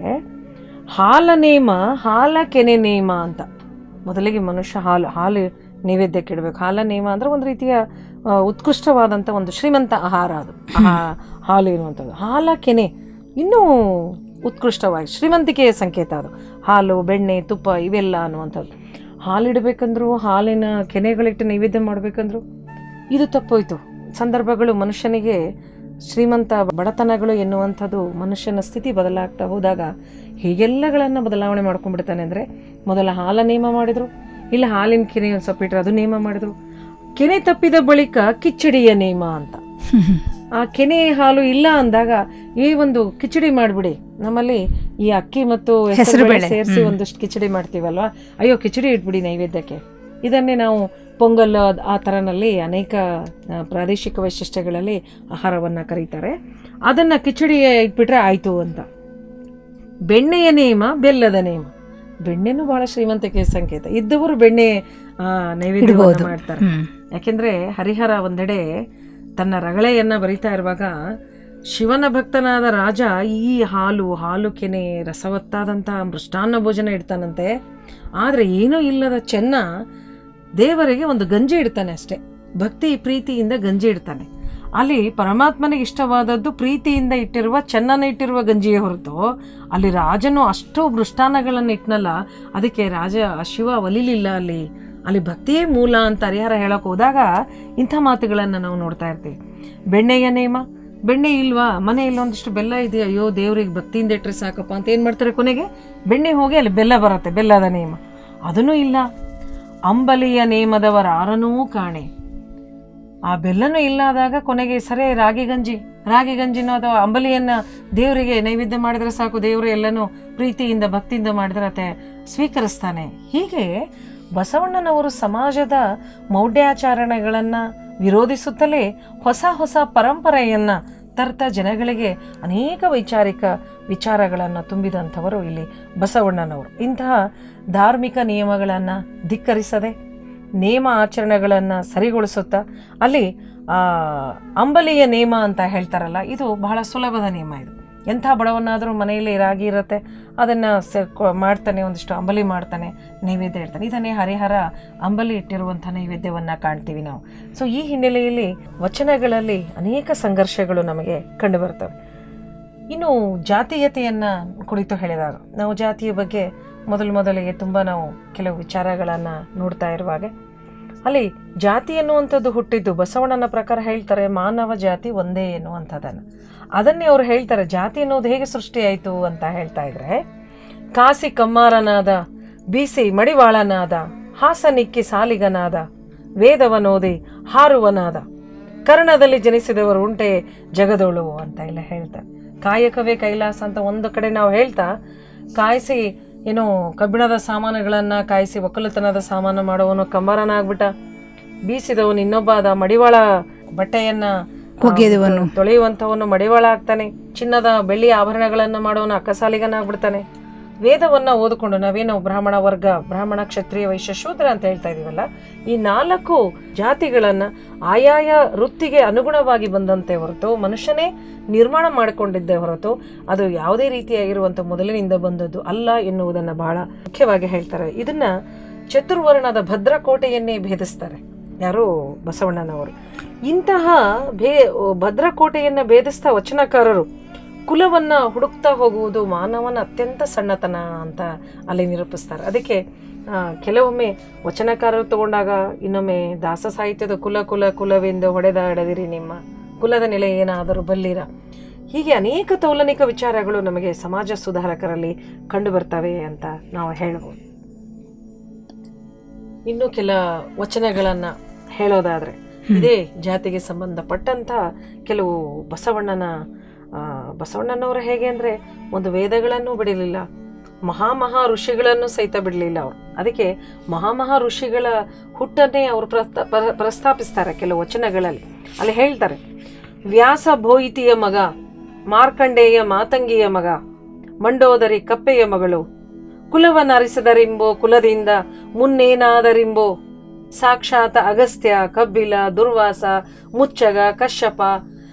ಹಾಲ ನೇಮ ಹಾಲ ಕೆನೆ ನೇಮ ಅಂತ ಮೊದಲಿಗೆ ಮನುಷ್ಯ ಹಾಲು ಹಾಲು ನೈವೇದ್ಯಕ್ಕೆ ಇಡಬೇಕು ಹಾಲ ನೇಮ ಅಂದ್ರೆ ಒಂದು ರೀತಿಯ ಆ, ಉತ್ಕೃಷ್ಟವಾದಂಥ ಒಂದು ಶ್ರೀಮಂತ ಆಹಾರ ಅದು ಆ ಹಾಲು ಇರುವಂಥದ್ದು ಹಾಲ ಕೆನೆ ಇನ್ನೂ ಉತ್ಕೃಷ್ಟವಾಗಿ ಶ್ರೀಮಂತಿಕೆಯ ಸಂಕೇತ ಅದು ಹಾಲು ಬೆಣ್ಣೆ ತುಪ್ಪ ಇವೆಲ್ಲ ಅನ್ನುವಂಥದ್ದು ಹಾಲಿಡಬೇಕಂದ್ರು ಹಾಲಿನ ಕೆನೆಗಳಿಟ್ಟು ನೈವೇದ್ಯ ಮಾಡಬೇಕಂದ್ರು ಇದು ತಪ್ಪೋಯ್ತು ಸಂದರ್ಭಗಳು ಮನುಷ್ಯನಿಗೆ ಶ್ರೀಮಂತ ಬಡತನಗಳು ಎನ್ನುವಂಥದ್ದು ಮನುಷ್ಯನ ಸ್ಥಿತಿ ಬದಲಾಗ್ತಾ ಹೋದಾಗ ಹೀಗೆಲ್ಲಗಳನ್ನು ಬದಲಾವಣೆ ಮಾಡ್ಕೊಂಡ್ಬಿಡ್ತಾನೆ ಅಂದರೆ ಮೊದಲ ಹಾಲ ನೇಮ ಮಾಡಿದರು ಇಲ್ಲ ಹಾಲಿನ ಕೆನೆ ಒಂದು ಸ್ವಲ್ಪ ಇಟ್ಟರೆ ಅದು ನೇಮ ಮಾಡಿದರು ಕೆನೆ ತಪ್ಪಿದ ಬಳಿಕ ಕಿಚಡಿಯ ನೇಮ ಅಂತ ಆ ಕೆನೆ ಹಾಲು ಇಲ್ಲ ಅಂದಾಗ ಈ ಒಂದು ಕಿಚಡಿ ಮಾಡಿಬಿಡಿ ನಮ್ಮಲ್ಲಿ ಈ ಅಕ್ಕಿ ಮತ್ತು ಹೆಸರುಬೇಳೆ. ಸೇರಿಸಿ ಒಂದಷ್ಟು ಕಿಚಡಿ ಮಾಡ್ತೀವಲ್ವಾ ಅಯ್ಯೋ ಕಿಚಡಿ ಇಟ್ಬಿಡಿ ನೈವೇದ್ಯಕ್ಕೆ ಇದನ್ನೇ ನಾವು ಪೊಂಗಲ್ ಅದ್- ಆ ಥರನಲ್ಲಿ ಅನೇಕ ಆ, ಪ್ರಾದೇಶಿಕ ವೈಶಿಷ್ಟ್ಯಗಳಲ್ಲಿ ಆಹಾರವನ್ನು ಕರೀತಾರೆ ಅದನ್ನು ಕಿಚಡಿ ಇಟ್ಬಿಟ್ರೆ ಆಯಿತು ಅಂತ ಬೆಣ್ಣೆಯ ನೇಮ ಬೆಲ್ಲದ ನೇಮ ಬೆಣ್ಣೆನೂ ಬಹಳ ಶ್ರೀಮಂತಿಕೆ ಸಂಕೇತ ಇದ್ದವರು ಬೆಣ್ಣೆ ಆ, ನೈವೇದ್ಯವನ್ನು ಇಡ್ಬೋದು. ಮಾಡ್ತಾರೆ ಹ್ಮ್. ಯಾಕೆಂದ್ರೆ ಹರಿಹರ ಒಂದೆಡೆ ತನ್ನ ರಗಳೆಯನ್ನ ಬರಿತಾ ಇರುವಾಗ ಶಿವನ ಭಕ್ತನಾದ ರಾಜ ಈ ಹಾಲು ಹಾಲು ಕೆನೆ ರಸವತ್ತಾದಂಥ ಮೃಷ್ಟಾನ್ನ ಭೋಜನ ಇಡ್ತಾನಂತೆ ಆದರೆ ಏನೂ ಇಲ್ಲದ ಚೆನ್ನ ದೇವರಿಗೆ ಒಂದು ಗಂಜಿ ಇಡ್ತಾನೆ ಅಷ್ಟೇ ಭಕ್ತಿ ಪ್ರೀತಿಯಿಂದ ಗಂಜಿ ಇಡ್ತಾನೆ ಅಲ್ಲಿ ಪರಮಾತ್ಮನಿಗೆ ಇಷ್ಟವಾದದ್ದು ಪ್ರೀತಿಯಿಂದ ಇಟ್ಟಿರುವ ಚೆನ್ನನ ಇಟ್ಟಿರುವ ಗಂಜಿಯೇ ಹೊರತು ಅಲ್ಲಿ ರಾಜನು ಅಷ್ಟು ಮೃಷ್ಟಾನ್ನಗಳನ್ನು ಇಟ್ನಲ್ಲ ಅದಕ್ಕೆ ರಾಜ ಶಿವ ಒಲಿಲಿಲ್ಲ ಅಲ್ಲಿ ಅಲ್ಲಿ ಭಕ್ತಿಯೇ ಮೂಲ ಅಂತ ಹರಿಹರ ಹೇಳಕ್ ಹೋದಾಗ ಇಂಥ ಮಾತುಗಳನ್ನು ನಾವು ನೋಡ್ತಾ ಇರ್ತೀವಿ ಬೆಣ್ಣೆಯ ನೇಮ ಬೆಣ್ಣೆ ಇಲ್ವಾ ಮನೆಯಲ್ಲಿ ಒಂದಿಷ್ಟು ಬೆಲ್ಲ ಇದೆ ಅಯ್ಯೋ ದೇವ್ರಿಗೆ ಭಕ್ತಿಯಿಂದ ಇಟ್ಟರೆ ಸಾಕಪ್ಪ ಅಂತ ಏನು ಮಾಡ್ತಾರೆ ಕೊನೆಗೆ ಬೆಣ್ಣೆ ಹೋಗಿ ಅಲ್ಲಿ ಬೆಲ್ಲ ಬರುತ್ತೆ ಬೆಲ್ಲದ ನೇಮ ಅದನ್ನೂ ಇಲ್ಲ ಅಂಬಲಿಯ ನೇಮದವರಾರನೂ ಕಾಣೆ ಆ ಬೆಲ್ಲನೂ ಇಲ್ಲದಾಗ ಕೊನೆಗೆ ಸರಿ ರಾಗಿ ಗಂಜಿ ರಾಗಿ ಗಂಜಿನೋ ಅಥವಾ ಅಂಬಲಿಯನ್ನ ದೇವರಿಗೆ ನೈವೇದ್ಯ ಮಾಡಿದ್ರೆ ಸಾಕು ದೇವರು ಎಲ್ಲನೂ ಪ್ರೀತಿಯಿಂದ ಭಕ್ತಿಯಿಂದ ಮಾಡಿದ್ರೆ ಆತ ಸ್ವೀಕರಿಸ್ತಾನೆ ಹೀಗೆ ಬಸವಣ್ಣನವರು ಸಮಾಜದ ಮೌಢ್ಯಾಚರಣೆಗಳನ್ನ ವಿರೋಧಿಸುತ್ತಲೇ ಹೊಸ ಹೊಸ ಪರಂಪರೆಯನ್ನ ತರ್ತ ಜನಗಳಿಗೆ ಅನೇಕ ವೈಚಾರಿಕ ವಿಚಾರಗಳನ್ನು ತುಂಬಿದಂಥವರು ಇಲ್ಲಿ ಬಸವಣ್ಣನವರು ಇಂತಹ ಧಾರ್ಮಿಕ ನಿಯಮಗಳನ್ನು ಧಿಕ್ಕರಿಸದೆ ನೇಮ ಆಚರಣೆಗಳನ್ನು ಸರಿಗೊಳಿಸುತ್ತಾ ಅಲ್ಲಿ ಆ, ಅಂಬಲಿಯ ನೇಮ ಅಂತ ಹೇಳ್ತಾರಲ್ಲ ಇದು ಬಹಳ ಸುಲಭದ ನಿಯಮ ಇದು ಎಂಥ ಬಡವನಾದರೂ ಮನೆಯಲ್ಲಿ ರಾಗಿ ಇರುತ್ತೆ ಅದನ್ನು ಸ ಕೊ- ಮಾಡ್ತಾನೆ ಒಂದಿಷ್ಟು ಅಂಬಲಿ ಮಾಡ್ತಾನೆ ನೈವೇದ್ಯ ಇಡ್ತಾನೆ ಇದನ್ನೇ ಹರಿಹರ ಅಂಬಲಿ ಇಟ್ಟಿರುವಂಥ ನೈವೇದ್ಯವನ್ನು ಕಾಣ್ತೀವಿ ನಾವು ಸೊ ಈ ಹಿನ್ನೆಲೆಯಲ್ಲಿ ವಚನಗಳಲ್ಲಿ ಅನೇಕ ಸಂಘರ್ಷಗಳು ನಮಗೆ ಕಂಡುಬರ್ತವೆ ಇನ್ನು ಜಾತೀಯತೆಯನ್ನು ಕುರಿತು ಹೇಳಿದಾಗ ನಾವು ಜಾತಿಯ ಬಗ್ಗೆ ಮೊದಲು ಮೊದಲಿಗೆ ತುಂಬ ನಾವು ಕೆಲವು ವಿಚಾರಗಳನ್ನು ನೋಡ್ತಾ ಇರುವಾಗ ಅಲ್ಲಿ ಜಾತಿ ಎನ್ನುವಂಥದ್ದು ಹುಟ್ಟಿದ್ದು ಬಸವಣ್ಣನ ಪ್ರಕಾರ ಹೇಳ್ತಾರೆ ಮಾನವ ಜಾತಿ ಒಂದೇ ಎನ್ನುವಂಥದ್ದನ್ನು ಅದನ್ನೇ ಅವ್ರು ಹೇಳ್ತಾರೆ ಜಾತಿ ಅನ್ನೋದು ಹೇಗೆ ಸೃಷ್ಟಿಯಾಯಿತು ಅಂತ ಹೇಳ್ತಾ ಇದ್ರೆ ಕಾಸಿ ಕಮ್ಮಾರನಾದ ಬೀಸಿ ಮಡಿವಾಳನಾದ ಹಾಸನಿಕ್ಕಿ ಸಾಲಿಗನಾದ ವೇದವನೋದಿ ಹಾರುವನಾದ ಕರ್ಣದಲ್ಲಿ ಜನಿಸಿದವರು ಉಂಟೆ ಜಗದೋಳು ಅಂತ ಎಲ್ಲ ಹೇಳ್ತಾರೆ ಕಾಯಕವೇ ಕೈಲಾಸ ಅಂತ ಒಂದು ಕಡೆ ನಾವು ಹೇಳ್ತಾ ಕಾಯಿಸಿ ಏನೋ ಕಬ್ಬಿಣದ ಸಾಮಾನುಗಳನ್ನು ಕಾಯಿಸಿ ಒಕ್ಕಲುತನದ ಸಾಮಾನು ಮಾಡುವವನು ಕಂಬಾರನ ಆಗ್ಬಿಟ್ಟ ಬೀಸಿದವನು ಇನ್ನೊಬ್ಬ ಅದ ಮಡಿವಾಳ ಬಟ್ಟೆಯನ್ನ ಆ, ಒಗೆಯುವವನು. ತೊಳೆಯುವಂಥವನು ಮಡಿವಾಳ ಆಗ್ತಾನೆ ಚಿನ್ನದ ಬೆಳ್ಳಿ ಆಭರಣಗಳನ್ನ ಮಾಡುವವನು ಅಕ್ಕಸಾಲಿಗನಾಗ್ಬಿಡ್ತಾನೆ ವೇದವನ್ನ ಓದಿಕೊಂಡು ನಾವೇನು ಬ್ರಾಹ್ಮಣ ವರ್ಗ ಬ್ರಾಹ್ಮಣ ಕ್ಷತ್ರಿಯ ವೈಶ್ಯ ಶೂದ್ರ ಅಂತ ಹೇಳ್ತಾ ಇದೀವಲ್ಲ ಈ ನಾಲ್ಕು ಜಾತಿಗಳನ್ನ ಆಯಾಯ ವೃತ್ತಿಗೆ ಅನುಗುಣವಾಗಿ ಬಂದಂತೆ ಹೊರತು ಮನುಷ್ಯನೇ ನಿರ್ಮಾಣ ಮಾಡಿಕೊಂಡಿದ್ದೇ ಹೊರತು ಅದು ಯಾವುದೇ ರೀತಿಯಾಗಿರುವಂಥ ಮೊದಲಿನಿಂದ ಬಂದದ್ದು ಅಲ್ಲ ಎನ್ನುವುದನ್ನು ಬಹಳ ಮುಖ್ಯವಾಗಿ ಹೇಳ್ತಾರೆ ಇದನ್ನ ಚತುರ್ವರ್ಣದ ಭದ್ರಕೋಟೆಯನ್ನೇ ಭೇದಿಸ್ತಾರೆ ಯಾರು ಬಸವಣ್ಣನವರು ಇಂತಹ ಭೇ ಭದ್ರಕೋಟೆಯನ್ನ ಭೇದಿಸ್ತಾ ವಚನಕಾರರು ಕುಲವನ್ನ ಹುಡುಕ್ತಾ ಹೋಗುವುದು ಮಾನವನ ಅತ್ಯಂತ ಸಣ್ಣತನ ಅಂತ ಅಲ್ಲಿ ನಿರೂಪಿಸ್ತಾರೆ ಅದಕ್ಕೆ ಆ, ಕೆಲವೊಮ್ಮೆ ವಚನಕಾರರು ತಗೊಂಡಾಗ ಇನ್ನೊಮ್ಮೆ ದಾಸ ಸಾಹಿತ್ಯದ ಕುಲ ಕುಲ ಕುಲವೆಂದು ಹೊಡೆದಾಡದಿರಿ ನಿಮ್ಮ ಕುಲದ ನೆಲೆ ಏನಾದರೂ ಬಲ್ಲಿರ ಹೀಗೆ ಅನೇಕ ತೌಲನಿಕ ವಿಚಾರಗಳು ನಮಗೆ ಸಮಾಜ ಸುಧಾರಕರಲ್ಲಿ ಕಂಡು ಬರ್ತವೆ ಅಂತ ನಾವು ಹೇಳ್ಬೋದು ಇನ್ನು ಕೆಲ ವಚನಗಳನ್ನ ಹೇಳೋದಾದ್ರೆ ಇದೇ ಜಾತಿಗೆ ಸಂಬಂಧಪಟ್ಟಂತ ಕೆಲವು ಬಸವಣ್ಣನ ಆ, ಬಸವಣ್ಣನವರು ಹೇಗೆ ಅಂದ್ರೆ ಒಂದು ವೇದಗಳನ್ನು ಬಿಡಲಿಲ್ಲ ಮಹಾ ಮಹಾ ಋಷಿಗಳನ್ನು ಸಹಿತ ಬಿಡಲಿಲ್ಲ ಅವರು ಅದಕ್ಕೆ ಮಹಾ ಮಹಾ ಋಷಿಗಳ ಹುಟ್ಟನ್ನೇ ಅವರು ಪ್ರಸ್ತಾ- ಪ್ರ- ಪ್ರಸ್ತಾಪಿಸ್ತಾರೆ ಕೆಲವು ವಚನಗಳಲ್ಲಿ ಅಲ್ಲಿ ಹೇಳ್ತಾರೆ ವ್ಯಾಸ ಭೋಯಿತಿಯ ಮಗ ಮಾರ್ಕಂಡೇಯ ಮಾತಂಗಿಯ ಮಗ ಮಂಡೋದರಿ ಕಪ್ಪೆಯ ಮಗಳು ಕುಲವನರಿಸದರಿಂಬೋ ಕುಲದಿಂದ ಮುನ್ನೇನಾದರಿಂಬೋ ಸಾಕ್ಷಾತ್ ಅಗಸ್ತ್ಯ ಕಬ್ಬಿಲ ದುರ್ವಾಸ ಮುಚ್ಚಗ ಕಶ್ಯಪ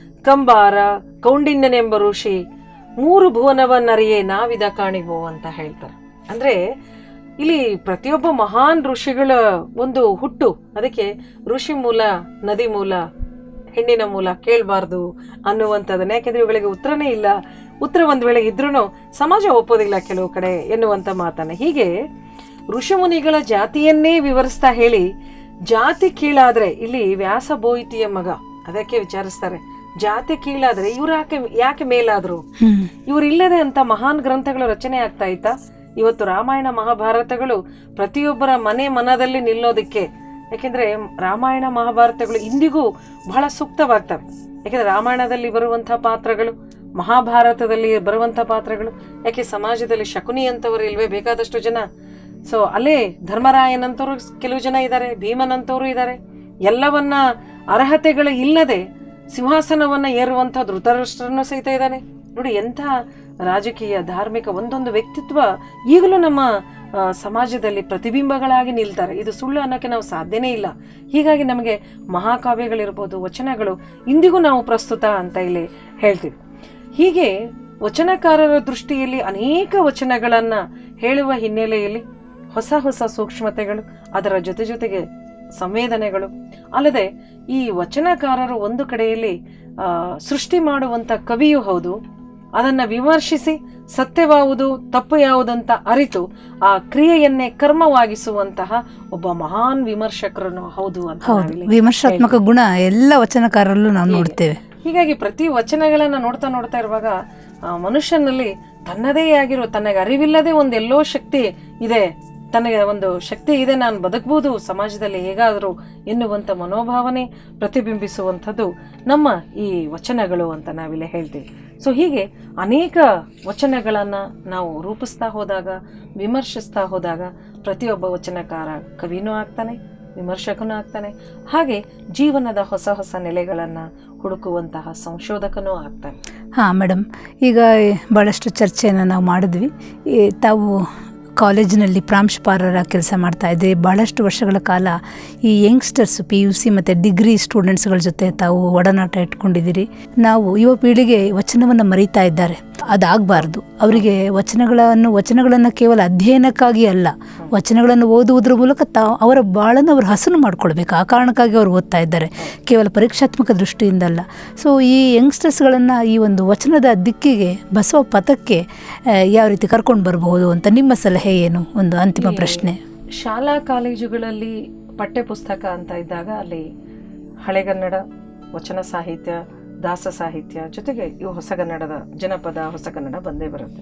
ಕಂಬಾರ ಕೌಂಡಿನ್ಯನೆಂಬ ಋಷಿ ಮೂರು ಭುವನವನ್ನರಿಯೇ ನಾವಿದ ಕಾಣಿಬೋ ಅಂತ ಹೇಳ್ತಾರೆ ಅಂದ್ರೆ ಇಲ್ಲಿ ಪ್ರತಿಯೊಬ್ಬ ಮಹಾನ್ ಋಷಿಗಳ ಒಂದು ಹುಟ್ಟು ಅದಕ್ಕೆ ಋಷಿ ಮೂಲ ನದಿ ಮೂಲ ಹೆಣ್ಣಿನ ಮೂಲ ಕೇಳಬಾರ್ದು ಅನ್ನುವಂಥದ್ದನ್ನ ಯಾಕೆಂದ್ರೆ ಇವುಗಳಿಗೆ ಉತ್ತರನೇ ಇಲ್ಲ ಉತ್ತರ ಒಂದ್ ವೇಳೆ ಇದ್ರೂ ಸಮಾಜ ಒಪ್ಪೋದಿಲ್ಲ ಕೆಲವು ಕಡೆ ಎನ್ನುವಂತ ಮಾತನ್ನ ಹೀಗೆ ಋಷಿಮುನಿಗಳ ಜಾತಿಯನ್ನೇ ವಿವರಿಸ್ತಾ ಹೇಳಿ ಜಾತಿ ಕೀಳಾದ್ರೆ ಇಲ್ಲಿ ವ್ಯಾಸ ಬೋಯಿತಿಯ ಮಗ ಅದಕ್ಕೆ ವಿಚಾರಿಸ್ತಾರೆ ಜಾತಿ ಕೀಳಾದ್ರೆ ಇವ್ರು ಯಾಕೆ ಯಾಕೆ ಮೇಲಾದ್ರು ಹ್ಮ್ ಇವ್ರು ಇಲ್ಲದೆ ಅಂತ ಮಹಾನ್ ಗ್ರಂಥಗಳು ರಚನೆ ಆಗ್ತಾ ಇತ್ತಾ ಇವತ್ತು ರಾಮಾಯಣ ಮಹಾಭಾರತಗಳು ಪ್ರತಿಯೊಬ್ಬರ ಮನೆ ಮನದಲ್ಲಿ ನಿಲ್ಲೋದಕ್ಕೆ ಯಾಕೆಂದ್ರೆ ರಾಮಾಯಣ ಮಹಾಭಾರತಗಳು ಇಂದಿಗೂ ಬಹಳ ಸೂಕ್ತವಾಗ್ತವೆ ಯಾಕೆಂದ್ರೆ ರಾಮಾಯಣದಲ್ಲಿ ಬರುವಂತಹ ಪಾತ್ರಗಳು ಮಹಾಭಾರತದಲ್ಲಿ ಬರುವಂತಹ ಪಾತ್ರಗಳು ಯಾಕೆ ಸಮಾಜದಲ್ಲಿ ಶಕುನಿ ಅಂತವರು ಇಲ್ವೇ ಬೇಕಾದಷ್ಟು ಜನ ಸೊ ಅಲ್ಲೇ ಧರ್ಮರಾಯನಂತವರು ಕೆಲವು ಜನ ಇದ್ದಾರೆ ಭೀಮನಂತವರು ಇದ್ದಾರೆ ಎಲ್ಲವನ್ನ ಅರ್ಹತೆಗಳು ಇಲ್ಲದೆ ಸಿಂಹಾಸನವನ್ನ ಏರುವಂತ ಧೃತರಾಷ್ಟ್ರನು ಸಹಿತ ಇದ್ದಾನೆ ನೋಡಿ ಎಂಥ ರಾಜಕೀಯ ಧಾರ್ಮಿಕ ಒಂದೊಂದು ವ್ಯಕ್ತಿತ್ವ ಈಗಲೂ ನಮ್ಮ ಆ, ಸಮಾಜದಲ್ಲಿ ಪ್ರತಿಬಿಂಬಗಳಾಗಿ ನಿಲ್ತಾರೆ ಇದು ಸುಳ್ಳು ಅನ್ನೋಕ್ಕೆ ನಾವು ಸಾಧ್ಯನೇ ಇಲ್ಲ ಹೀಗಾಗಿ ನಮಗೆ ಮಹಾಕಾವ್ಯಗಳಿರ್ಬೋದು ವಚನಗಳು ಇಂದಿಗೂ ನಾವು ಪ್ರಸ್ತುತ ಅಂತ ಇಲ್ಲಿ ಹೇಳ್ತೀವಿ ಹೀಗೆ ವಚನಕಾರರ ದೃಷ್ಟಿಯಲ್ಲಿ ಅನೇಕ ವಚನಗಳನ್ನ ಹೇಳುವ ಹಿನ್ನೆಲೆಯಲ್ಲಿ ಹೊಸ ಹೊಸ ಸೂಕ್ಷ್ಮತೆಗಳು ಅದರ ಜೊತೆ ಜೊತೆಗೆ ಸಂವೇದನೆಗಳು ಅಲ್ಲದೆ ಈ ವಚನಕಾರರು ಒಂದು ಕಡೆಯಲ್ಲಿ ಆ, ಸೃಷ್ಟಿ ಮಾಡುವಂತ ಕವಿಯೂ ಹೌದು ಅದನ್ನ ವಿಮರ್ಶಿಸಿ ಸತ್ಯವಾವುದು ತಪ್ಪು ಯಾವುದಂತ ಅರಿತು ಆ ಕ್ರಿಯೆಯನ್ನೇ ಕರ್ಮವಾಗಿಸುವಂತಹ ಒಬ್ಬ ಮಹಾನ್ ವಿಮರ್ಶಕರನ್ನು ಹೌದು ಅಂತ ಹೌದು ನಾವಿಲ್ಲಿ ವಿಮರ್ಶಾತ್ಮಕ ಗುಣ ಎಲ್ಲ ವಚನಕಾರರಲ್ಲೂ ನಾವು ನೋಡ್ತೇವೆ ಹೀಗಾಗಿ ಪ್ರತಿ ವಚನಗಳನ್ನ ನೋಡ್ತಾ ನೋಡ್ತಾ ಇರುವಾಗ ಆ ಮನುಷ್ಯನಲ್ಲಿ ತನ್ನದೇ ಆಗಿರೋ ತನಗೆ ಅರಿವಿಲ್ಲದೆ ಒಂದೆಲ್ಲೋ ಶಕ್ತಿ ಇದೆ ತನಗೆ ಒಂದು ಶಕ್ತಿ ಇದೆ ನಾನು ಬದುಕಬಹುದು ಸಮಾಜದಲ್ಲಿ ಹೇಗಾದರೂ ಎನ್ನುವಂಥ ಮನೋಭಾವನೆ ಪ್ರತಿಬಿಂಬಿಸುವಂಥದ್ದು ನಮ್ಮ ಈ ವಚನಗಳು ಅಂತ ನಾವಿಲ್ಲಿ ಹೇಳ್ತೀವಿ ಸೊ ಹೀಗೆ ಅನೇಕ ವಚನಗಳನ್ನ ನಾವು ರೂಪಿಸ್ತಾ ಹೋದಾಗ ವಿಮರ್ಶಿಸ್ತಾ ಹೋದಾಗ ಪ್ರತಿಯೊಬ್ಬ ವಚನಕಾರ ಕವಿನೂ ಆಗ್ತಾನೆ ವಿಮರ್ಶಕನೂ ಆಗ್ತಾನೆ ಹಾಗೆ ಜೀವನದ ಹೊಸ ಹೊಸ ನೆಲೆಗಳನ್ನು ಹುಡುಕುವಂತಹ ಸಂಶೋಧಕನೂ ಆಗ್ತಾನೆ ಹಾಂ ಮೇಡಮ್ ಈಗ ಭಾಳಷ್ಟು ಚರ್ಚೆಯನ್ನು ನಾವು ಮಾಡಿದ್ವಿ ಈ ತಾವು ಕಾಲೇಜಿನಲ್ಲಿ ಪ್ರಾಂಶುಪಾಲರ ಕೆಲಸ ಮಾಡ್ತಾ ಇದ್ರಿ ಭಾಳಷ್ಟು ವರ್ಷಗಳ ಕಾಲ ಈ ಯಂಗ್ಸ್ಟರ್ಸ್ ಪಿ ಯು ಸಿ ಮತ್ತು ಡಿಗ್ರಿ ಸ್ಟೂಡೆಂಟ್ಸ್ಗಳ ಜೊತೆ ತಾವು ಒಡನಾಟ ಇಟ್ಕೊಂಡಿದ್ದೀರಿ ನಾವು ಯುವ ಪೀಳಿಗೆ ವಚನವನ್ನು ಮರೀತಾ ಇದ್ದಾರೆ ಅದಾಗಬಾರ್ದು ಅವರಿಗೆ ವಚನಗಳನ್ನು ವಚನಗಳನ್ನು ಕೇವಲ ಅಧ್ಯಯನಕ್ಕಾಗಿ ಅಲ್ಲ ವಚನಗಳನ್ನು ಓದುವುದರ ಮೂಲಕ ತಾವು ಅವರ ಬಾಳನ್ನು ಅವರು ಹಸನು ಮಾಡ್ಕೊಳ್ಬೇಕು ಆ ಕಾರಣಕ್ಕಾಗಿ ಅವರು ಓದ್ತಾ ಇದ್ದಾರೆ ಕೇವಲ ಪರೀಕ್ಷಾತ್ಮಕ ದೃಷ್ಟಿಯಿಂದ ಅಲ್ಲ ಸೊ ಈ ಯಂಗ್ಸ್ಟರ್ಸ್ಗಳನ್ನು ಈ ಒಂದು ವಚನದ ದಿಕ್ಕಿಗೆ ಬಸವ ಪಥಕ್ಕೆ ಆ, ಯಾವ ರೀತಿ ಕರ್ಕೊಂಡು ಬರಬಹುದು ಅಂತ ನಿಮ್ಮ ಸಲಹೆ ಏನು ಒಂದು ಅಂತಿಮ ಪ್ರಶ್ನೆ ಶಾಲಾ ಕಾಲೇಜುಗಳಲ್ಲಿ ಪಠ್ಯಪುಸ್ತಕ ಅಂತ ಇದ್ದಾಗ ಅಲ್ಲಿ ಹಳೆಗನ್ನಡ ವಚನ ಸಾಹಿತ್ಯ ದಾಸ ಸಾಹಿತ್ಯ ಜೊತೆಗೆ ಇವು ಹೊಸಗನ್ನಡದ ಜನಪದ ಹೊಸಗನ್ನಡ ಬಂದೇ ಬರುತ್ತೆ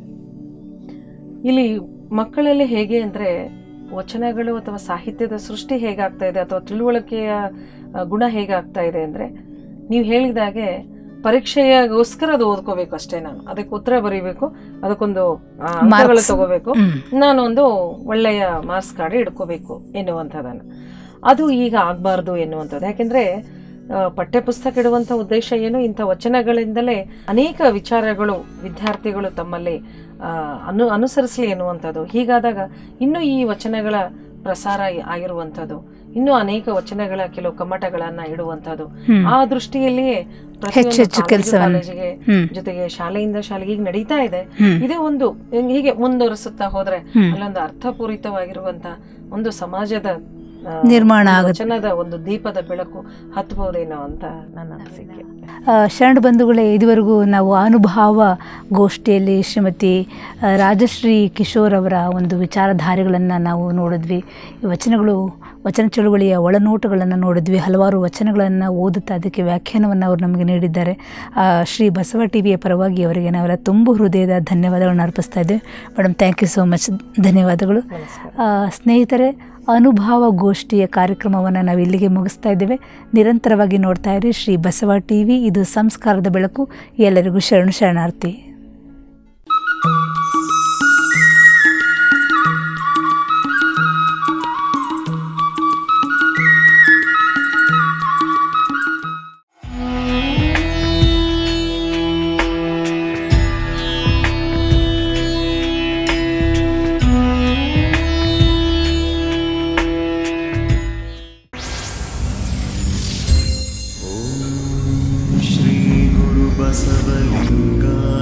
ಇಲ್ಲಿ ಮಕ್ಕಳಲ್ಲಿ ಹೇಗೆ ಅಂದ್ರೆ ವಚನಗಳು ಅಥವಾ ಸಾಹಿತ್ಯದ ಸೃಷ್ಟಿ ಹೇಗಾಗ್ತಾ ಇದೆ ಅಥವಾ ತಿಳುವಳಿಕೆಯ ಆ, ಗುಣ ಹೇಗಾಗ್ತಾ ಇದೆ ಅಂದ್ರೆ ನೀವು ಹೇಳಿದಾಗೆ ಪರೀಕ್ಷೆಗೋಸ್ಕರ ಅದು ಓದ್ಕೋಬೇಕು ಅಷ್ಟೇ ನಾನು ಅದಕ್ಕೆ ಉತ್ತರ ಬರೀಬೇಕು ಅದಕ್ಕೊಂದು ಆ, ಅಂಕಗಳು Marks. ತಗೋಬೇಕು ಹ್ಮ್. ನಾನು ಒಂದು ಒಳ್ಳೆಯ ಮಾರ್ಕ್ಸ್ ಕಾರ್ಡ್ ಇಡ್ಕೋಬೇಕು ಎನ್ನುವಂಥದ್ದನ್ನು ಅದು ಈಗ ಆಗಬಾರ್ದು ಎನ್ನುವಂಥದ್ದು ಯಾಕೆಂದ್ರೆ ಆ, ಪಠ್ಯಪುಸ್ತಕ ಇಡುವಂಥ ಉದ್ದೇಶ ಏನು ಇಂಥ ವಚನಗಳಿಂದಲೇ ಅನೇಕ ವಿಚಾರಗಳು ವಿದ್ಯಾರ್ಥಿಗಳು ತಮ್ಮಲ್ಲಿ ಆ, ಅನು ಅನುಸರಿಸಲಿ ಎನ್ನುವಂಥದ್ದು ಹೀಗಾದಾಗ ಇನ್ನೂ ಈ ವಚನಗಳ ಪ್ರಸಾರ ಆಗಿರುವಂಥದ್ದು ಇನ್ನೂ ಅನೇಕ ವಚನಗಳ ಕೆಲವು ಕಮ್ಮಟಗಳನ್ನ ಇಡುವಂಥದ್ದು ಹ್ಮ್. ಆ ದೃಷ್ಟಿಯಲ್ಲಿಯೇ ಪ್ರತಿಯೊಂದು ಹೆಚ್ಚೆಚ್ಚು ಕಾಲೇಜು ಕೆಲ್ಸವನ್ನ. ಕಾಲೇಜಿಗೆ ಹ್ಮ್. ಜೊತೆಗೆ ಶಾಲೆಯಿಂದ ಶಾಲೆಗೆ ಈಗ ನಡೀತಾ ಇದೆ ಹ್ಮ್. ಇದೇ ಒಂದು ಹಿಂಗ್ ಹೀಗೆ ಮುಂದುವರಿಸುತ್ತಾ ಹೋದ್ರೆ ಹ್ಮ್. ಅಲ್ಲೊಂದು ಅರ್ಥಪೂರಿತವಾಗಿರುವಂತ ಒಂದು ಸಮಾಜದ ಆ, ನಿರ್ಮಾಣ ಒಂದು ಆಗುತ್ತೆ. ವಚನದ ಒಂದು ದೀಪದ ಬೆಳಕು ಹತ್ಬಹುದೇನೋ ಅಂತ ನನ್ನ ಅನಿಸಿಕೆ ಆ, ಶರಣ ಬಂಧುಗಳೇ ಇದುವರೆಗೂ ನಾವು ಅನುಭವ ಗೋಷ್ಠಿಯಲ್ಲಿ ಶ್ರೀಮತಿ ಆ, ರಾಜಶ್ರೀ ಕಿಶೋರ್ ಅವರ ಒಂದು ವಿಚಾರಧಾರೆಗಳನ್ನು ನಾವು ನೋಡಿದ್ವಿ ಈ ವಚನಗಳು ವಚನ ಚಳುವಳಿಯ ಒಳನೋಟಗಳನ್ನು ನೋಡಿದ್ವಿ ಹಲವಾರು ವಚನಗಳನ್ನು ಓದುತ್ತಾ ಅದಕ್ಕೆ ವ್ಯಾಖ್ಯಾನವನ್ನು ಅವರು ನಮಗೆ ನೀಡಿದ್ದಾರೆ ಆ, ಶ್ರೀ ಬಸವ ಟಿ ವಿಯ ಪರವಾಗಿ ಅವರಿಗೆ ನಾವೆಲ್ಲ ತುಂಬ ಹೃದಯದ ಧನ್ಯವಾದಗಳನ್ನು ಅರ್ಪಿಸ್ತಾ ಇದ್ದೇವೆ madam thank you so much ಧನ್ಯವಾದಗಳು ನಮಸ್ಕಾರ ಆ, ಸ್ನೇಹಿತರೆ ಅನುಭವ ಗೋಷ್ಠಿಯ ಕಾರ್ಯಕ್ರಮವನ್ನು ನಾವು ಇಲ್ಲಿಗೆ ಮುಗಿಸ್ತಾ ಇದ್ದೇವೆ ನಿರಂತರವಾಗಿ ನೋಡ್ತಾ ಇರಿ ಶ್ರೀ ಬಸವ ಟಿ ವಿ ಇದು ಸಂಸ್ಕಾರದ ಬೆಳಕು ಎಲ್ಲರಿಗೂ ಶರಣು ಶರಣಾರ್ಥಿ श्रीगुरुबसवलिङ्गा